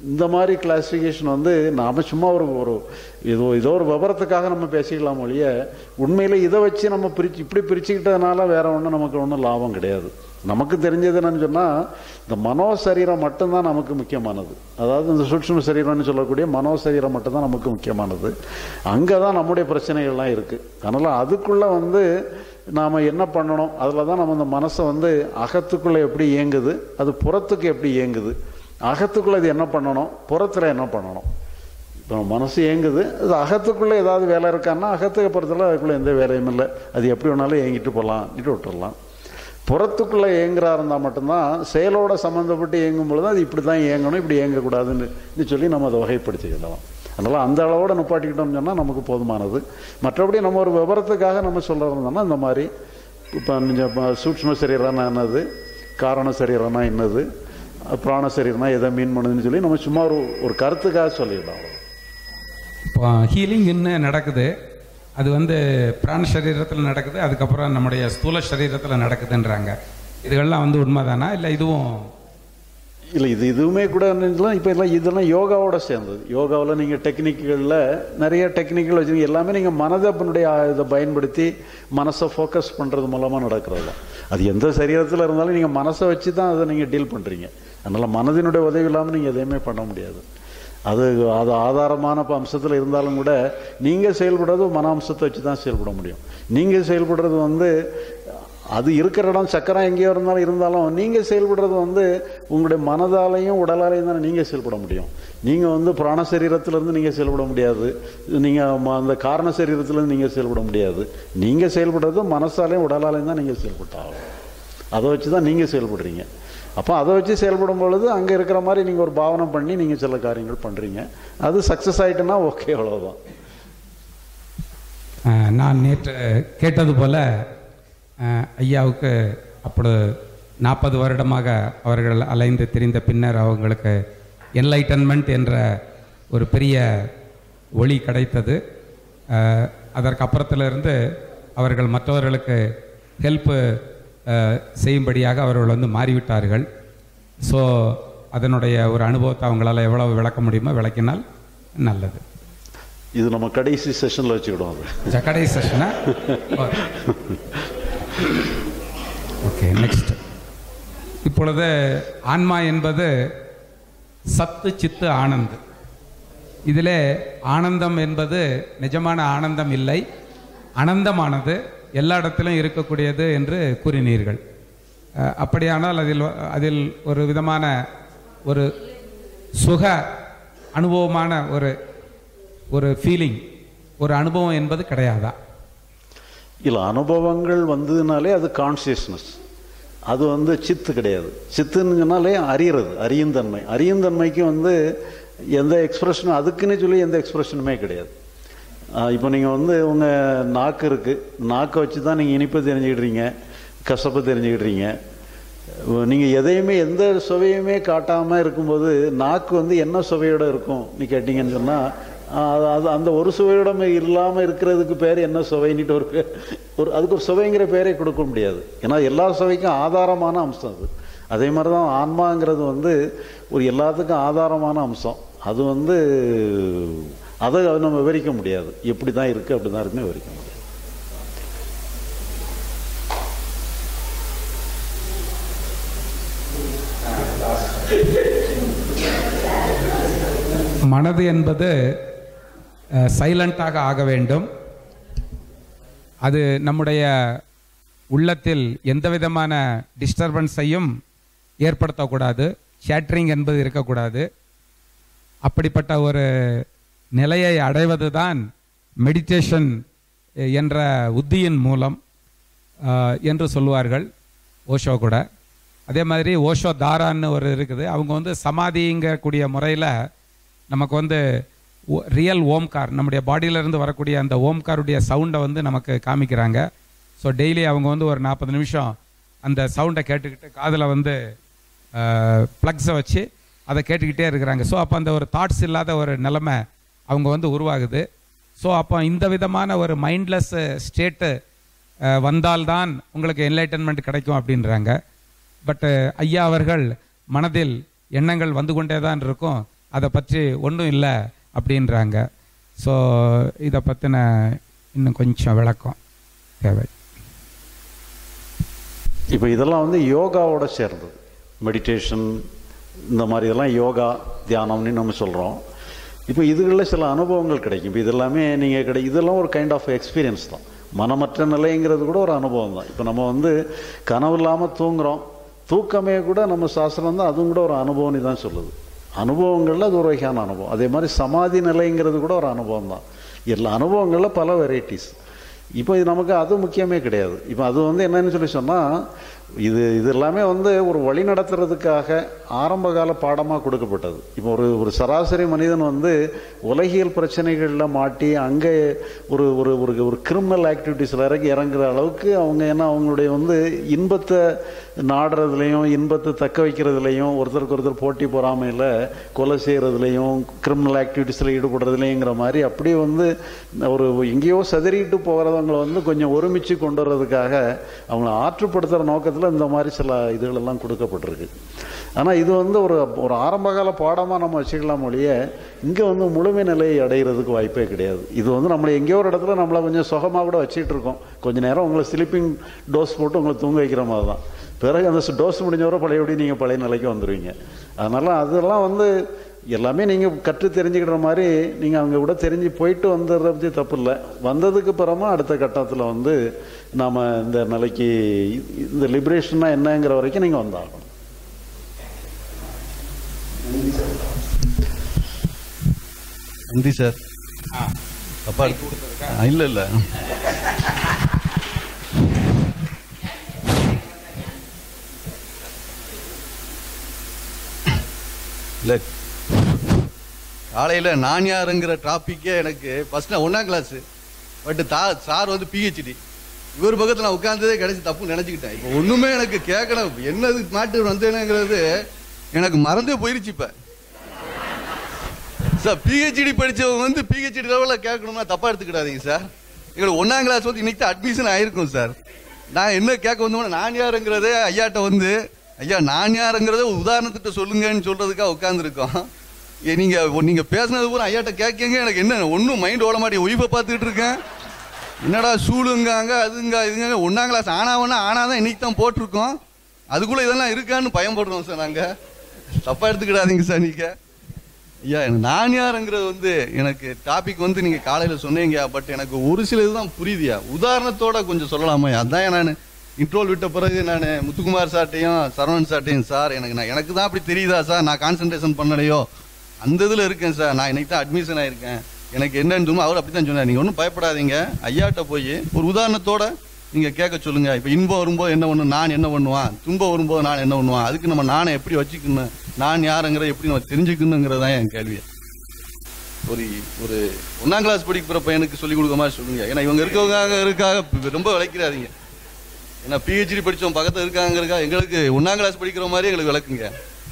இந்த மாதிரி கிளாசிஃபிகேஷன் வந்து நாம சும்மா ஒரு ஒரு ஏதோ ஏதோ ஒரு விவரத்துக்காக நம்ம பேசிக்கலாம் ஒழிய உண்மையில் இதை வச்சு நம்ம பிரிச்சு இப்படி பிரிச்சுக்கிட்டதுனால வேற ஒன்றும் நமக்கு ஒன்றும் லாபம் கிடையாது நமக்கு தெரிஞ்சது என்னன்னு சொன்னால் இந்த மனோ சரீரம் மட்டும்தான் நமக்கு முக்கியமானது அதாவது இந்த சூட்சும சரீரம்னு சொல்லக்கூடிய மனோ சரீரம் மட்டும்தான் நமக்கு முக்கியமானது அங்கே தான் நம்முடைய பிரச்சனைகள்லாம் இருக்குது அதனால் அதுக்குள்ளே வந்து நாம் என்ன பண்ணணும் அதில் தான் நம்ம இந்த மனசை வந்து அகத்துக்குள்ளே எப்படி இயங்குது அது புறத்துக்கு எப்படி இயங்குது அகத்துக்குள்ளே இது என்ன பண்ணணும் புறத்தில் என்ன பண்ணணும் இப்போ மனசு இயங்குது அது அகத்துக்குள்ளே ஏதாவது வேலை இருக்கான்னா அகத்துக்கு பொறுத்தல அதுக்குள்ளே எந்த வேலையும் இல்லை அது எப்படி வேணாலும் இயங்கிட்டு போகலாம் விட்டுறலாம் புறத்துக்குள்ளே இயங்குறா இருந்தால் மட்டும்தான் செயலோட சம்மந்தப்பட்டு இயங்கும் பொழுது அது இப்படி தான் இயங்கணும் இப்படி இயங்கக்கூடாதுன்னு சொல்லி நம்ம அதை வகைப்படுத்திக்கிடலாம் அதனால் அந்த அளவோட நிப்பாட்டிக்கிட்டோம்னு சொன்னால் நமக்கு போதுமானது மற்றபடி நம்ம ஒரு விவரத்துக்காக நம்ம சொல்கிறோம்னா இந்த மாதிரி இப்போ சூட்ச்ம சரீரம்னா என்னது காரண சரீரம்னா என்னது பிராண சரீரம்னா எதை மீன் பண்ணுதுன்னு சொல்லி நம்ம சும்மா ஒரு ஒரு கருத்துக்காக சொல்லிடலாம் இப்போ ஹீலிங் இன்னும் நடக்குது அது வந்து பிராண சரீரத்தில் நடக்குது அதுக்கப்புறம் நம்முடைய ஸ்தூல சரீரத்தில் நடக்குதுன்றாங்க இதுகள்லாம் வந்து உண்மைதானா இல்லை இதுவும் இல்லை இது இதுவுமே கூட என்னலாம் இப்போ எல்லாம் இதெல்லாம் யோகாவோட சேர்ந்தது யோகாவில் நீங்கள் டெக்னிக்குகளில் நிறைய டெக்னிக்கல் வச்சுருக்கீங்க எல்லாமே நீங்கள் மனதப்பனுடைய இதை பயன்படுத்தி மனசை ஃபோக்கஸ் பண்ணுறது மூலமாக நடக்கிறது தான் அது எந்த சரீரத்தில் இருந்தாலும் நீங்கள் மனசை வச்சு தான் அதை நீங்கள் டீல் பண்ணுறீங்க அதனால் மனதினுடைய உதவி இல்லாமல் நீங்கள் எதையுமே பண்ண முடியாது அது அது ஆதாரமான இப்போ அம்சத்தில் இருந்தாலும் கூட நீங்கள் செயல்படுறது மன அம்சத்தை வச்சு தான் செயல்பட முடியும் நீங்கள் செயல்படுறது வந்து அது இருக்கிற இடம் சக்கரம் எங்கேயோ இருந்தாலும் இருந்தாலும் நீங்கள் செயல்படுறது வந்து உங்களுடைய மனதாலையும் உடலாலையும் தானே நீங்கள் செயல்பட முடியும் நீங்கள் வந்து பிராண சரீரத்திலேருந்து நீங்கள் செயல்பட முடியாது நீங்கள் அந்த காரண சரீரத்திலேருந்து நீங்கள் செயல்பட முடியாது நீங்கள் செயல்படுறது மனசாலையும் உடலாலையும் தான் நீங்கள் செயல்பட்டாகும் அதை வச்சு தான் நீங்கள் செயல்படுறீங்க அப்போ அதை வச்சு செயல்படும் பொழுது அங்கே இருக்கிற மாதிரி நீங்கள் ஒரு பாவனை பண்ணி நீங்கள் சில காரியங்கள் பண்ணுறீங்க அது சக்ஸஸ் ஆகிட்டுன்னா ஓகே அவ்வளோதான் அஹ், நான் நேற்று கேட்டது போல அஹ், ஐயாவுக்கு அப்படி நாற்பது வருடமாக அவர்கள் அலைந்து திரிந்த பின்னர் அவங்களுக்கு என்லைட்டன்மெண்ட் என்ற ஒரு பெரிய ஒளி கிடைத்தது அஹ், அதற்கு அப்புறத்திலிருந்து அவர்கள் மற்றவர்களுக்கு ஹெல்ப்பு செய்யும்படியாக அவர்கள் வந்து மாறிவிட்டார்கள் ஸோ அதனுடைய ஒரு அனுபவத்தை அவங்களால எவ்வளவு விளக்க முடியுமோ விளக்கினால் நல்லது இது நம்ம கடைசி செஷனில் வச்சுக்கிடுவோம் அது ஜக்கடை செஷனா ஓகே நெக்ஸ்ட் இப்பொழுது ஆன்மா என்பது சத்து சித்து ஆனந்த் இதிலே ஆனந்தம் என்பது நிஜமான ஆனந்தம் இல்லை அனந்தமானது எல்லா இடத்திலும் இருக்கக்கூடியது என்று கூறினீர்கள் அஹ், அப்படியானால் அதில் அதில் ஒரு விதமான ஒரு சுக அனுபவமான ஒரு ஒரு ஃபீலிங் ஒரு அனுபவம் என்பது கிடையாதா இல்லை அனுபவங்கள் வந்ததுனாலே அது கான்சியஸ்னஸ் அது வந்து சித்து கிடையாது சித்துன்னு சொன்னாலே அறியறது அறியுந்தன்மை அறியுந்தன்மைக்கு வந்து எந்த எக்ஸ்பிரஷனும் அதுக்குன்னு சொல்லி எந்த எக்ஸ்பிரஷனுமே கிடையாது ஆஹ் இப்போ நீங்கள் வந்து உங்கள் நாக்கு இருக்குது நாக்கை வச்சு தான் நீங்கள் இனிப்பு தெரிஞ்சுக்கிடுறீங்க கசப்பு தெரிஞ்சுக்கிடுறீங்க நீங்கள் எதையுமே எந்த சுவையுமே காட்டாமல் இருக்கும்போது நாக்கு வந்து என்ன சுவையோட இருக்கும் நீ கேட்டீங்கன்னு சொன்னால் அது அது அந்த ஒரு சுவையோட இல்லாமல் இருக்கிறதுக்கு பேர் என்ன சுவைன்னுட்டு ஒரு பேர் ஒரு அதுக்கு ஒரு சுவைங்கிற பேரே கொடுக்க முடியாது ஏன்னா எல்லா சுவைக்கும் ஆதாரமான அம்சம் அது அதே மாதிரி தான் ஆன்மாங்கிறது வந்து ஒரு எல்லாத்துக்கும் ஆதாரமான அம்சம் அது வந்து அதை நம்ம விவரிக்க முடியாது எப்படி தான் இருக்குது அப்படி தான் இருக்குன்னு விவரிக்க முடியாது மனது என்பது சைலண்டாக ஆக வேண்டும் அது நம்முடைய உள்ளத்தில் எந்த விதமான டிஸ்டர்பன்ஸையும் ஏற்படுத்தக்கூடாது ஷேட்ரிங் என்பது இருக்கக்கூடாது அப்படிப்பட்ட ஒரு நிலையை அடைவது தான் மெடிடேஷன் என்ற உத்தியின் மூலம் அஹ், என்று சொல்லுவார்கள் ஓஷோ கூட அதே மாதிரி ஓஷோ தாரான்னு ஒரு இருக்குது அவங்க வந்து சமாதிங்கக்கூடிய முறையில் நமக்கு வந்து ரியல் ஓம்கார் நம்முடைய பாடியில இருந்து வரக்கூடிய அந்த ஓம்காருடைய சவுண்டை வந்து நமக்கு காமிக்கிறாங்க ஸோ டெய்லி அவங்க வந்து ஒரு நாற்பது நிமிஷம் அந்த சவுண்டை கேட்டுக்கிட்டு காதில் வந்து ப்ளக்ஸை வச்சு அதை கேட்டுக்கிட்டே இருக்கிறாங்க ஸோ அப்போ அந்த ஒரு தாட்ஸ் இல்லாத ஒரு நிலைமை அவங்க வந்து உருவாகுது ஸோ அப்போ இந்த விதமான ஒரு மைண்ட்லெஸ் ஸ்டேட்டு வந்தால்தான் உங்களுக்கு என்லைட்டன்மெண்ட் கிடைக்கும் அப்படின்றாங்க பட் ஐயா அவர்கள் மனதில் எண்ணங்கள் வந்து கொண்டே தான் இருக்கும் அதை பற்றி ஒன்றும் இல்லை அப்படின்றாங்க ஸோ இதை பற்றின இன்னும் கொஞ்சம் விளக்கம் தேவை இப்போ இதெல்லாம் வந்து யோகாவோட சேர்ந்தது மெடிடேஷன் இந்த மாதிரி இதெல்லாம் யோகா தியானம்னு நம்ம சொல்கிறோம் இப்போ இதுகளில் சில அனுபவங்கள் கிடைக்கும் இப்போ இதெல்லாமே நீங்கள் கிடை இதெல்லாம் ஒரு கைண்ட் ஆஃப் எக்ஸ்பீரியன்ஸ் தான் மனமற்ற நிலைங்கிறது கூட ஒரு அனுபவம் தான் இப்போ நம்ம வந்து கனவு இல்லாமல் தூங்குறோம் தூக்கமே கூட நம்ம சாஸ்திரம் தான் அதுவும் கூட ஒரு அனுபவம்னு தான் சொல்லுது அனுபவங்களில் அது ஒரு வகையான அனுபவம் அதே மாதிரி சமாதி நிலைங்கிறது கூட ஒரு அனுபவம் தான் எல்லா அனுபவங்களில் பல வெரைட்டிஸ் இப்போ இது நமக்கு அது முக்கியமே கிடையாது இப்போ அது வந்து என்னன்னு சொல்லி சொன்னால் இது இது எல்லாமே வந்து ஒரு வழி நடத்துறதுக்காக ஆரம்ப கால பாடமாக கொடுக்கப்பட்டது இப்போ ஒரு ஒரு சராசரி மனிதன் வந்து உலகியல் பிரச்சனைகளில் மாட்டி அங்கே ஒரு ஒரு ஒரு ஒரு கிரிமினல் ஆக்டிவிட்டீஸில் இறங்கி இறங்குற அளவுக்கு அவங்க என்ன அவங்களுடைய வந்து இன்பத்தை நாடுறதுலையும் இன்பத்தை தக்க வைக்கிறதுலையும் ஒருத்தருக்கு ஒருத்தர் போட்டி பொறாமையில் கொலை செய்கிறதுலையும் கிரிமினல் ஆக்டிவிட்டீஸில் ஈடுபடுறதுலையுங்கிற மாதிரி அப்படியே வந்து ஒரு எங்கேயோ சதறிட்டு போகிறவங்களை வந்து கொஞ்சம் ஒருமிச்சு கொண்டு வர்றதுக்காக அவங்கள ஆற்றுப்படுத்துகிற நோக்கத்தில் இந்த மாதிரி சில இதுகளெல்லாம் கொடுக்கப்பட்டிருக்கு ஆனால் இது வந்து ஒரு ஒரு ஆரம்பகால பாடமாக நம்ம வச்சுக்கலாம் ஒழிய இங்கே வந்து முழுமை நிலையை அடைகிறதுக்கு வாய்ப்பே கிடையாது இது வந்து நம்மளை எங்கேயோ ஒரு இடத்துல நம்மளை கொஞ்சம் சுகமாக கூட வச்சுட்டு இருக்கோம் கொஞ்ச நேரம் உங்களை ஸ்லீப்பிங் டோஸ் போட்டு உங்களை தூங்க வைக்கிற மாதிரி தான் பிறகு அந்த டோஸ் முடிஞ்சவரை பழையபடி நீங்கள் பழைய நிலைக்கு வந்துடுவீங்க அதனால் அதெல்லாம் வந்து எல்லாமே நீங்கள் கற்று தெரிஞ்சுக்கிற மாதிரி நீங்கள் அவங்க கூட தெரிஞ்சு போயிட்டு வந்துடுற பற்றி தப்பு இல்லை வந்ததுக்கு பிறமா அடுத்த கட்டத்தில் வந்து நாம் இந்த நிலைக்கு இந்த லிபரேஷன்னா என்னங்கிற வரைக்கும் நீங்கள் வந்தாகணும் நன்றி சார் தப்பா இல்ல இல்ல இல்ல காலையில நான் யாருங்கிற டாபிக்கே எனக்கு ஃபர்ஸ்ட் நான் ஒன்னாம் கிளாஸ் பட் தா சார் வந்து பிஹெச்டி இவர் பக்கத்துல நான் உட்கார்ந்ததே கிடைச்சி தப்பு நினைச்சுக்கிட்டேன் இப்போ ஒண்ணுமே எனக்கு கேட்கணும் என்னது மாட்டு வந்தேனுங்கிறது எனக்கு மறந்தே போயிருச்சு இப்ப சார் பிஹெச்டி படிச்சவங்க வந்து பிஹெச்டி லெவலில் கேட்கணும்னா தப்பா எடுத்துக்கிடாதீங்க சார் எங்களுக்கு ஒன்னாம் கிளாஸ் வந்து இன்னைக்கு அட்மிஷன் ஆயிருக்கும் சார் நான் என்ன கேட்க வந்தோம்னா நான் யாருங்கிறதே ஐயாட்ட வந்து ஐயா நான் யாருங்கிறத ஒரு உதாரணத்திட்ட சொல்லுங்கன்னு சொல்றதுக்காக உட்காந்துருக்கோம் நீங்க நீங்க பேசுனது பூரா ஐயாட்ட கேட்கங்க எனக்கு என்ன ஒன்றும் மைண்ட் ஓட மாட்டேன் ஒய்ஃபை பார்த்துக்கிட்டு இருக்கேன் என்னடா சூளுங்காங்க அதுங்க இதுங்க ஒன்னாம் கிளாஸ் ஆனாவனா ஆனாதான் இன்னைக்கு தான் போட்டிருக்கோம் அதுக்குள்ள இதெல்லாம் இருக்கான்னு பயன்படுறோம் சார் நாங்க தப்பா எடுத்துக்கிடாதீங்க சார் நீங்க ஐயா எனக்கு நான் யாருங்கிறது வந்து எனக்கு டாபிக் வந்து நீங்க காலையில சொன்னீங்க பட் எனக்கு ஒரு சில இதுதான் புரியுதுயா உதாரணத்தோட கொஞ்சம் சொல்லலாமா அதான் நான் இன்ட்ரோல் விட்ட பிறகு நான் முத்துக்குமார் சார்ட்டையும் சரவணன் சார்ட்டையும் சார் எனக்கு நான் எனக்கு தான் அப்படி தெரியுதா சார் நான் கான்சென்ட்ரேஷன் பண்ணலையோ அந்த இதுல இருக்கேன் சார் நான் இன்னைக்கு தான் அட்மிஷன் ஆயிருக்கேன் எனக்கு என்னன்னு சொல்லுமோ அவர் அப்படித்தான் சொன்னார் நீங்க ஒன்றும் பயப்படாதீங்க ஐயாட்ட போய் ஒரு உதாரணத்தோட நீங்க கேட்க சொல்லுங்க இப்ப இன்பம் வரும்போது என்ன பண்ணும் நான் என்ன பண்ணுவான் துன்பம் வரும்போது நான் என்ன பண்ணுவான் அதுக்கு நம்ம நானை எப்படி வச்சுக்கணும் நான் யாருங்கிற எப்படி நம்ம தெரிஞ்சுக்கணுங்கிறதான் என் கேள்வி ஒரு ஒரு ஒன்னாம் கிளாஸ் படிக்கிற பையனுக்கு சொல்லிக் கொடுக்க மாதிரி சொல்லுங்க ஏன்னா இவங்க இருக்கவங்க இருக்காக ரொம்ப விளக்கிறாதீங்க ஏன்னா பிஹெச்டி படிச்சவங்க பக்கத்துல இருக்காங்கிறக்கா எங்களுக்கு ஒன்னாம் கிளாஸ் படிக்கிற மாதிரி எங்களுக்கு விளக்குங்க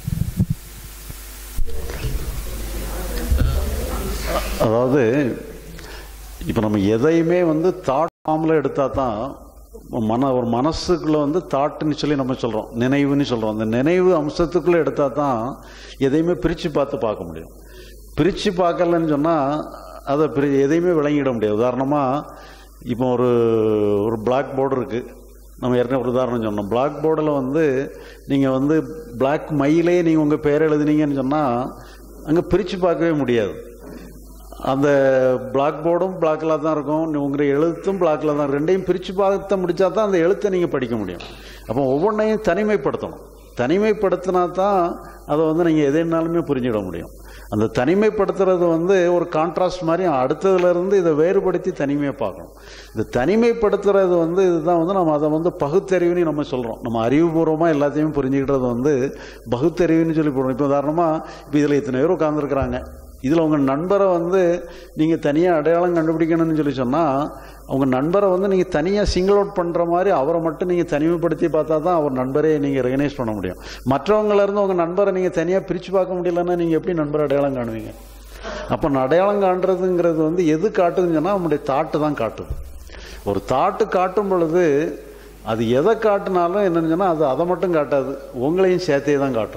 அதாவது இப்போ நம்ம எதையுமே வந்து தாட் ஃபார்மில் எடுத்தால் தான் மன ஒரு மனசுக்குள்ளே வந்து தாட்டுன்னு சொல்லி நம்ம சொல்கிறோம் நினைவுன்னு சொல்கிறோம் அந்த நினைவு அம்சத்துக்குள்ளே எடுத்தால் தான் எதையுமே பிரித்து பார்த்து பார்க்க முடியும் பிரித்து பார்க்கலன்னு சொன்னால் அதை பிரி எதையுமே விளங்கிட முடியாது உதாரணமாக இப்போ ஒரு ஒரு பிளாக் போர்டு இருக்குது நம்ம ஏற்கனவே ஒரு உதாரணம் சொன்னோம் பிளாக் போர்டில் வந்து நீங்கள் வந்து பிளாக் மையிலே நீங்கள் உங்கள் பேர் எழுதுனீங்கன்னு சொன்னால் அங்கே பிரித்து பார்க்கவே முடியாது அந்த பிளாக் போர்டும் பிளாக்கில் தான் இருக்கும் உங்கள் எழுத்தும் பிளாக்கில் தான் ரெண்டையும் பிரித்து பார்த்த முடிச்சா தான் அந்த எழுத்தை நீங்கள் படிக்க முடியும் அப்போ ஒவ்வொன்றையும் தனிமைப்படுத்தணும் தனிமைப்படுத்தினா தான் அதை வந்து நீங்கள் எதுனாலுமே புரிஞ்சிட முடியும் அந்த தனிமைப்படுத்துறது வந்து ஒரு கான்ட்ராஸ்ட் மாதிரி அடுத்ததுல இருந்து இதை வேறுபடுத்தி தனிமையை பார்க்கணும் இந்த தனிமைப்படுத்துறது வந்து இதுதான் வந்து நம்ம அதை வந்து பகுத்தறிவுன்னு நம்ம சொல்கிறோம் நம்ம அறிவுபூர்வமாக எல்லாத்தையும் புரிஞ்சுக்கிட்டது வந்து பகுத்தறிவுன்னு சொல்லி போடுறோம் இப்போ உதாரணமாக இப்போ இதில் இத்தனை பேர் உட்காந்துருக்குறாங்க இதில் உங்கள் நண்பரை வந்து நீங்கள் தனியாக அடையாளம் கண்டுபிடிக்கணும்னு சொல்லி சொன்னால் உங்கள் நண்பரை வந்து நீங்கள் தனியாக சிங்கிள் அவுட் பண்ணுற மாதிரி அவரை மட்டும் நீங்கள் தனிமைப்படுத்தி பார்த்தா தான் அவர் நண்பரே நீங்கள் ரெகனைஸ் பண்ண முடியும் மற்றவங்களிருந்து உங்கள் நண்பரை நீங்கள் தனியாக பிரித்து பார்க்க முடியலன்னா நீங்கள் எப்படி நண்பர் அடையாளம் காணுவீங்க அப்போ அடையாளம் காண்றதுங்கிறது வந்து எது காட்டுதுன்னு சொன்னால் நம்முடைய தாட்டு தான் காட்டுது ஒரு தாட்டு காட்டும் பொழுது அது எதை காட்டினாலும் என்னன்னு சொன்னால் அது அதை மட்டும் காட்டாது உங்களையும் சேர்த்தே தான் காட்டும் அது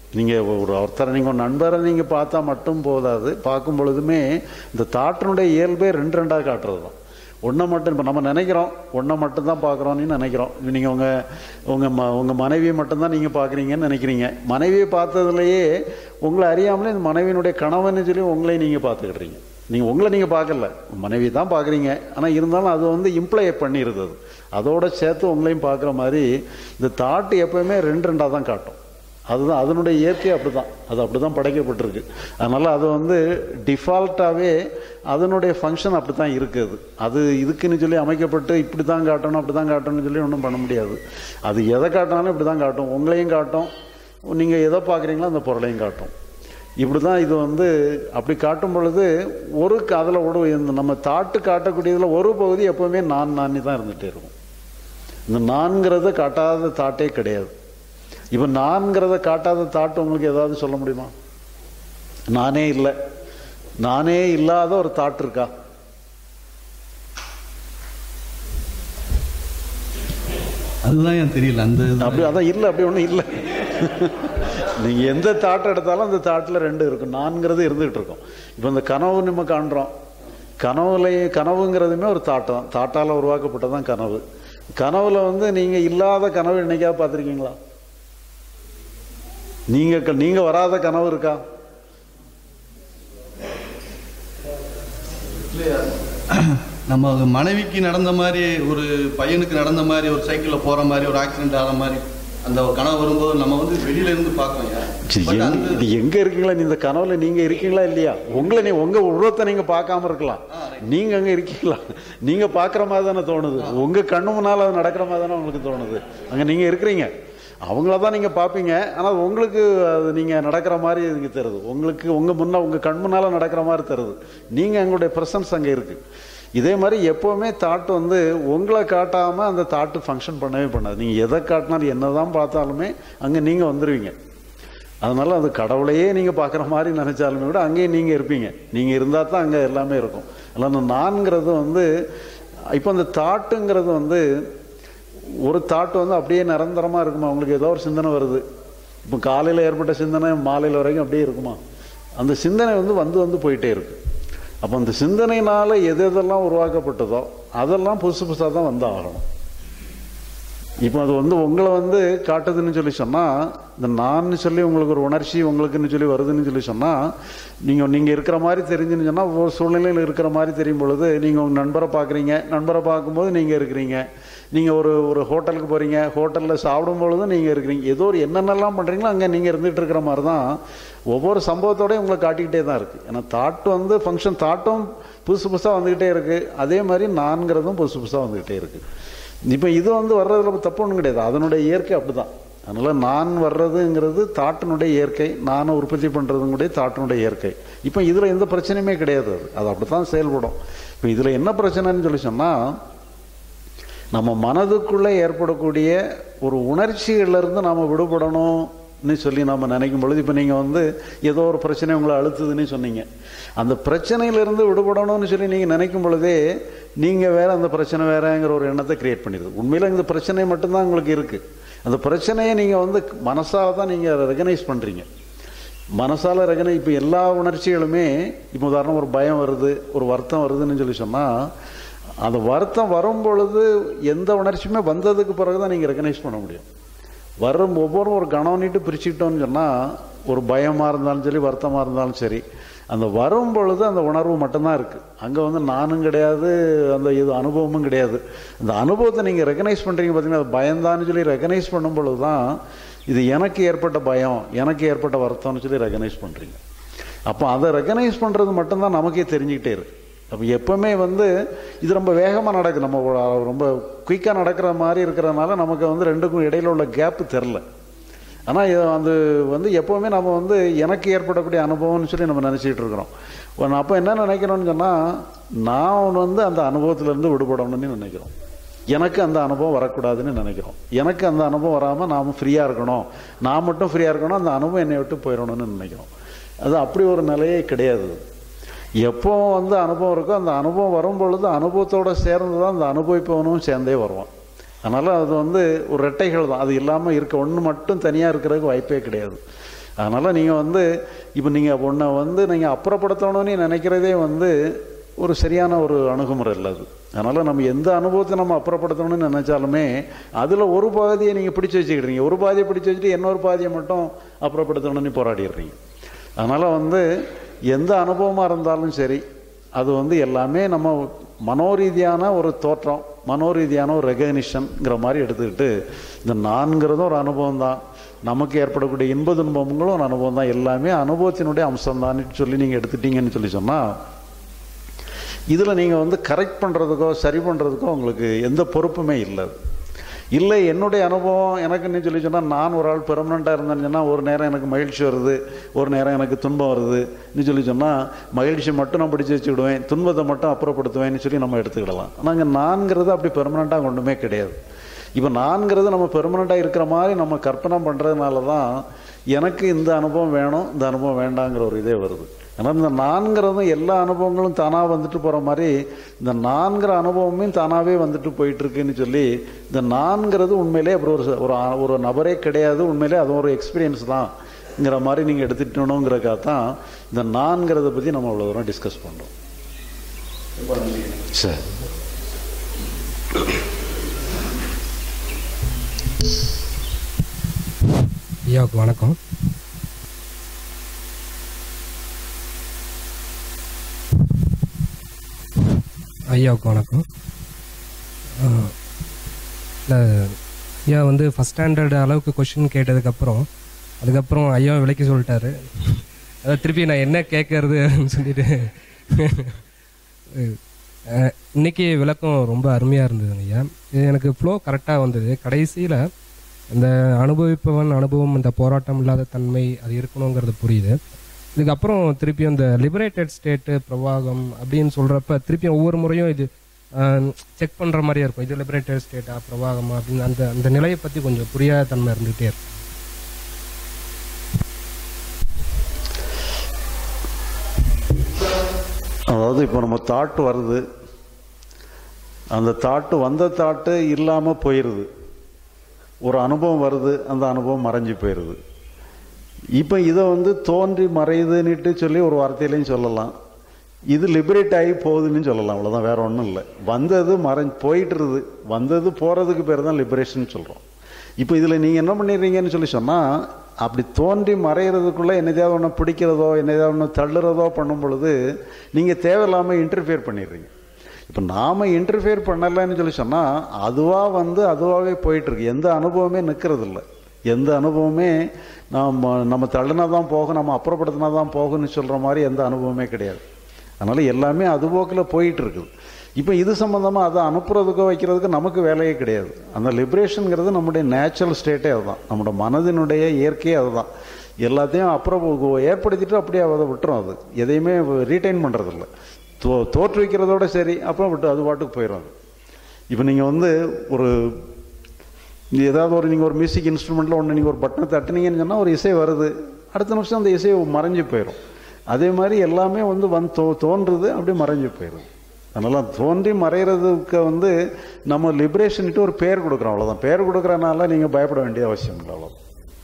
நீங்கள் ஒரு ஒருத்தரை நீங்கள் ஒரு நண்பரை நீங்கள் பார்த்தா மட்டும் போதாது பார்க்கும் பொழுதுமே இந்த தாட்டினுடைய இயல்பே ரெண்டு ரெண்டாக காட்டுறது தான் ஒன்றை மட்டும் இப்போ நம்ம நினைக்கிறோம் ஒன்றை மட்டும்தான் பார்க்குறோன்னு நினைக்கிறோம் நீங்கள் உங்கள் உங்கள் ம உங்கள் மனைவியை மட்டும்தான் நீங்கள் பார்க்குறீங்கன்னு நினைக்கிறீங்க மனைவியை பார்த்ததுலையே உங்களை அறியாமலே இந்த மனைவியினுடைய கணவன்னு சொல்லி உங்களை நீங்கள் பார்த்துக்கிடுறீங்க நீங்கள் உங்களை நீங்கள் பார்க்கல மனைவி தான் பார்க்குறீங்க ஆனால் இருந்தாலும் அது வந்து இம்ப்ளை பண்ணிடுது அது அதோட சேர்த்து உங்களையும் பார்க்குற மாதிரி இந்த தாட்டு எப்பவுமே ரெண்டு ரெண்டாக தான் காட்டும் அதுதான் அதனுடைய இயற்கை அப்படி தான் அது அப்படி தான் படைக்கப்பட்டிருக்கு அதனால் அது வந்து டிஃபால்ட்டாகவே அதனுடைய ஃபங்க்ஷன் அப்படி தான் இருக்குது அது இதுக்குன்னு சொல்லி அமைக்கப்பட்டு இப்படி தான் காட்டணும் அப்படி தான் காட்டணும்னு சொல்லி ஒன்றும் பண்ண முடியாது அது எதை காட்டினாலும் இப்படி தான் காட்டும் உங்களையும் காட்டும் நீங்கள் எதை பார்க்குறீங்களோ அந்த பொருளையும் காட்டும் இப்படி தான் இது வந்து அப்படி காட்டும் பொழுது ஒரு அதில் ஒரு இந்த நம்ம தாட்டு காட்டக்கூடியதில் ஒரு பகுதி எப்போவுமே நான் நானே தான் இருந்துகிட்டே இருக்கும் இந்த நான்கிறத காட்டாத தாட்டே கிடையாது இப்போ நான்கிறத காட்டாத தாட்டு உங்களுக்கு ஏதாவது சொல்ல முடியுமா நானே இல்லை நானே இல்லாத ஒரு தாட் இருக்கா அதுதான் ஏன் தெரியல அந்த இது- அப்படி அதான் இல்லை அப்படி ஒன்றும் இல்லை நீங்க எந்த தாட் எடுத்தாலும் அந்த தாட்டில் ரெண்டு இருக்கும் நான்கிறது இருந்துகிட்டு இருக்கும் இப்போ இந்த கனவு நம்ம காண்றோம் கனவுல கனவுங்கிறதுமே ஒரு தாட்டு தான் தாட்டால் உருவாக்கப்பட்டதான் கனவு கனவுல வந்து நீங்க இல்லாத கனவு என்னைக்கா பார்த்துருக்கீங்களா நீங்க க- நீங்க வராத கனவு இருக்கா நம்ம மனைவிக்கு நடந்த மாதிரி ஒரு பையனுக்கு நடந்த மாதிரி ஒரு சைக்கிளில் போற மாதிரி ஒரு ஆக்சிடென்ட் ஆன மாதிரி அந்த கனவு வரும்போது நம்ம வந்து வெளியில இருந்து பார்க்கோம் சரி, But எங்க- அந்த- இது எங்க இருக்கீங்களா இந்த கனவுல நீங்க இருக்கீங்களா இல்லையா உங்களை நீ உங்க உருவத்தை நீங்க பார்க்காம இருக்கலாம் நீங்க அங்க இருக்கீங்களா நீங்க பாக்குற மாதிரி தானே தோணுது உங்க கண்ணு முன்னால அது நடக்கிற மாதிரி தானே உங்களுக்கு தோணுது அங்க நீங்க இருக்கிறீங்க அவங்கள தான் நீங்க பாப்பீங்க ஆனா உங்களுக்கு அது நீங்க நடக்கிற மாதிரி இங்க தருது உங்களுக்கு உங்க முன்ன உங்க கண் முன்னால நடக்கிற மாதிரி தருது நீங்க எங்களுடைய பிரசன்ஸ் அங்க இருக்கு இதே மாதிரி எப்போவுமே தாட் வந்து உங்களை காட்டாம அந்த தாட்டு ஃபங்க்ஷன் பண்ணவே பண்ணாது நீங்க எதை காட்டினாலும் என்னதான் பார்த்தாலுமே அங்க நீங்க வந்துருவீங்க அதனால அது கடவுளையே நீங்க பார்க்குற மாதிரி நினைச்சாலுமே கூட அங்கேயும் நீங்க இருப்பீங்க நீங்க இருந்தா தான் அங்க எல்லாமே இருக்கும் அதில் அந்த நான்கிறது வந்து இப்போ அந்த தாட்டுங்கிறது வந்து ஒரு தாட்டு வந்து அப்படியே நிரந்தரமா இருக்குமா உங்களுக்கு ஏதோ ஒரு சிந்தனை வருது இப்போ காலையில் ஏற்பட்ட சிந்தனை மாலையில் வரைக்கும் அப்படியே இருக்குமா அந்த சிந்தனை வந்து வந்து வந்து போயிட்டே இருக்கு அப்போ அந்த சிந்தனையினால எது எதெல்லாம் உருவாக்கப்பட்டதோ அதெல்லாம் புதுசு புதுசாக தான் வந்து ஆகணும் இப்போ அது வந்து உங்களை வந்து காட்டுதுன்னு சொல்லி சொன்னால் இந்த நான் சொல்லி உங்களுக்கு ஒரு உணர்ச்சி உங்களுக்குன்னு சொல்லி வருதுன்னு சொல்லி சொன்னால் நீங்கள் நீங்கள் இருக்கிற மாதிரி தெரிஞ்சுன்னு சொன்னால் ஒரு சூழ்நிலையில் இருக்கிற மாதிரி தெரியும் பொழுது நீங்கள் உங்கள் நண்பரை பார்க்குறீங்க நண்பரை பார்க்கும்போது நீங்கள் இருக்கிறீங்க நீங்கள் ஒரு ஒரு ஹோட்டலுக்கு போகிறீங்க ஹோட்டலில் சாப்பிடும் பொழுதும் நீங்கள் இருக்கிறீங்க ஏதோ ஒரு என்னென்னலாம் பண்ணுறீங்களோ அங்கே நீங்கள் இருந்துகிட்டு இருக்கிற மாதிரி தான் ஒவ்வொரு சம்பவத்தோடய உங்களை காட்டிக்கிட்டே தான் இருக்குது ஏன்னா தாட் வந்து ஃபங்க்ஷன் தாட்டும் புதுசு புதுசாக வந்துக்கிட்டே இருக்குது அதே மாதிரி நான்கிறதும் புதுசு புதுசாக வந்துக்கிட்டே இருக்குது இப்போ இது வந்து வர்றதுல தப்பு ஒன்றும் கிடையாது அதனுடைய இயற்கை அப்படிதான் அதனால நான் வர்றதுங்கிறது தாட்டினுடைய இயற்கை நானும் உற்பத்தி பண்ணுறதுங்களுடைய தாட்டினுடைய இயற்கை இப்போ இதில் எந்த பிரச்சனையுமே கிடையாது அது அது அப்படித்தான் செயல்படும் இப்போ இதில் என்ன பிரச்சனைன்னு சொல்லி சொன்னால் நம்ம மனதுக்குள்ளே ஏற்படக்கூடிய ஒரு உணர்ச்சிகள்ல இருந்து நாம் விடுபடணும்னு சொல்லி நம்ம நினைக்கும் பொழுது இப்போ நீங்கள் வந்து ஏதோ ஒரு பிரச்சனை உங்களை அழுத்துதுன்னு சொன்னீங்க அந்த பிரச்சனையிலிருந்து விடுபடணும்னு சொல்லி நீங்கள் நினைக்கும் பொழுதே நீங்கள் வேற அந்த பிரச்சனை வேறங்கிற ஒரு எண்ணத்தை கிரியேட் பண்ணிடுது உண்மையில் இந்த பிரச்சனை மட்டும்தான் உங்களுக்கு இருக்குது அந்த பிரச்சனையை நீங்கள் வந்து மனசால தான் நீங்கள் ரெகனைஸ் பண்ணுறீங்க மனசால ரெகனை இப்போ எல்லா உணர்ச்சிகளுமே இப்போ உதாரணம் ஒரு பயம் வருது ஒரு வருத்தம் வருதுன்னு சொல்லி சொன்னால் அந்த வருத்தம் வரும் பொழுது எந்த உணர்ச்சியுமே வந்ததுக்கு பிறகு தான் நீங்கள் ரெகனைஸ் பண்ண முடியும் வரும் ஒவ்வொரு ஒரு கணவனிட்டு பிரிச்சுக்கிட்டோம்னு சொன்னால் ஒரு பயமாக இருந்தாலும் சரி வருத்தமாக இருந்தாலும் சரி அந்த வரும் பொழுது அந்த உணர்வு மட்டும்தான் இருக்குது அங்கே வந்து நானும் கிடையாது அந்த இது அனுபவமும் கிடையாது அந்த அனுபவத்தை நீங்கள் ரெகனைஸ் பண்ணுறீங்க பார்த்தீங்கன்னா அது பயந்தான்னு சொல்லி ரெகனைஸ் பண்ணும் பொழுது தான் இது எனக்கு ஏற்பட்ட பயம் எனக்கு ஏற்பட்ட வருத்தம்னு சொல்லி ரெகனைஸ் பண்ணுறீங்க அப்போ அதை ரெகனைஸ் பண்ணுறது மட்டும்தான் நமக்கே தெரிஞ்சுக்கிட்டே இருக்கு அப்போ எப்பவுமே வந்து இது ரொம்ப வேகமாக நடக்குது நம்ம ஒரு- ரொம்ப குயிக்காக நடக்கிற மாதிரி இருக்கிறதுனால நமக்கு வந்து ரெண்டுக்கும் இடையில உள்ள கேப்பு தெரில ஆனால் அது வந்து எப்போவுமே நம்ம வந்து எனக்கு ஏற்படக்கூடிய அனுபவம்னு சொல்லி நம்ம நினச்சிக்கிட்டு இருக்கிறோம் ஒன்று அப்போ என்ன நினைக்கிறோம்னு சொன்னால் நான் வந்து அந்த அனுபவத்திலேருந்து விடுபடணும்னு நினைக்கிறோம் எனக்கு அந்த அனுபவம் வரக்கூடாதுன்னு நினைக்கிறோம் எனக்கு அந்த அனுபவம் வராமல் நாம் ஃப்ரீயாக இருக்கணும் நான் மட்டும் ஃப்ரீயாக இருக்கணும் அந்த அனுபவம் என்னை விட்டு போயிடணும்னு நினைக்கிறோம் அது அப்படி ஒரு நிலையே கிடையாது எப்போ வந்து அனுபவம் இருக்கோ அந்த அனுபவம் வரும் பொழுது அனுபவத்தோட சேர்ந்து தான் அந்த அனுபவிப்பவனும் சேர்ந்தே வருவான் அதனால் அது வந்து ஒரு ரெட்டைகள் தான் அது இல்லாமல் இருக்க ஒன்று மட்டும் தனியாக இருக்கிறதுக்கு வாய்ப்பே கிடையாது அதனால் நீங்கள் வந்து இப்போ நீங்கள் ஒன்றை வந்து நீங்கள் அப்புறப்படுத்தணும்னு நினைக்கிறதே வந்து ஒரு சரியான ஒரு அணுகுமுறை இல்லை அது அதனால் நம்ம எந்த அனுபவத்தை நம்ம அப்புறப்படுத்தணும்னு நினைச்சாலுமே அதில் ஒரு பாதியை நீங்கள் பிடிச்சி வச்சுக்கிடுறீங்க ஒரு பாதியை பிடிச்சி வச்சுட்டு இன்னொரு பாதியை மட்டும் அப்புறப்படுத்தணும்னு போராடிடுறீங்க அதனால் வந்து எந்த அனுபவமாக இருந்தாலும் சரி அது வந்து எல்லாமே நம்ம மனோரீதியான ஒரு தோற்றம் மனோரீதியான ஒரு ரெகக்னிஷன்ங்கிற மாதிரி எடுத்துக்கிட்டு இந்த நான்கிறதும் ஒரு அனுபவம் தான் நமக்கு ஏற்படக்கூடிய இன்ப துன்பங்களும் ஒரு அனுபவம் தான் எல்லாமே அனுபவத்தினுடைய அம்சம் தான் சொல்லி நீங்கள் எடுத்துட்டீங்கன்னு சொல்லி சொன்னால் இதில் நீங்கள் வந்து கரெக்ட் பண்ணுறதுக்கோ சரி பண்ணுறதுக்கோ உங்களுக்கு எந்த பொறுப்புமே இல்லை இல்லை என்னுடைய அனுபவம் எனக்குன்னு சொல்லி சொன்னால் நான் ஒரு ஆள் பெர்மனண்ட்டாக இருந்தேன்னு சொன்னால் ஒரு நேரம் எனக்கு மகிழ்ச்சி வருது ஒரு நேரம் எனக்கு துன்பம் வருதுன்னு சொல்லி சொன்னால் மகிழ்ச்சி மட்டும் நான் பிடிச்சி வச்சுக்கிடுவேன் துன்பத்தை மட்டும் அப்புறப்படுத்துவேன்னு சொல்லி நம்ம எடுத்துக்கிடலாம் நாங்கள் நான்கிறது அப்படி பெர்மனண்ட்டாக ஒன்றுமே கிடையாது இப்போ நான்கிறது நம்ம பெர்மனண்ட்டாக இருக்கிற மாதிரி நம்ம கற்பனை பண்ணுறதுனால தான் எனக்கு இந்த அனுபவம் வேணும் இந்த அனுபவம் வேண்டாங்கிற ஒரு இதே வருது ஆனால் இந்த நான்கிறதும் எல்லா அனுபவங்களும் தானாக வந்துட்டு போகிற மாதிரி இந்த நான்கிற அனுபவமே தானாகவே வந்துட்டு போயிட்டுருக்குன்னு சொல்லி இந்த நான்கிறது உண்மையிலே அப்புறம் ஒரு ஒரு ஒரு நபரே கிடையாது உண்மையிலே அது ஒரு எக்ஸ்பீரியன்ஸ் தான்ங்கிற மாதிரி நீங்கள் எடுத்துட்டணுங்கிறக்காக தான் இந்த நான்கிறத பற்றி நம்ம அவ்வளோ தூரம் டிஸ்கஸ் பண்ணுறோம் சரி ஐயாவுக்கு வணக்கம் ஐயாவுக்கு வணக்கம் இல்லை ஐயா வந்து ஃபஸ்ட் ஸ்டாண்டர்ட் அளவுக்கு கொஷின் கேட்டதுக்கப்புறம் அதுக்கப்புறம் ஐயா விளக்கி சொல்லிட்டாரு அதை திருப்பி நான் என்ன கேட்கறது அப்படின்னு சொல்லிட்டு அஹ், இன்னைக்கு விளக்கம் ரொம்ப அருமையாக இருந்ததுங்க ஐயா இது எனக்கு ஃப்ளோ கரெக்டாக வந்தது கடைசியில் இந்த அனுபவிப்பவன் அனுபவம் இந்த போராட்டம் இல்லாத தன்மை அது இருக்கணுங்கிறது புரியுது இதுக்கப்புறம் திருப்பியும் இந்த லிபரேட்டட் ஸ்டேட்டு பிரவாகம் அப்படின்னு சொல்கிறப்ப திருப்பியும் ஒவ்வொரு முறையும் இது செக் பண்ணுற மாதிரியே இருக்கும் இது லிபரேட்டட் ஸ்டேட்டா பிரவாகமா அப்படின்னு அந்த அந்த நிலையை பற்றி கொஞ்சம் புரியாத தன்மை இருந்துகிட்டே இருக்கும் அதாவது இப்போ நம்ம தாட்டு வருது அந்த தாட்டு வந்த தாட்டு இல்லாமல் போயிடுது ஒரு அனுபவம் வருது அந்த அனுபவம் மறைஞ்சு போயிடுது இப்போ இதை வந்து தோன்றி மறையுதுன்னுட்டு சொல்லி ஒரு வார்த்தையிலையும் சொல்லலாம் இது லிபரேட் ஆகி போகுதுன்னு சொல்லலாம் அவ்வளோதான் வேற ஒன்றும் இல்லை வந்தது மறைஞ்சு போயிட்டுருது வந்தது போகிறதுக்கு பேர் தான் லிபரேஷன் சொல்கிறோம் இப்போ இதில் நீங்கள் என்ன பண்ணிடுறீங்கன்னு சொல்லி சொன்னால் அப்படி தோன்றி மறைகிறதுக்குள்ளே என்னதையாவது ஒன்று பிடிக்கிறதோ என்னதையாவது ஒன்று தள்ளுறதோ பண்ணும் பொழுது நீங்கள் தேவையில்லாமல் இன்டர்ஃபியர் பண்ணிடுறீங்க இப்போ நாம் இன்டர்ஃபியர் பண்ணலைன்னு சொல்லி சொன்னால் அதுவாக வந்து அதுவாகவே போயிட்டுருக்கு எந்த அனுபவமே நிற்கிறது இல்லை எந்த அனுபவமே நம்ம நம்ம தள்ளுனா தான் போகும் நம்ம அப்புறப்படுத்தினா தான் போகும்னு சொல்கிற மாதிரி எந்த அனுபவமே கிடையாது அதனால் எல்லாமே அது போக்கில் போயிட்டு இருக்குது இப்போ இது சம்மந்தமாக அதை அனுப்புறதுக்கோ வைக்கிறதுக்கு நமக்கு வேலையே கிடையாது அந்த லிபரேஷனுங்கிறது நம்முடைய நேச்சுரல் ஸ்டேட்டே அதுதான் நம்முடைய மனதினுடைய இயற்கையே அதுதான் எல்லாத்தையும் அப்புறம் ஏற்படுத்திட்டு அப்படியே அதை விட்டுரும் அது எதையுமே ரீட்டைன் பண்ணுறதில்ல தோ தோற்றுவிக்கிறதோட சரி அப்புறம் விட்டு அது பாட்டுக்கு போயிடும் அது இப்போ நீங்கள் வந்து ஒரு இது ஏதாவது ஒரு நீங்கள் ஒரு மியூசிக் இன்ஸ்ட்ருமெண்ட்டில் ஒன்று நீங்கள் ஒரு பட்டனை தட்டுனீங்கன்னு சொன்னால் ஒரு இசை வருது அடுத்த நிமிஷம் அந்த இசை மறைஞ்சு போயிடும் அதே மாதிரி எல்லாமே வந்து வந்து தோ தோன்றுது அப்படியே மறைஞ்சு போயிடும் அதனால் தோன்றி மறைகிறதுக்கு வந்து நம்ம லிபரேஷன்ட்டு ஒரு பேர் கொடுக்குறோம் அவ்வளோதான் பேர் கொடுக்குறனால நீங்கள் பயப்பட வேண்டிய அவசியம் இல்லை அவ்வளோ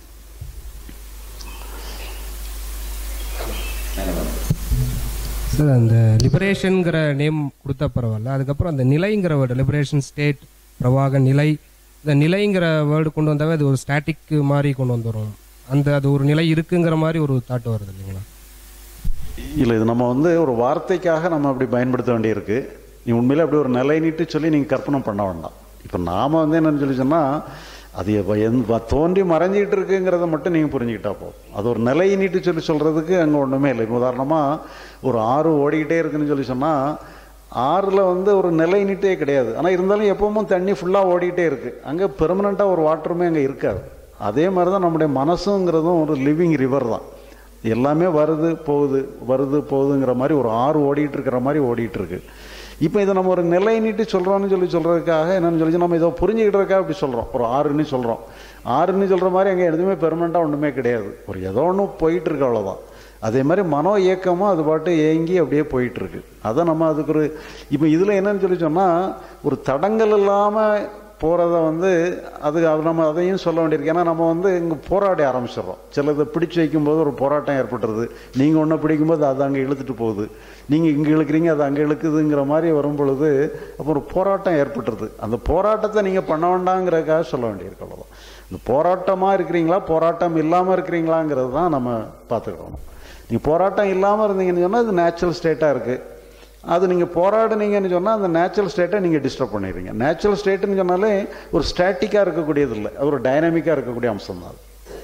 சார் அந்த லிபரேஷனுங்கிற நேம் கொடுத்த பரவாயில்ல அதுக்கப்புறம் அந்த நிலைங்கிற வேர்டு லிபரேஷன் ஸ்டேட் பிரவாக நிலை இந்த நிலைங்கிற வேர்டு கொண்டு வந்தாவே அது ஒரு ஸ்டாட்டிக் மாதிரி கொண்டு வந்துடும் அந்த அது ஒரு நிலை இருக்குங்கிற மாதிரி ஒரு தாட் வருது இல்லைங்களா இல்லை இது நம்ம வந்து ஒரு வார்த்தைக்காக நம்ம அப்படி பயன்படுத்த வேண்டியிருக்கு நீ உண்மையிலே அப்படி ஒரு நிலை நீட்டு சொல்லி நீங்கள் கற்பனை பண்ண வேண்டாம் இப்போ நாம வந்து என்னன்னு சொல்லி சொன்னால் அது எப்ப எந்த தோன்றி மறைஞ்சிக்கிட்டு இருக்குங்கிறத மட்டும் நீங்கள் புரிஞ்சுக்கிட்டா போதும் அது ஒரு நிலை நீட்டு சொல்லி சொல்கிறதுக்கு அங்கே ஒன்றுமே இல்லை இப்போ உதாரணமாக ஒரு ஆறு ஓடிக்கிட்டே இருக்குன்னு சொல்லி சொன்னால் ஆறில் வந்து ஒரு நிலை நீட்டே கிடையாது ஆனால் இருந்தாலும் எப்பவும் தண்ணி ஃபுல்லாக ஓடிக்கிட்டே இருக்குது அங்கே பெர்மனண்ட்டாக ஒரு வாட்டருமே அங்கே இருக்காது அதே மாதிரி தான் நம்முடைய மனசுங்கிறதும் ஒரு லிவிங் ரிவர் தான் எல்லாமே வருது போகுது வருது போகுதுங்கிற மாதிரி ஒரு ஆறு ஓடிட்டு இருக்கிற மாதிரி ஓடிட்டு இருக்கு இப்போ இதை நம்ம ஒரு நிலை நீட்டு சொல்கிறோம்னு சொல்லி சொல்கிறதுக்காக என்னன்னு சொல்லி நம்ம இதை புரிஞ்சுக்கிட்டதுக்காக இப்படி சொல்கிறோம் ஒரு ஆறுன்னு சொல்கிறோம் ஆறுன்னு சொல்கிற மாதிரி அங்கே எதுவுமே பெர்மனண்ட்டாக ஒன்றுமே கிடையாது ஒரு ஏதோ ஒன்று போயிட்டு இருக்கு அவ்வளோதான் அதே மாதிரி மனோ இயக்கமும் அது பாட்டு ஏங்கி அப்படியே போயிட்டு இருக்கு அதை நம்ம அதுக்கு ஒரு இப்போ இதில் என்னன்னு சொல்லி சொன்னால் ஒரு தடங்கள் இல்லாமல் போகிறத வந்து அது அது நம்ம அதையும் சொல்ல வேண்டியிருக்கு ஏன்னா நம்ம வந்து இங்கே போராடி ஆரம்பிச்சிடுறோம் சிலதை பிடிச்சு வைக்கும்போது ஒரு போராட்டம் ஏற்பட்டுருது நீங்கள் ஒன்றை பிடிக்கும்போது அது அங்கே இழுத்துட்டு போகுது நீங்கள் இங்கே இழுக்கிறீங்க அது அங்கே இழுக்குதுங்கிற மாதிரி வரும் பொழுது அப்போ ஒரு போராட்டம் ஏற்பட்டுருது அந்த போராட்டத்தை நீங்கள் பண்ண வேண்டாங்கிறதுக்காக சொல்ல வேண்டியிருக்கு அவ்வளோதான் இந்த போராட்டமாக இருக்கிறீங்களா போராட்டம் இல்லாமல் இருக்கிறீங்களாங்கிறது தான் நம்ம பார்த்துக்கணும் நீங்கள் போராட்டம் இல்லாமல் இருந்தீங்கன்னு சொன்னால் அது நேச்சுரல் ஸ்டேட்டாக இருக்குது அது நீங்கள் போராடுனீங்கன்னு சொன்னால் அந்த நேச்சுரல் ஸ்டேட்டை நீங்கள் டிஸ்டர்ப் பண்ணிடுறீங்க நேச்சுரல் ஸ்டேட்டுன்னு சொன்னாலே ஒரு ஸ்டாட்டிக்காக இருக்கக்கூடியது இல்லை அது ஒரு டைனாமிக்காக இருக்கக்கூடிய அம்சம் தான் அது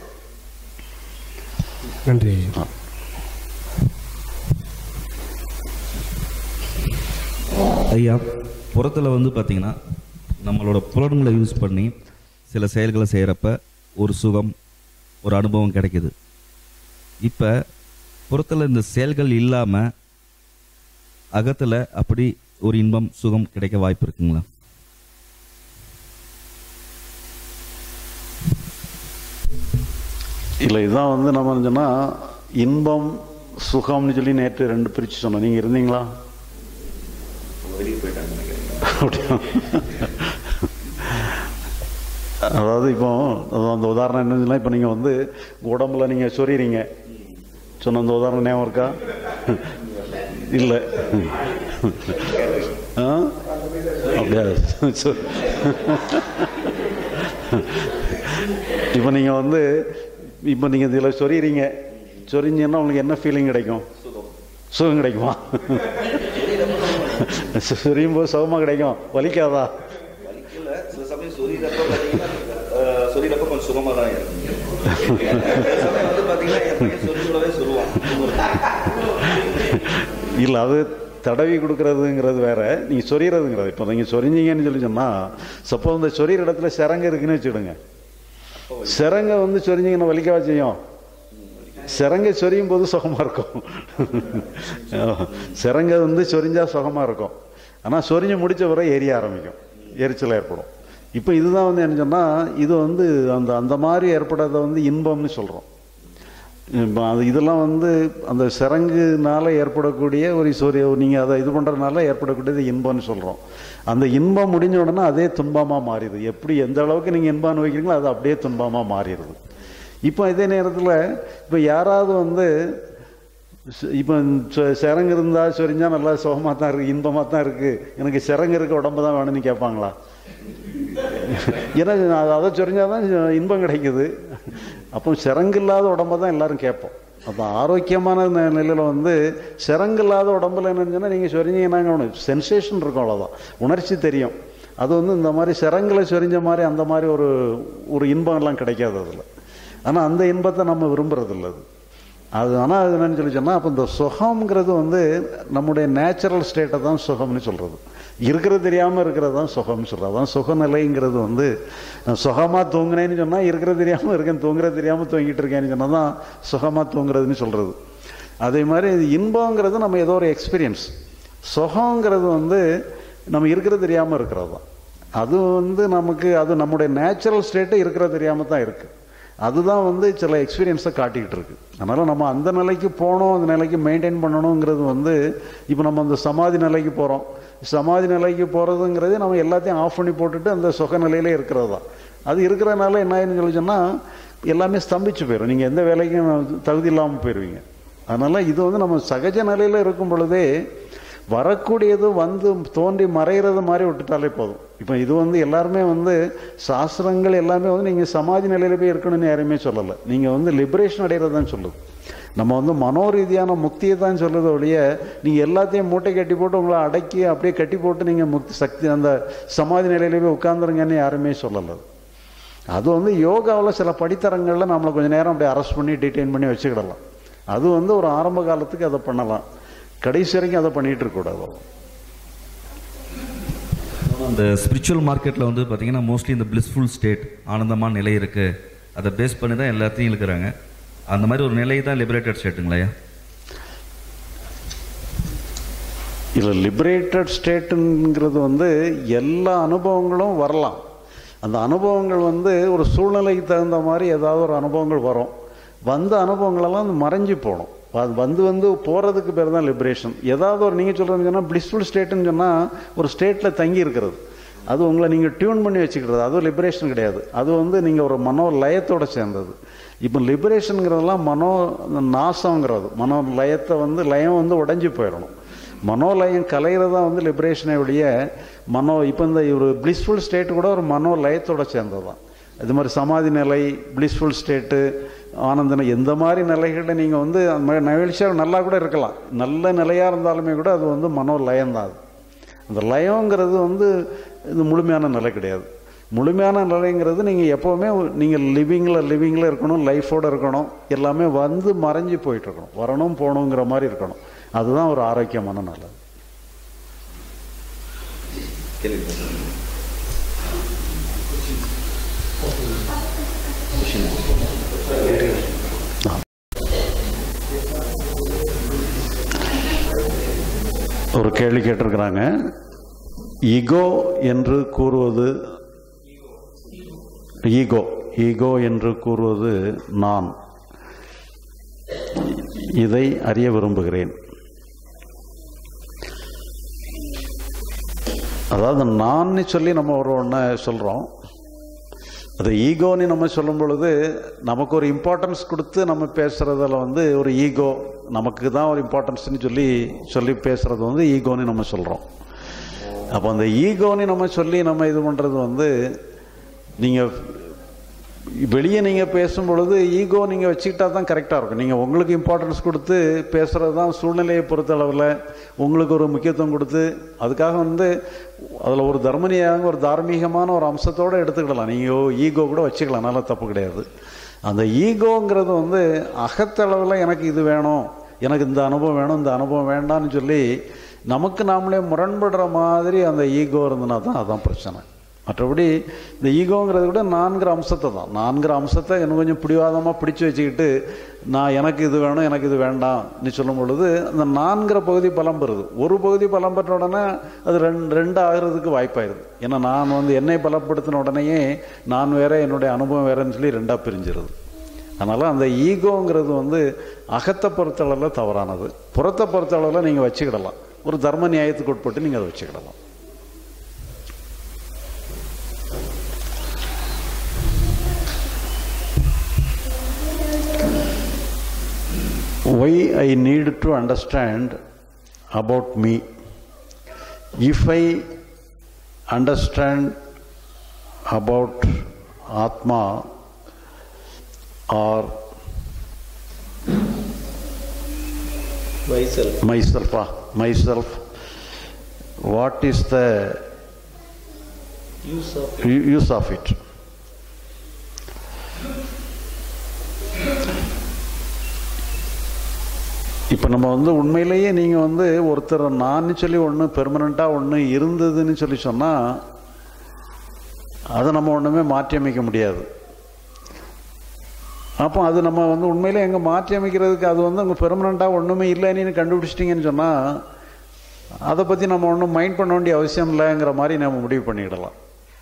நன்றி ஐயா புறத்தில் வந்து பார்த்தீங்கன்னா நம்மளோட புலன்களை யூஸ் பண்ணி சில செயல்களை செய்கிறப்ப ஒரு சுகம் ஒரு அனுபவம் கிடைக்குது இப்போ புறத்தில் இந்த செயல்கள் இல்லாமல் அகத்தில் அப்படி ஒரு இன்பம் சுகம் கிடைக்க வாய்ப்பு இருக்குங்களா இல்லை இதுதான் வந்து நம்ம சொன்னால் இன்பம் சுகம்னு சொல்லி நேற்று ரெண்டு பிரித்து சொன்னோம் நீங்கள் இருந்தீங்களா அப்படியா? அதாவது இப்போ அதான் அந்த உதாரணம் என்னன்னா இப்போ நீங்கள் வந்து உடம்புல நீங்கள் சொறிறீங்க சொன்ன அந்த உதாரணம் ஞாபகம் இருக்கா இல்லை ஆ அப்படியா சரி. இப்போ நீங்கள் வந்து இப்போ நீங்கள் இதில் சொறிறீங்க சொரிஞ்சீங்கன்னா உங்களுக்கு என்ன ஃபீலிங் கிடைக்கும் சுகம் கிடைக்குமா சொரியும் போது சுகமாக கிடைக்கும் வலிக்காதா சில சமயம் சொல்லிடுறப்ப கொஞ்சம் சுகமாக தான் வந்து பார்த்தீங்கன்னா சொல்லுவான் இல்லை அது தடவி கொடுக்கறதுங்கிறது வேற நீங்கள் சொரியறதுங்கிறது இப்போ நீங்கள் சொரிஞ்சீங்கன்னு சொல்லி சொன்னால் சப்போஸ் இந்த சொரியிற இடத்துல சிரங்க இருக்குன்னு வச்சுடுங்க சிரங்க வந்து சொரிஞ்சிங்கன்னா வலிக்கவா செய்யும் சிரங்க சொரியும் போது சுகமாக இருக்கும் சிரங்க வந்து சொரிஞ்சா சுகமாக இருக்கும் ஆனால் சொரிஞ்சு முடிச்ச பிறகு எரிய ஆரம்பிக்கும் எரிச்சல் ஏற்படும் இப்போ இதுதான் வந்து என்ன சொன்னால் இது வந்து அந்த அந்த மாதிரி ஏற்படுறத வந்து இன்பம்னு சொல்கிறோம் இப்போ அது இதெல்லாம் வந்து அந்த சிறங்குனால ஏற்படக்கூடிய ஒரு சூரிய நீங்கள் அதை இது பண்ணுறதுனால ஏற்படக்கூடியது இன்பம்னு சொல்கிறோம் அந்த இன்பம் முடிஞ்ச உடனே அதே துன்பமாக மாறிடுது எப்படி எந்த அளவுக்கு நீங்கள் இன்பம் அனுபவிக்கிறீங்களோ அது அப்படியே துன்பமாக மாறிடுது இப்போ இதே நேரத்தில் இப்போ யாராவது வந்து ச- இப்போ ச- சிரங்கு இருந்தால் சொரிஞ்சா நல்லா சுகமாக தான் இருக்குது இன்பமாக தான் இருக்குது எனக்கு சிரங்கு இருக்க உடம்பு தான் வேணும்னு கேட்பாங்களா ஏன்னா அது அதை சொரிஞ்சாதான் இன்பம் கிடைக்குது அப்போ சிரங்கு இல்லாத உடம்ப தான் எல்லாரும் கேட்போம் அப்போ ஆரோக்கியமான நி- நிலையில வந்து சிரங்கு இல்லாத உடம்புல என்னன்னு சொன்னால் நீங்கள் சொரிஞ்சீங்கன்னா சென்சேஷன் இருக்கும் அவ்வளோதான் உணர்ச்சி தெரியும் அது வந்து இந்த மாதிரி சிரங்குல சொரிஞ்ச மாதிரி அந்த மாதிரி ஒரு ஒரு இன்பம் எல்லாம் கிடைக்காது அதில் ஆனால் அந்த இன்பத்தை நம்ம விரும்புறதில்ல அது அது ஆனால் அது என்னன்னு சொல்லி சொன்னால் அப்போ இந்த சுகம்ங்கிறது வந்து நம்முடைய நேச்சுரல் ஸ்டேட்டை தான் சுகம்னு சொல்கிறது இருக்கிறது தெரியாமல் இருக்கிறது தான் சுகம்னு சொல்கிறது அதான் சுகநிலைங்கிறது வந்து நான் சுகமாக தூங்குனேன்னு சொன்னால் இருக்கிறது தெரியாமல் இருக்கேன் தூங்குறது தெரியாமல் தூங்கிட்டு இருக்கேன்னு சொன்னால் தான் சுகமாக தூங்குறதுன்னு சொல்கிறது அதே மாதிரி இது இன்பங்கிறது நம்ம ஏதோ ஒரு எக்ஸ்பீரியன்ஸ் சுகங்கிறது வந்து நம்ம இருக்கிறது தெரியாமல் இருக்கிறது தான் அது வந்து நமக்கு அது நம்முடைய நேச்சுரல் ஸ்டேட்டை இருக்கிறது தெரியாமல் தான் இருக்குது அதுதான் வந்து சில எக்ஸ்பீரியன்ஸை காட்டிக்கிட்டு இருக்கு அதனால நம்ம அந்த நிலைக்கு போகணும் அந்த நிலைக்கு மெயின்டைன் பண்ணணுங்கிறது வந்து இப்போ நம்ம அந்த சமாதி நிலைக்கு போகிறோம் சமாதி நிலைக்கு போகிறதுங்கிறது நம்ம எல்லாத்தையும் ஆஃப் பண்ணி போட்டுட்டு அந்த சுக நிலையிலே இருக்கிறது தான் அது இருக்கிறதுனால என்ன ஆயிடுன்னு சொல்லி சொன்னால் எல்லாமே ஸ்தம்பிச்சு போயிடும் நீங்கள் எந்த வேலைக்கும் தகுதி இல்லாமல் போயிடுவீங்க அதனால இது வந்து நம்ம சகஜ நிலையில் இருக்கும் பொழுதே வரக்கூடியது வந்து தோன்றி மறைகிறது மாதிரி விட்டுட்டாலே போதும் இப்போ இது வந்து எல்லாருமே வந்து சாஸ்திரங்கள் எல்லாமே வந்து நீங்கள் சமாதி நிலையில போய் இருக்கணும்னு யாரையுமே சொல்லலை நீங்கள் வந்து லிபரேஷன் அடைகிறது தான் சொல்லுது நம்ம வந்து மனோரீதியான முக்தியை தான் சொல்லுது ஒழிய நீங்கள் எல்லாத்தையும் மூட்டை கட்டி போட்டு உங்களை அடக்கி அப்படியே கட்டி போட்டு நீங்கள் முக்தி சக்தி அந்த சமாதி நிலையில போய் உட்கார்ந்துருங்கன்னு யாருமே சொல்லலை அது வந்து யோகாவில் சில படித்தரங்களில் நம்மளை கொஞ்சம் நேரம் அப்படியே அரெஸ்ட் பண்ணி டிடைன் பண்ணி வச்சுக்கிடலாம் அது வந்து ஒரு ஆரம்ப காலத்துக்கு அதை பண்ணலாம் கடைசி வரைக்கும் அதை பண்ணிட்டு இருக்கக்கூடாது அந்த ஸ்பிரிச்சுவல் மார்க்கெட்டில் வந்து பார்த்தீங்கன்னா மோஸ்ட்லி இந்த பிளிஸ்ஃபுல் ஸ்டேட் ஆனந்தமான நிலை இருக்குது அதை பேஸ் பண்ணி தான் எல்லாத்தையும் இழுக்கிறாங்க அந்த மாதிரி ஒரு நிலை தான் லிபரேட்டட் ஸ்டேட்டுங்களையா இல்லை லிபரேட்டட் ஸ்டேட்டுங்கிறது வந்து எல்லா அனுபவங்களும் வரலாம் அந்த அனுபவங்கள் வந்து ஒரு சூழ்நிலைக்கு தகுந்த மாதிரி ஏதாவது ஒரு அனுபவங்கள் வரும் வந்த அனுபவங்களெல்லாம் வந்து மறைஞ்சு போகணும் அது வந்து வந்து போகிறதுக்கு பேர் தான் லிபரேஷன் ஏதாவது ஒரு நீங்கள் சொல்கிறதுன்னு சொன்னால் பிளிஸ்ஃபுல் ஸ்டேட்டுன்னு சொன்னால் ஒரு ஸ்டேட்டில் தங்கி இருக்கிறது அது உங்களை நீங்கள் டியூன் பண்ணி வச்சுக்கிறது அது லிபரேஷன் கிடையாது அது வந்து நீங்கள் ஒரு மனோ லயத்தோட சேர்ந்தது இப்போ லிபரேஷனுங்கிறதெல்லாம் மனோ நாசங்கிறது மனோ லயத்தை வந்து லயம் வந்து உடஞ்சி போயிடணும் மனோலயம் கலையிறது தான் வந்து லிபரேஷனை ஒழிய மனோ இப்போ இந்த ஒரு பிளிஸ்ஃபுல் ஸ்டேட் கூட ஒரு மனோ லயத்தோட சேர்ந்தது தான் இது மாதிரி சமாதி நிலை பிளிஸ்ஃபுல் ஸ்டேட்டு ஆனந்தன எந்த மாதிரி நிலைகளில் நீங்கள் வந்து அந்த மாதிரி நெகிழ்ச்சியாக நல்லா கூட இருக்கலாம் நல்ல நிலையாக இருந்தாலுமே கூட அது வந்து மனோ லயம்தான் அது அந்த லயங்கிறது வந்து இது முழுமையான நிலை கிடையாது முழுமையான நிலைங்கிறது நீங்கள் எப்போவுமே நீங்கள் லிவிங்கில் லிவிங்கில் இருக்கணும் லைஃபோடு இருக்கணும் எல்லாமே வந்து மறைஞ்சு போயிட்டு இருக்கணும் வரணும் போகணுங்கிற மாதிரி இருக்கணும் அதுதான் ஒரு ஆரோக்கியமான நிலை ஒரு கேள்வி கேட்டிருக்கிறாங்க ஈகோ என்று கூறுவது ஈகோ ஈகோ என்று கூறுவது நான் இதை அறிய விரும்புகிறேன் அதாவது நான்னு சொல்லி நம்ம ஒரு ஒன்றை சொல்கிறோம் அது ஈகோன்னு நம்ம சொல்லும் பொழுது நமக்கு ஒரு இம்பார்ட்டன்ஸ் கொடுத்து நம்ம பேசுகிறதுல வந்து ஒரு ஈகோ நமக்கு தான் ஒரு இம்பார்ட்டன்ஸ்னு சொல்லி சொல்லி பேசுகிறது வந்து ஈகோன்னு நம்ம சொல்கிறோம் அப்போ அந்த ஈகோன்னு நம்ம சொல்லி நம்ம இது பண்ணுறது வந்து நீங்கள் வெளியே நீங்கள் பேசும் பொழுது ஈகோ நீங்கள் வச்சுக்கிட்டா தான் கரெக்டாக இருக்கும் நீங்கள் உங்களுக்கு இம்பார்ட்டன்ஸ் கொடுத்து பேசுகிறது தான் சூழ்நிலையை பொறுத்தளவில் உங்களுக்கு ஒரு முக்கியத்துவம் கொடுத்து அதுக்காக வந்து அதில் ஒரு தர்மனியாக ஒரு தார்மீகமான ஒரு அம்சத்தோடு எடுத்துக்கிடலாம் நீங்கள் ஈகோ கூட வச்சுக்கலாம் நல்லா தப்பு கிடையாது அந்த ஈகோங்கிறது வந்து அகத்தளவில் எனக்கு இது வேணும் எனக்கு இந்த அனுபவம் வேணும் இந்த அனுபவம் வேண்டாம்னு சொல்லி நமக்கு நாமளே முரண்படுற மாதிரி அந்த ஈகோ இருந்ததுனா தான் அதான் பிரச்சனை மற்றபடி இந்த ஈகோங்கிறத விட நான்கிற அம்சத்தை தான் நான்கிற அம்சத்தை இன்னும் கொஞ்சம் பிடிவாதமாக பிடிச்சு வச்சுக்கிட்டு நான் எனக்கு இது வேணும் எனக்கு இது வேண்டாம்னு சொல்லும் பொழுது அந்த நான்கிற பகுதி பலம் பெறுது ஒரு பகுதி பலம் பெற்ற உடனே அது ரெண்டு ரெண்டு ஆகிறதுக்கு வாய்ப்பாயிருது ஏன்னா நான் வந்து என்னை பலப்படுத்தின உடனேயே நான் வேற என்னுடைய அனுபவம் வேறன்னு சொல்லி ரெண்டாக பிரிஞ்சிருது அதனால் அந்த ஈகோங்கிறது வந்து அகத்தை பொறுத்தளவில் தவறானது புறத்தை பொறுத்தளவில் நீங்கள் வச்சுக்கிடலாம் ஒரு தர்ம நியாயத்துக்கு உட்பட்டு நீங்கள் அதை வச்சுக்கிடலாம் why I need to understand about me. If I understand about Atma or myself myself, ah, myself, what is the use of u- use of it? இப்போ நம்ம வந்து உண்மையிலேயே நீங்கள் வந்து ஒருத்தர் நான் சொல்லி ஒன்று பெர்மனண்ட்டாக ஒன்று இருந்ததுன்னு சொல்லி சொன்னால் அதை நம்ம ஒன்றுமே மாற்றி அமைக்க முடியாது அப்போ அது நம்ம வந்து உண்மையிலே எங்கே மாற்றி அமைக்கிறதுக்கு அது வந்து அங்கே பெர்மனண்ட்டாக ஒன்றுமே இல்லைன்னு கண்டுபிடிச்சிட்டிங்கன்னு சொன்னால் அதை பற்றி நம்ம ஒன்றும் மைண்ட் பண்ண வேண்டிய அவசியம் இல்லைங்கிற மாதிரி நம்ம முடிவு பண்ணிடலாம்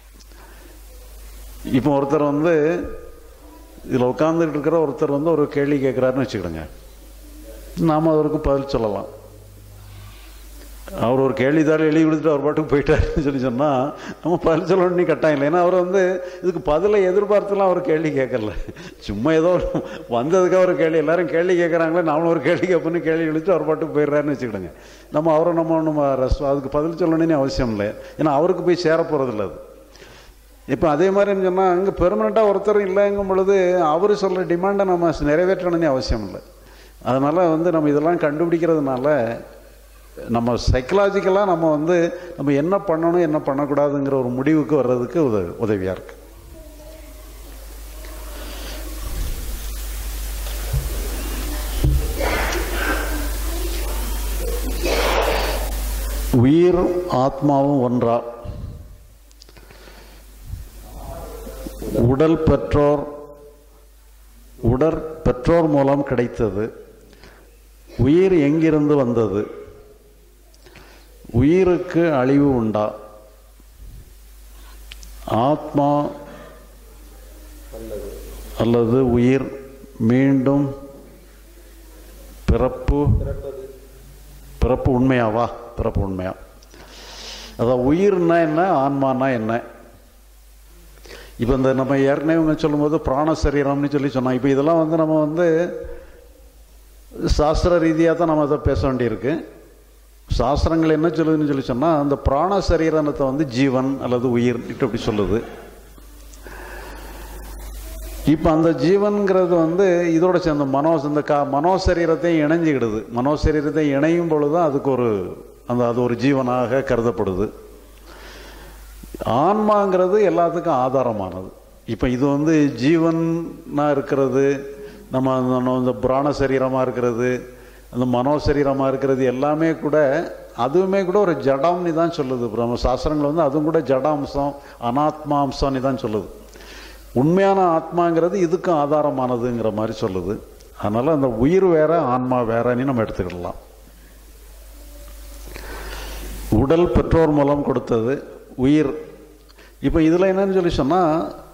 இப்போ ஒருத்தர் வந்து இதில் உட்காந்துட்டு இருக்கிற ஒருத்தர் வந்து ஒரு கேள்வி கேட்குறாருன்னு வச்சுக்கிடுங்க நாம் அவருக்கு பதில் சொல்லலாம் அவர் ஒரு கேள்வித்தாள் எழுதி கொடுத்துட்டு அவர் பாட்டுக்கு போயிட்டாருன்னு சொல்லி சொன்னால் நம்ம பதில் சொல்லணும்னு கட்டாயம் இல்லை ஏன்னா அவர் வந்து இதுக்கு பதிலை எதிர்பார்த்துலாம் அவர் கேள்வி கேட்கல சும்மா ஏதோ ஒரு வந்ததுக்காக ஒரு கேள்வி எல்லாரும் கேள்வி கேட்குறாங்களே நாமளும் ஒரு கேள்வி கேட்போன்னு கேள்வி எழுதிட்டு அவர் பாட்டுக்கு போயிடுறாருன்னு வச்சுக்கிடுங்க நம்ம அவரை நம்ம நம்ம ரெஸ் அதுக்கு பதில் சொல்லணும்னு அவசியம் இல்லை ஏன்னா அவருக்கு போய் சேர போகிறதில்ல அது இப்போ அதே மாதிரி சொன்னால் அங்கே பெர்மனெண்ட்டாக ஒருத்தர் இல்லைங்கும் பொழுது அவர் சொல்கிற டிமாண்டை நம்ம நிறைவேற்றணும்னு அவசியம் இல்லை அதனால் வந்து நம்ம இதெல்லாம் கண்டுபிடிக்கிறதுனால நம்ம சைக்கலாஜிக்கலாக நம்ம வந்து நம்ம என்ன பண்ணணும் என்ன பண்ணக்கூடாதுங்கிற ஒரு முடிவுக்கு வர்றதுக்கு உத உதவியாக இருக்கு உயிர் ஆத்மாவும் ஒன்றா உடல் பெற்றோர் உடற் பெற்றோர் மூலம் கிடைத்தது உயிர் எங்கிருந்து வந்தது உயிருக்கு அழிவு உண்டா ஆத்மா அல்லது உயிர் மீண்டும் பிறப்பு பிறப்பு உண்மையாவா பிறப்பு உண்மையா அதான் உயிர்னா என்ன ஆன்மானா என்ன இப்போ இந்த நம்ம ஏற்கனவே இவங்க சொல்லும்போது பிராண சரீரம்னு சொல்லி சொன்னோம் இப்போ இதெல்லாம் வந்து நம்ம வந்து சாஸ்திர ரீதியாக தான் நம்ம அதை பேச வேண்டியிருக்கு சாஸ்திரங்கள் என்ன சொல்லுதுன்னு சொல்லி சொன்னால் அந்த பிராண சரீரத்தை வந்து ஜீவன் அல்லது உயிர் அப்படி சொல்லுது இப்போ அந்த ஜீவன்கிறது வந்து இதோட சேர்ந்த மனோ இந்த கா மனோசரீரத்தையும் இணைஞ்சிக்கிடுது மனோசரீரத்தை இணையும் பொழுது அதுக்கு ஒரு அந்த அது ஒரு ஜீவனாக கருதப்படுது ஆன்மாங்கிறது எல்லாத்துக்கும் ஆதாரமானது இப்போ இது வந்து ஜீவனா இருக்கிறது நம்ம அந்த- இந்த பிராண சரீரமாக இருக்கிறது அந்த மனோசரீரமாக இருக்கிறது எல்லாமே கூட அதுவுமே கூட ஒரு ஜடம்னு தான் சொல்லுது நம்ம சாஸ்திரங்கள் வந்து அதுவும் கூட ஜடாம்சம் அனாத்மாம்சம்னு தான் சொல்லுது உண்மையான ஆத்மாங்கிறது இதுக்கும் ஆதாரமானதுங்கிற மாதிரி சொல்லுது அதனால அந்த உயிர் வேற ஆன்மா வேறன்னு நம்ம எடுத்துக்கிடலாம் உடல் பெற்றோர் மூலம் கொடுத்தது உயிர் இப்போ இதில் என்னன்னு சொல்லி சொன்னால்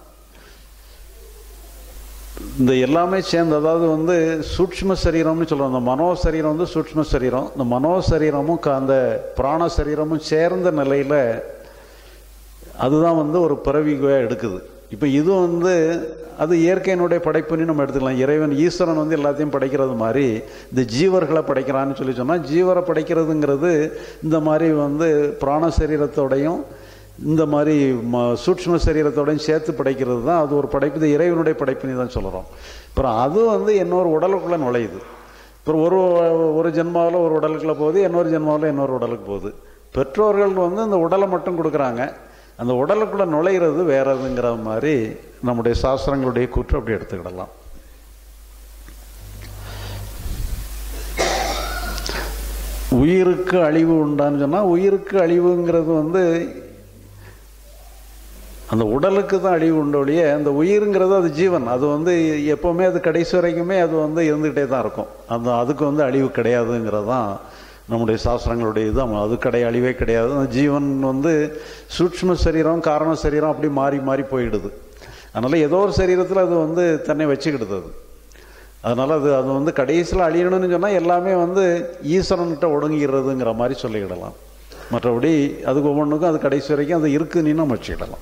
இந்த எல்லாமே சேர்ந்து அதாவது வந்து சூட்ச்ம சரீரம்னு சொல்கிறோம் அந்த மனோ சரீரம் வந்து சூட்ச்ம சரீரம் இந்த மனோ சரீரமும் க- அந்த பிராண சரீரமும் சேர்ந்த நிலையில் அதுதான் வந்து ஒரு பிறவியை எடுக்குது இப்போ இது வந்து அது இயற்கையினுடைய படைப்புன்னு நம்ம எடுத்துக்கலாம் இறைவன் ஈஸ்வரன் வந்து எல்லாத்தையும் படைக்கிறது மாதிரி இந்த ஜீவர்களை படைக்கிறான்னு சொல்லி சொன்னால் ஜீவரை படைக்கிறதுங்கிறது இந்த மாதிரி வந்து பிராண சரீரத்தோடையும் இந்த மாதிரி ம சூட்ச்ம சரீரத்தோடையும் சேர்த்து படைக்கிறது தான் அது ஒரு படைப்பு இது இறைவனுடைய படைப்புன்னு தான் சொல்கிறோம் அப்புறம் அது வந்து இன்னொரு உடலுக்குள்ளே நுழையுது அப்புறம் ஒரு ஒரு ஜென்மாவில் ஒரு உடலுக்குள்ள போகுது இன்னொரு ஜென்மாவில் இன்னொரு உடலுக்கு போகுது பெற்றோர்கள் வந்து அந்த உடலை மட்டும் கொடுக்குறாங்க அந்த உடலுக்குள்ள நுழையிறது வேறதுங்கிற மாதிரி நம்முடைய சாஸ்திரங்களுடைய கூற்று அப்படி எடுத்துக்கிடலாம் உயிருக்கு அழிவு உண்டான்னு சொன்னால் உயிருக்கு அழிவுங்கிறது வந்து அந்த உடலுக்கு தான் அழிவு உண்டு ஒழிய அந்த உயிருங்கிறது அது ஜீவன் அது வந்து எப்போவுமே அது கடைசி வரைக்குமே அது வந்து இருந்துகிட்டே தான் இருக்கும் அந்த அதுக்கு வந்து அழிவு கிடையாதுங்கிறது தான் நம்முடைய சாஸ்திரங்களுடைய இது ஆமா, அது கடை அழிவே கிடையாது அந்த ஜீவன் வந்து சூட்ச்ம சரீரம் காரண சரீரம் அப்படி மாறி மாறி போயிடுது அதனால் ஏதோ ஒரு சரீரத்தில் அது வந்து தன்னை வச்சுக்கிடுது அது அதனால் அது அது வந்து கடைசியில் அழியணும்னு சொன்னால் எல்லாமே வந்து ஈஸ்வரன்கிட்ட ஒடுங்கிடுறதுங்கிற மாதிரி சொல்லிக்கிடலாம் மற்றபடி அதுக்கு ஒவ்வொன்றுக்கும் அது கடைசி வரைக்கும் அது இருக்குன்னு நம்ம வச்சுக்கிடலாம்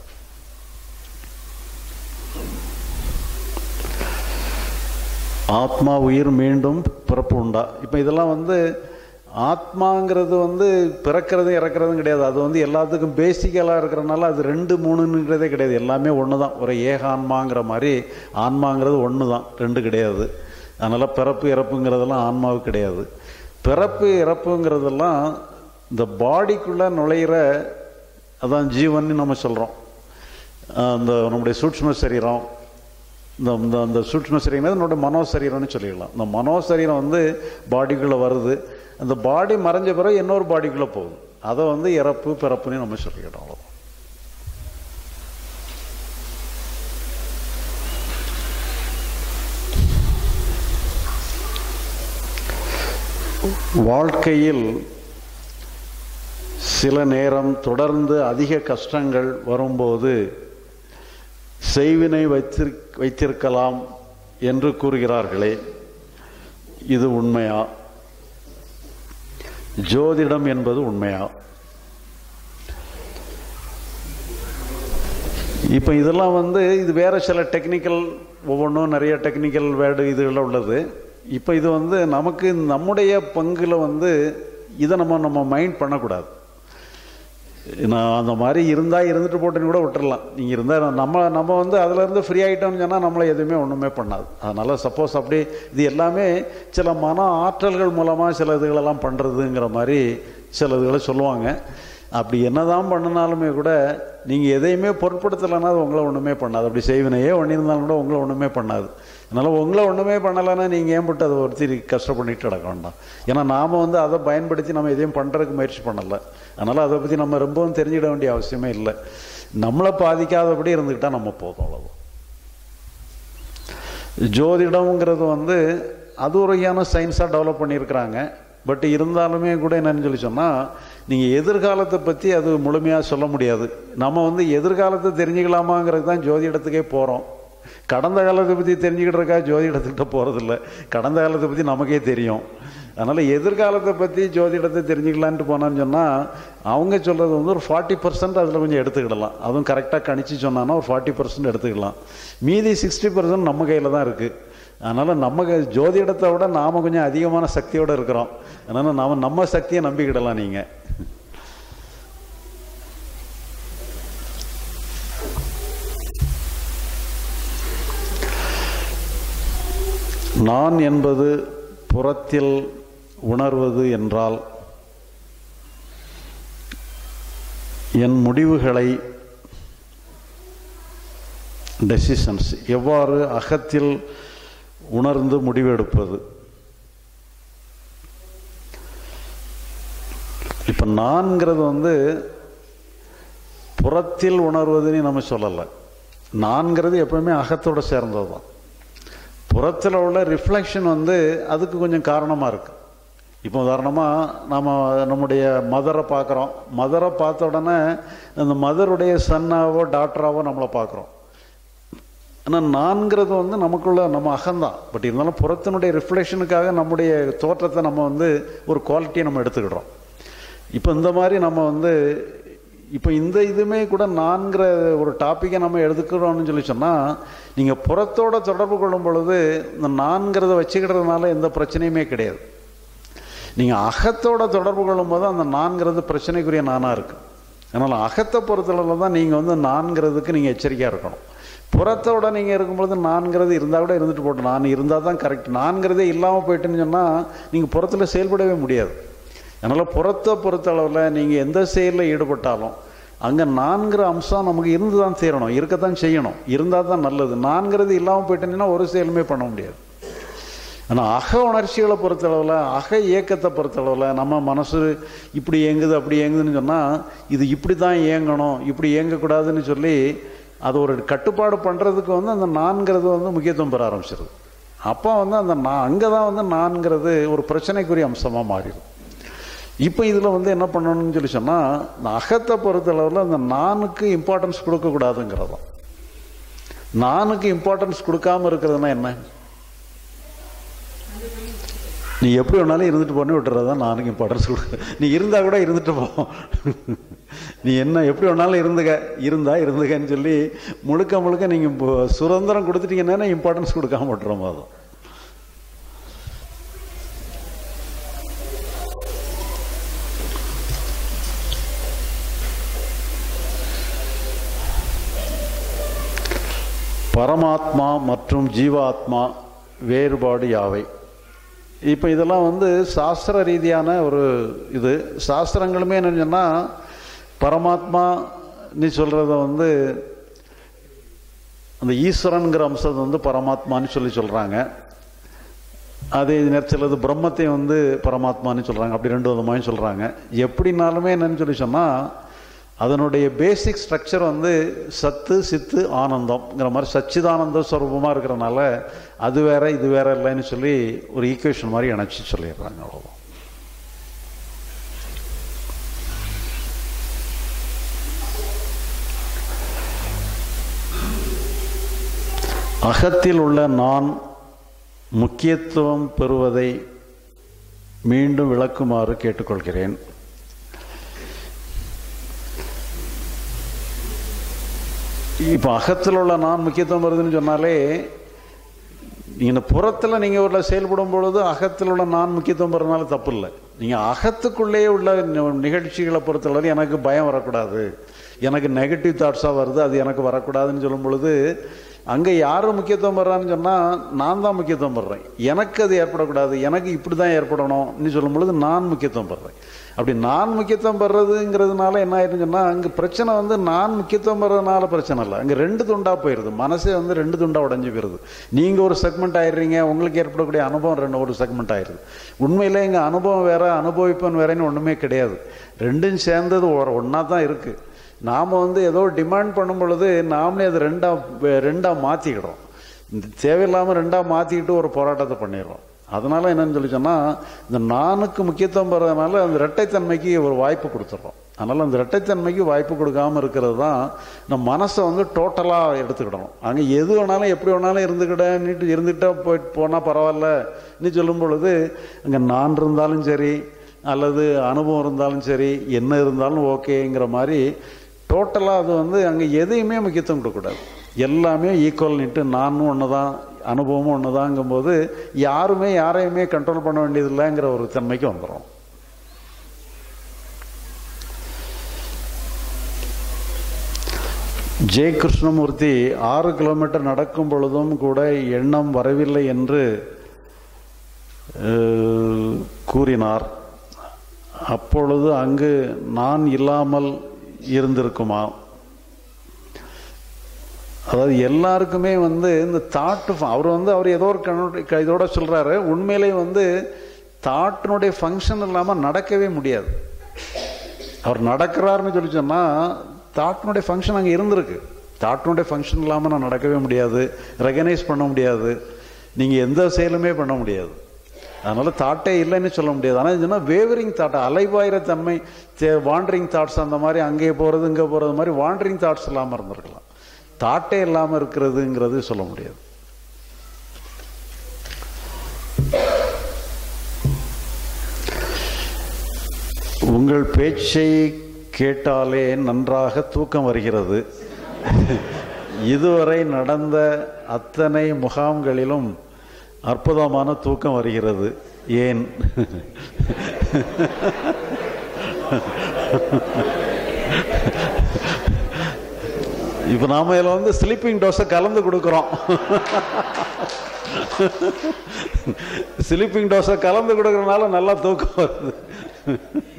ஆத்மா உயிர் மீண்டும் பிறப்பு உண்டா இப்போ இதெல்லாம் வந்து ஆத்மாங்கிறது வந்து பிறக்கிறதும் இறக்குறதும் கிடையாது அது வந்து எல்லாத்துக்கும் பேசிக்கலாக இருக்கிறனால அது ரெண்டு மூணுங்கிறதே கிடையாது எல்லாமே ஒன்று தான் ஒரு ஏக ஆன்மாங்கிற மாதிரி ஆன்மாங்கிறது ஒன்று தான் ரெண்டு கிடையாது அதனால் பிறப்பு இறப்புங்கிறதெல்லாம் ஆன்மாவுக்கு கிடையாது பிறப்பு இறப்புங்கிறதெல்லாம் இந்த பாடிக்குள்ளே நுழையிற அதான் ஜீவன்னு நம்ம சொல்கிறோம் அந்த நம்முடைய சூட்ச்ம சரீரம் இந்த இந்த அந்த சூட்ச்ம சரீரம் என்னோட மனோ சரீரம்னு சொல்லிடலாம் இந்த மனோ சரீரம் வந்து பாடிக்குள்ளே வருது அந்த பாடி மறைஞ்ச பிறகு இன்னொரு பாடிக்குள்ளே போகுது அதை வந்து இறப்பு பிறப்புன்னு நம்ம சொல்லிக்கிட்டோம் அவ்வளோ வாழ்க்கையில் சில நேரம் தொடர்ந்து அதிக கஷ்டங்கள் வரும்போது செய்வினை வைத்திரு வைத்திருக்கலாம் என்று கூறுகிறார்களே இது உண்மையா ஜோதிடம் என்பது உண்மையா இப்போ இதெல்லாம் வந்து இது வேற சில டெக்னிக்கல் ஒவ்வொன்றும் நிறைய டெக்னிக்கல் வேர்டு இதுகளில் உள்ளது இப்போ இது வந்து நமக்கு நம்முடைய பங்குல வந்து இதை நம்ம நம்ம மைண்ட் பண்ணக்கூடாது நான் அந்த மாதிரி இருந்தால் இருந்துட்டு போட்டுன்னு கூட விட்டுறலாம் நீங்கள் இருந்தால் நம்ம நம்ம வந்து அதுலேருந்து ஃப்ரீ ஆகிட்டோம்னு சொன்னால் நம்மளை எதுவுமே ஒன்றுமே பண்ணாது அதனால் சப்போஸ் அப்படி இது எல்லாமே சில மன ஆற்றல்கள் மூலமாக சில இதுகளெல்லாம் பண்ணுறதுங்கிற மாதிரி சில இதுகளை சொல்லுவாங்க அப்படி என்னதான் பண்ணினாலுமே கூட நீங்கள் எதையுமே பொருட்படுத்தலைன்னா அது உங்களை ஒன்றுமே பண்ணாது அப்படி செய்வினையே ஒன்றிருந்தாலும் கூட உங்களை ஒன்றுமே பண்ணாது அதனால் உங்களை ஒன்றுமே பண்ணலைன்னா நீங்கள் ஏன் போட்டு அதை ஒருத்தி கஷ்டம் பண்ணிட்டு கிடக்க வேண்டாம் ஏன்னா நாம் வந்து அதை பயன்படுத்தி நம்ம எதையும் பண்ணுறதுக்கு முயற்சி பண்ணலை அதனால் அதை பற்றி நம்ம ரொம்பவும் தெரிஞ்சிட வேண்டிய அவசியமே இல்லை நம்மளை பாதிக்காதபடி இருந்துக்கிட்டால் நம்ம போதும் அவ்வளவு ஜோதிடம்ங்கிறது வந்து அது ஒரு வகையான சயின்ஸாக டெவலப் பண்ணியிருக்கிறாங்க பட் இருந்தாலுமே கூட என்னன்னு சொல்லி சொன்னால் நீங்கள் எதிர்காலத்தை பற்றி அது முழுமையாக சொல்ல முடியாது நம்ம வந்து எதிர்காலத்தை தெரிஞ்சுக்கலாமாங்கிறது தான் ஜோதிடத்துக்கே போகிறோம் கடந்த காலத்தை பற்றி தெரிஞ்சுக்கிட்டுருக்கா ஜோதிடத்துக்கிட்ட போகிறதில்ல கடந்த காலத்தை பற்றி நமக்கே தெரியும் அதனால் எதிர்காலத்தை பற்றி ஜோதிடத்தை தெரிஞ்சுக்கலான்ட்டு போனான்னு சொன்னால் அவங்க சொல்கிறது வந்து ஒரு ஃபார்ட்டி பர்சன்ட் அதில் கொஞ்சம் எடுத்துக்கிடலாம் அதுவும் கரெக்டாக கணிச்சு சொன்னான்னா ஒரு ஃபார்ட்டி பர்சன்ட் எடுத்துக்கலாம் மீதி சிக்ஸ்டி பர்சன்ட் நம்ம கையில் தான் இருக்குது அதனால் நம்ம கை- ஜோதிடத்தை விட நாம் கொஞ்சம் அதிகமான சக்தியோடு இருக்கிறோம் அதனால் நாம் நம்ம சக்தியை நம்பிக்கிடலாம் நீங்கள் நான் என்பது புறத்தில் உணர்வது என்றால் என் முடிவுகளை டெசிஷன்ஸ் எவ்வாறு அகத்தில் உணர்ந்து முடிவெடுப்பது இப்போ நான்கிறது வந்து புறத்தில் உணர்வதுன்னு நம்ம சொல்லலை நான்கிறது எப்பவுமே அகத்தோட சேர்ந்தது தான் புறத்தில் உள்ள ரிஃப்ளெக்ஷன் வந்து அதுக்கு கொஞ்சம் காரணமாக இருக்கு இப்போ உதாரணமாக நம்ம நம்முடைய மதரை பார்க்குறோம் மதரை பார்த்த உடனே அந்த மதருடைய சன்னாவோ டாக்டராவோ நம்மளை பார்க்குறோம் ஆனால் நான்கிறது வந்து நமக்குள்ள நம்ம அகம்தான் பட் இருந்தாலும் புறத்தினுடைய ரிஃப்ளெக்ஷனுக்காக நம்முடைய தோற்றத்தை நம்ம வந்து ஒரு குவாலிட்டியை நம்ம எடுத்துக்கிடுறோம் இப்போ இந்த மாதிரி நம்ம வந்து இப்போ இந்த இதுமே கூட நான்கிற ஒரு டாப்பிக்கை நம்ம எடுத்துக்கிறோம்னு சொல்லி சொன்னால் நீங்கள் புறத்தோட தொடர்பு கொள்ளும் பொழுது இந்த நான்கிறத வச்சுக்கிறதுனால எந்த பிரச்சனையுமே கிடையாது நீங்கள் அகத்தோட தொடர்பு கொள்ளும் போது அந்த நான்கிறது பிரச்சனைக்குரிய நானாக இருக்கு அதனால் அகத்தை பொறுத்தளவில் தான் நீங்கள் வந்து நான்கிறதுக்கு நீங்கள் எச்சரிக்கையாக இருக்கணும் புறத்தோட நீங்கள் இருக்கும்பொழுது நான்கிறது இருந்தால் கூட இருந்துட்டு போட்டோம் நான் இருந்தால் தான் கரெக்ட் நான்கிறதே இல்லாமல் போயிட்டுன்னு சொன்னால் நீங்கள் புறத்தில் செயல்படவே முடியாது அதனால் புறத்தை பொறுத்தளவில் நீங்கள் எந்த செயலில் ஈடுபட்டாலும் அங்கே நான்கிற அம்சம் நமக்கு இருந்து தான் சேரணும் இருக்கத்தான் செய்யணும் இருந்தால் தான் நல்லது நான்கிறது இல்லாமல் போயிட்டீங்கன்னா ஒரு செயலுமே பண்ண முடியாது ஆனால் அக உணர்ச்சிகளை பொறுத்தளவில் அக இயக்கத்தை பொறுத்தளவில் நம்ம மனசு இப்படி இயங்குது அப்படி இயங்குதுன்னு சொன்னால் இது இப்படி தான் இயங்கணும் இப்படி இயங்கக்கூடாதுன்னு சொல்லி அது ஒரு கட்டுப்பாடு பண்ணுறதுக்கு வந்து அந்த நான்கிறது வந்து முக்கியத்துவம் பெற ஆரம்பிச்சிருது அப்போ வந்து அந்த நான் அங்கே தான் வந்து நான்கிறது ஒரு பிரச்சனைக்குரிய அம்சமாக மாறிடும் இப்போ இதில் வந்து என்ன பண்ணணும்னு சொல்லி சொன்னால் இந்த அகத்தை பொறுத்தளவில் அந்த நானுக்கு இம்பார்ட்டன்ஸ் கொடுக்கக்கூடாதுங்கிறதும் நானுக்கு இம்பார்ட்டன்ஸ் கொடுக்காம இருக்கிறதுனா என்ன நீ எப்படி வேணாலும் இருந்துட்டு போனே விட்டுறது தான் நானுக்கு இம்பார்ட்டன்ஸ் கொடுக்க நீ இருந்தா கூட இருந்துட்டு போ நீ என்ன எப்படி வேணாலும் இருந்துக்க இருந்தா இருந்துக்கன்னு சொல்லி முழுக்க முழுக்க நீங்க இப்போ சுதந்திரம் கொடுத்துட்டீங்கன்னா இம்பார்ட்டன்ஸ் கொடுக்காம விட்டுற மாதிரி பரமாத்மா மற்றும் ஜீவாத்மா வேறுபாடு யாவை இப்போ இதெல்லாம் வந்து சாஸ்திர ரீதியான ஒரு இது சாஸ்திரங்களுமே என்னன்னு சொன்னால் பரமாத்மா நீ சொல்கிறத வந்து அந்த ஈஸ்வரனுங்கிற அம்சத்தை வந்து பரமாத்மான்னு சொல்லி சொல்கிறாங்க அதே சிலது பிரம்மத்தை வந்து பரமாத்மான்னு சொல்கிறாங்க அப்படி ரெண்டு விதமாயும் சொல்கிறாங்க எப்படினாலுமே என்னன்னு சொல்லி சொன்னால் அதனுடைய பேசிக் ஸ்ட்ரக்சர் வந்து சத்து சித்து ஆனந்தம்ங்கிற மாதிரி சச்சிதானந்த ஸ்வரூபமாக இருக்கிறனால அது வேற இது வேற இல்லைன்னு சொல்லி ஒரு ஈக்குவேஷன் மாதிரி இணைச்சி சொல்லிடுறாங்க அவ்வளோ அகத்தில் உள்ள நான் முக்கியத்துவம் பெறுவதை மீண்டும் விளக்குமாறு கேட்டுக்கொள்கிறேன் இப்போ அகத்தில் உள்ள நான் முக்கியத்துவம் வருதுன்னு சொன்னாலே நீங்கள் புறத்தில் நீங்கள் உள்ள செயல்படும் பொழுது அகத்தில் உள்ள நான் முக்கியத்துவம் பெறனால தப்பு இல்லை நீங்கள் அகத்துக்குள்ளேயே உள்ள நிகழ்ச்சிகளை பொறுத்தளவு எனக்கு பயம் வரக்கூடாது எனக்கு நெகட்டிவ் தாட்ஸாக வருது அது எனக்கு வரக்கூடாதுன்னு சொல்லும் பொழுது அங்கே யார் முக்கியத்துவம் பெறான்னு சொன்னால் நான் தான் முக்கியத்துவம் பெறேன் எனக்கு அது ஏற்படக்கூடாது எனக்கு இப்படி தான் ஏற்படணும்னு சொல்லும் பொழுது நான் முக்கியத்துவம் பெறேன் அப்படி நான் முக்கியத்துவம் பெறதுங்கிறதுனால என்ன ஆயிடுன்னு சொன்னால் அங்கே பிரச்சனை வந்து நான் முக்கியத்துவம் பெறதுனால பிரச்சனை இல்லை அங்கே ரெண்டு துண்டாக போயிடுது மனசே வந்து ரெண்டு துண்டாக உடஞ்சி போயிடுது நீங்கள் ஒரு செக்மெண்ட் ஆயிடுறீங்க உங்களுக்கு ஏற்படக்கூடிய அனுபவம் ரெண்டு ஒரு செக்மெண்ட் ஆயிடுது உண்மையிலே எங்கள் அனுபவம் வேற அனுபவிப்பன் வேறன்னு ஒன்றுமே கிடையாது ரெண்டும் சேர்ந்தது ஒன்றா தான் இருக்குது நாம் வந்து ஏதோ டிமாண்ட் பண்ணும் பொழுது நாமளே அதை ரெண்டாக ரெண்டாக மாற்றிக்கிடுறோம் இந்த தேவையில்லாமல் ரெண்டாக மாற்றிக்கிட்டு ஒரு போராட்டத்தை பண்ணிடுறோம் அதனால என்னன்னு சொல்லி சொன்னால் இந்த நானுக்கு முக்கியத்துவம் பெறதுனால அந்த இரட்டைத்தன்மைக்கு ஒரு வாய்ப்பு கொடுத்துட்றோம் அதனால் அந்த இரட்டைத்தன்மைக்கு வாய்ப்பு கொடுக்காம இருக்கிறது தான் நம்ம மனசை வந்து டோட்டலாக எடுத்துக்கிடணும் அங்கே எது வேணாலும் எப்படி வேணாலும் இருந்துக்கிடன்னுட்டு இருந்துக்கிட்டா போயிட்டு போனால் பரவாயில்ல நீ சொல்லும் பொழுது அங்கே நான் இருந்தாலும் சரி அல்லது அனுபவம் இருந்தாலும் சரி என்ன இருந்தாலும் ஓகேங்கிற மாதிரி டோட்டலாக அது வந்து அங்கே எதையுமே முக்கியத்துவம் கொடுக்கக்கூடாது எல்லாமே ஈக்குவல்னிட்டு நானும் ஒன்று தான் அனுபவமும் ஒன்று தாங்கும்போது யாருமே யாரையுமே கண்ட்ரோல் பண்ண வேண்டியதில்லைங்கிற ஒரு தன்மைக்கு வந்துடும் ஜெய கிருஷ்ணமூர்த்தி ஆறு கிலோமீட்டர் நடக்கும் பொழுதும் கூட எண்ணம் வரவில்லை என்று அஹ், கூறினார் அப்பொழுது அங்கு நான் இல்லாமல் இருந்திருக்குமா அதாவது எல்லாருக்குமே வந்து இந்த தாட்டு அவர் வந்து அவர் ஏதோ ஒரு கண்ணோட- க- இதோட சொல்றாரு உண்மையிலே வந்து தாட்டினுடைய ஃபங்க்ஷன் இல்லாமல் நடக்கவே முடியாது அவர் நடக்கிறாருன்னு சொல்லி சொன்னா தாட்டினுடைய ஃபங்க்ஷன் அங்கே இருந்திருக்கு தாட்டினுடைய ஃபங்க்ஷன் இல்லாமல் நான் நடக்கவே முடியாது ரெகனைஸ் பண்ண முடியாது நீங்கள் எந்த செயலுமே பண்ண முடியாது அதனால தாட்டே இல்லைன்னு சொல்ல முடியாது ஆனால் இதுனா வேவரிங் தாட் அலைவாயிர தன்மை வாண்டரிங் தாட்ஸ் அந்த மாதிரி அங்கே போகிறது இங்கே போகிறது மாதிரி வாண்டரிங் தாட்ஸ் இல்லாமல் இருந்திருக்கலாம் தாட்டே இல்லாமல் இருக்கிறதுங்கிறது சொல்ல முடியாது உங்கள் பேச்சை கேட்டாலே நன்றாக தூக்கம் வருகிறது இதுவரை நடந்த அத்தனை முகாம்களிலும் அற்புதமான தூக்கம் வருகிறது ஏன் இப்போ நாம இதில் வந்து ஸ்லீப்பிங் டோஸை கலந்து கொடுக்குறோம் ஸ்லீப்பிங் டோஸை கலந்து கொடுக்கறனால நல்லா தூக்கம் வருது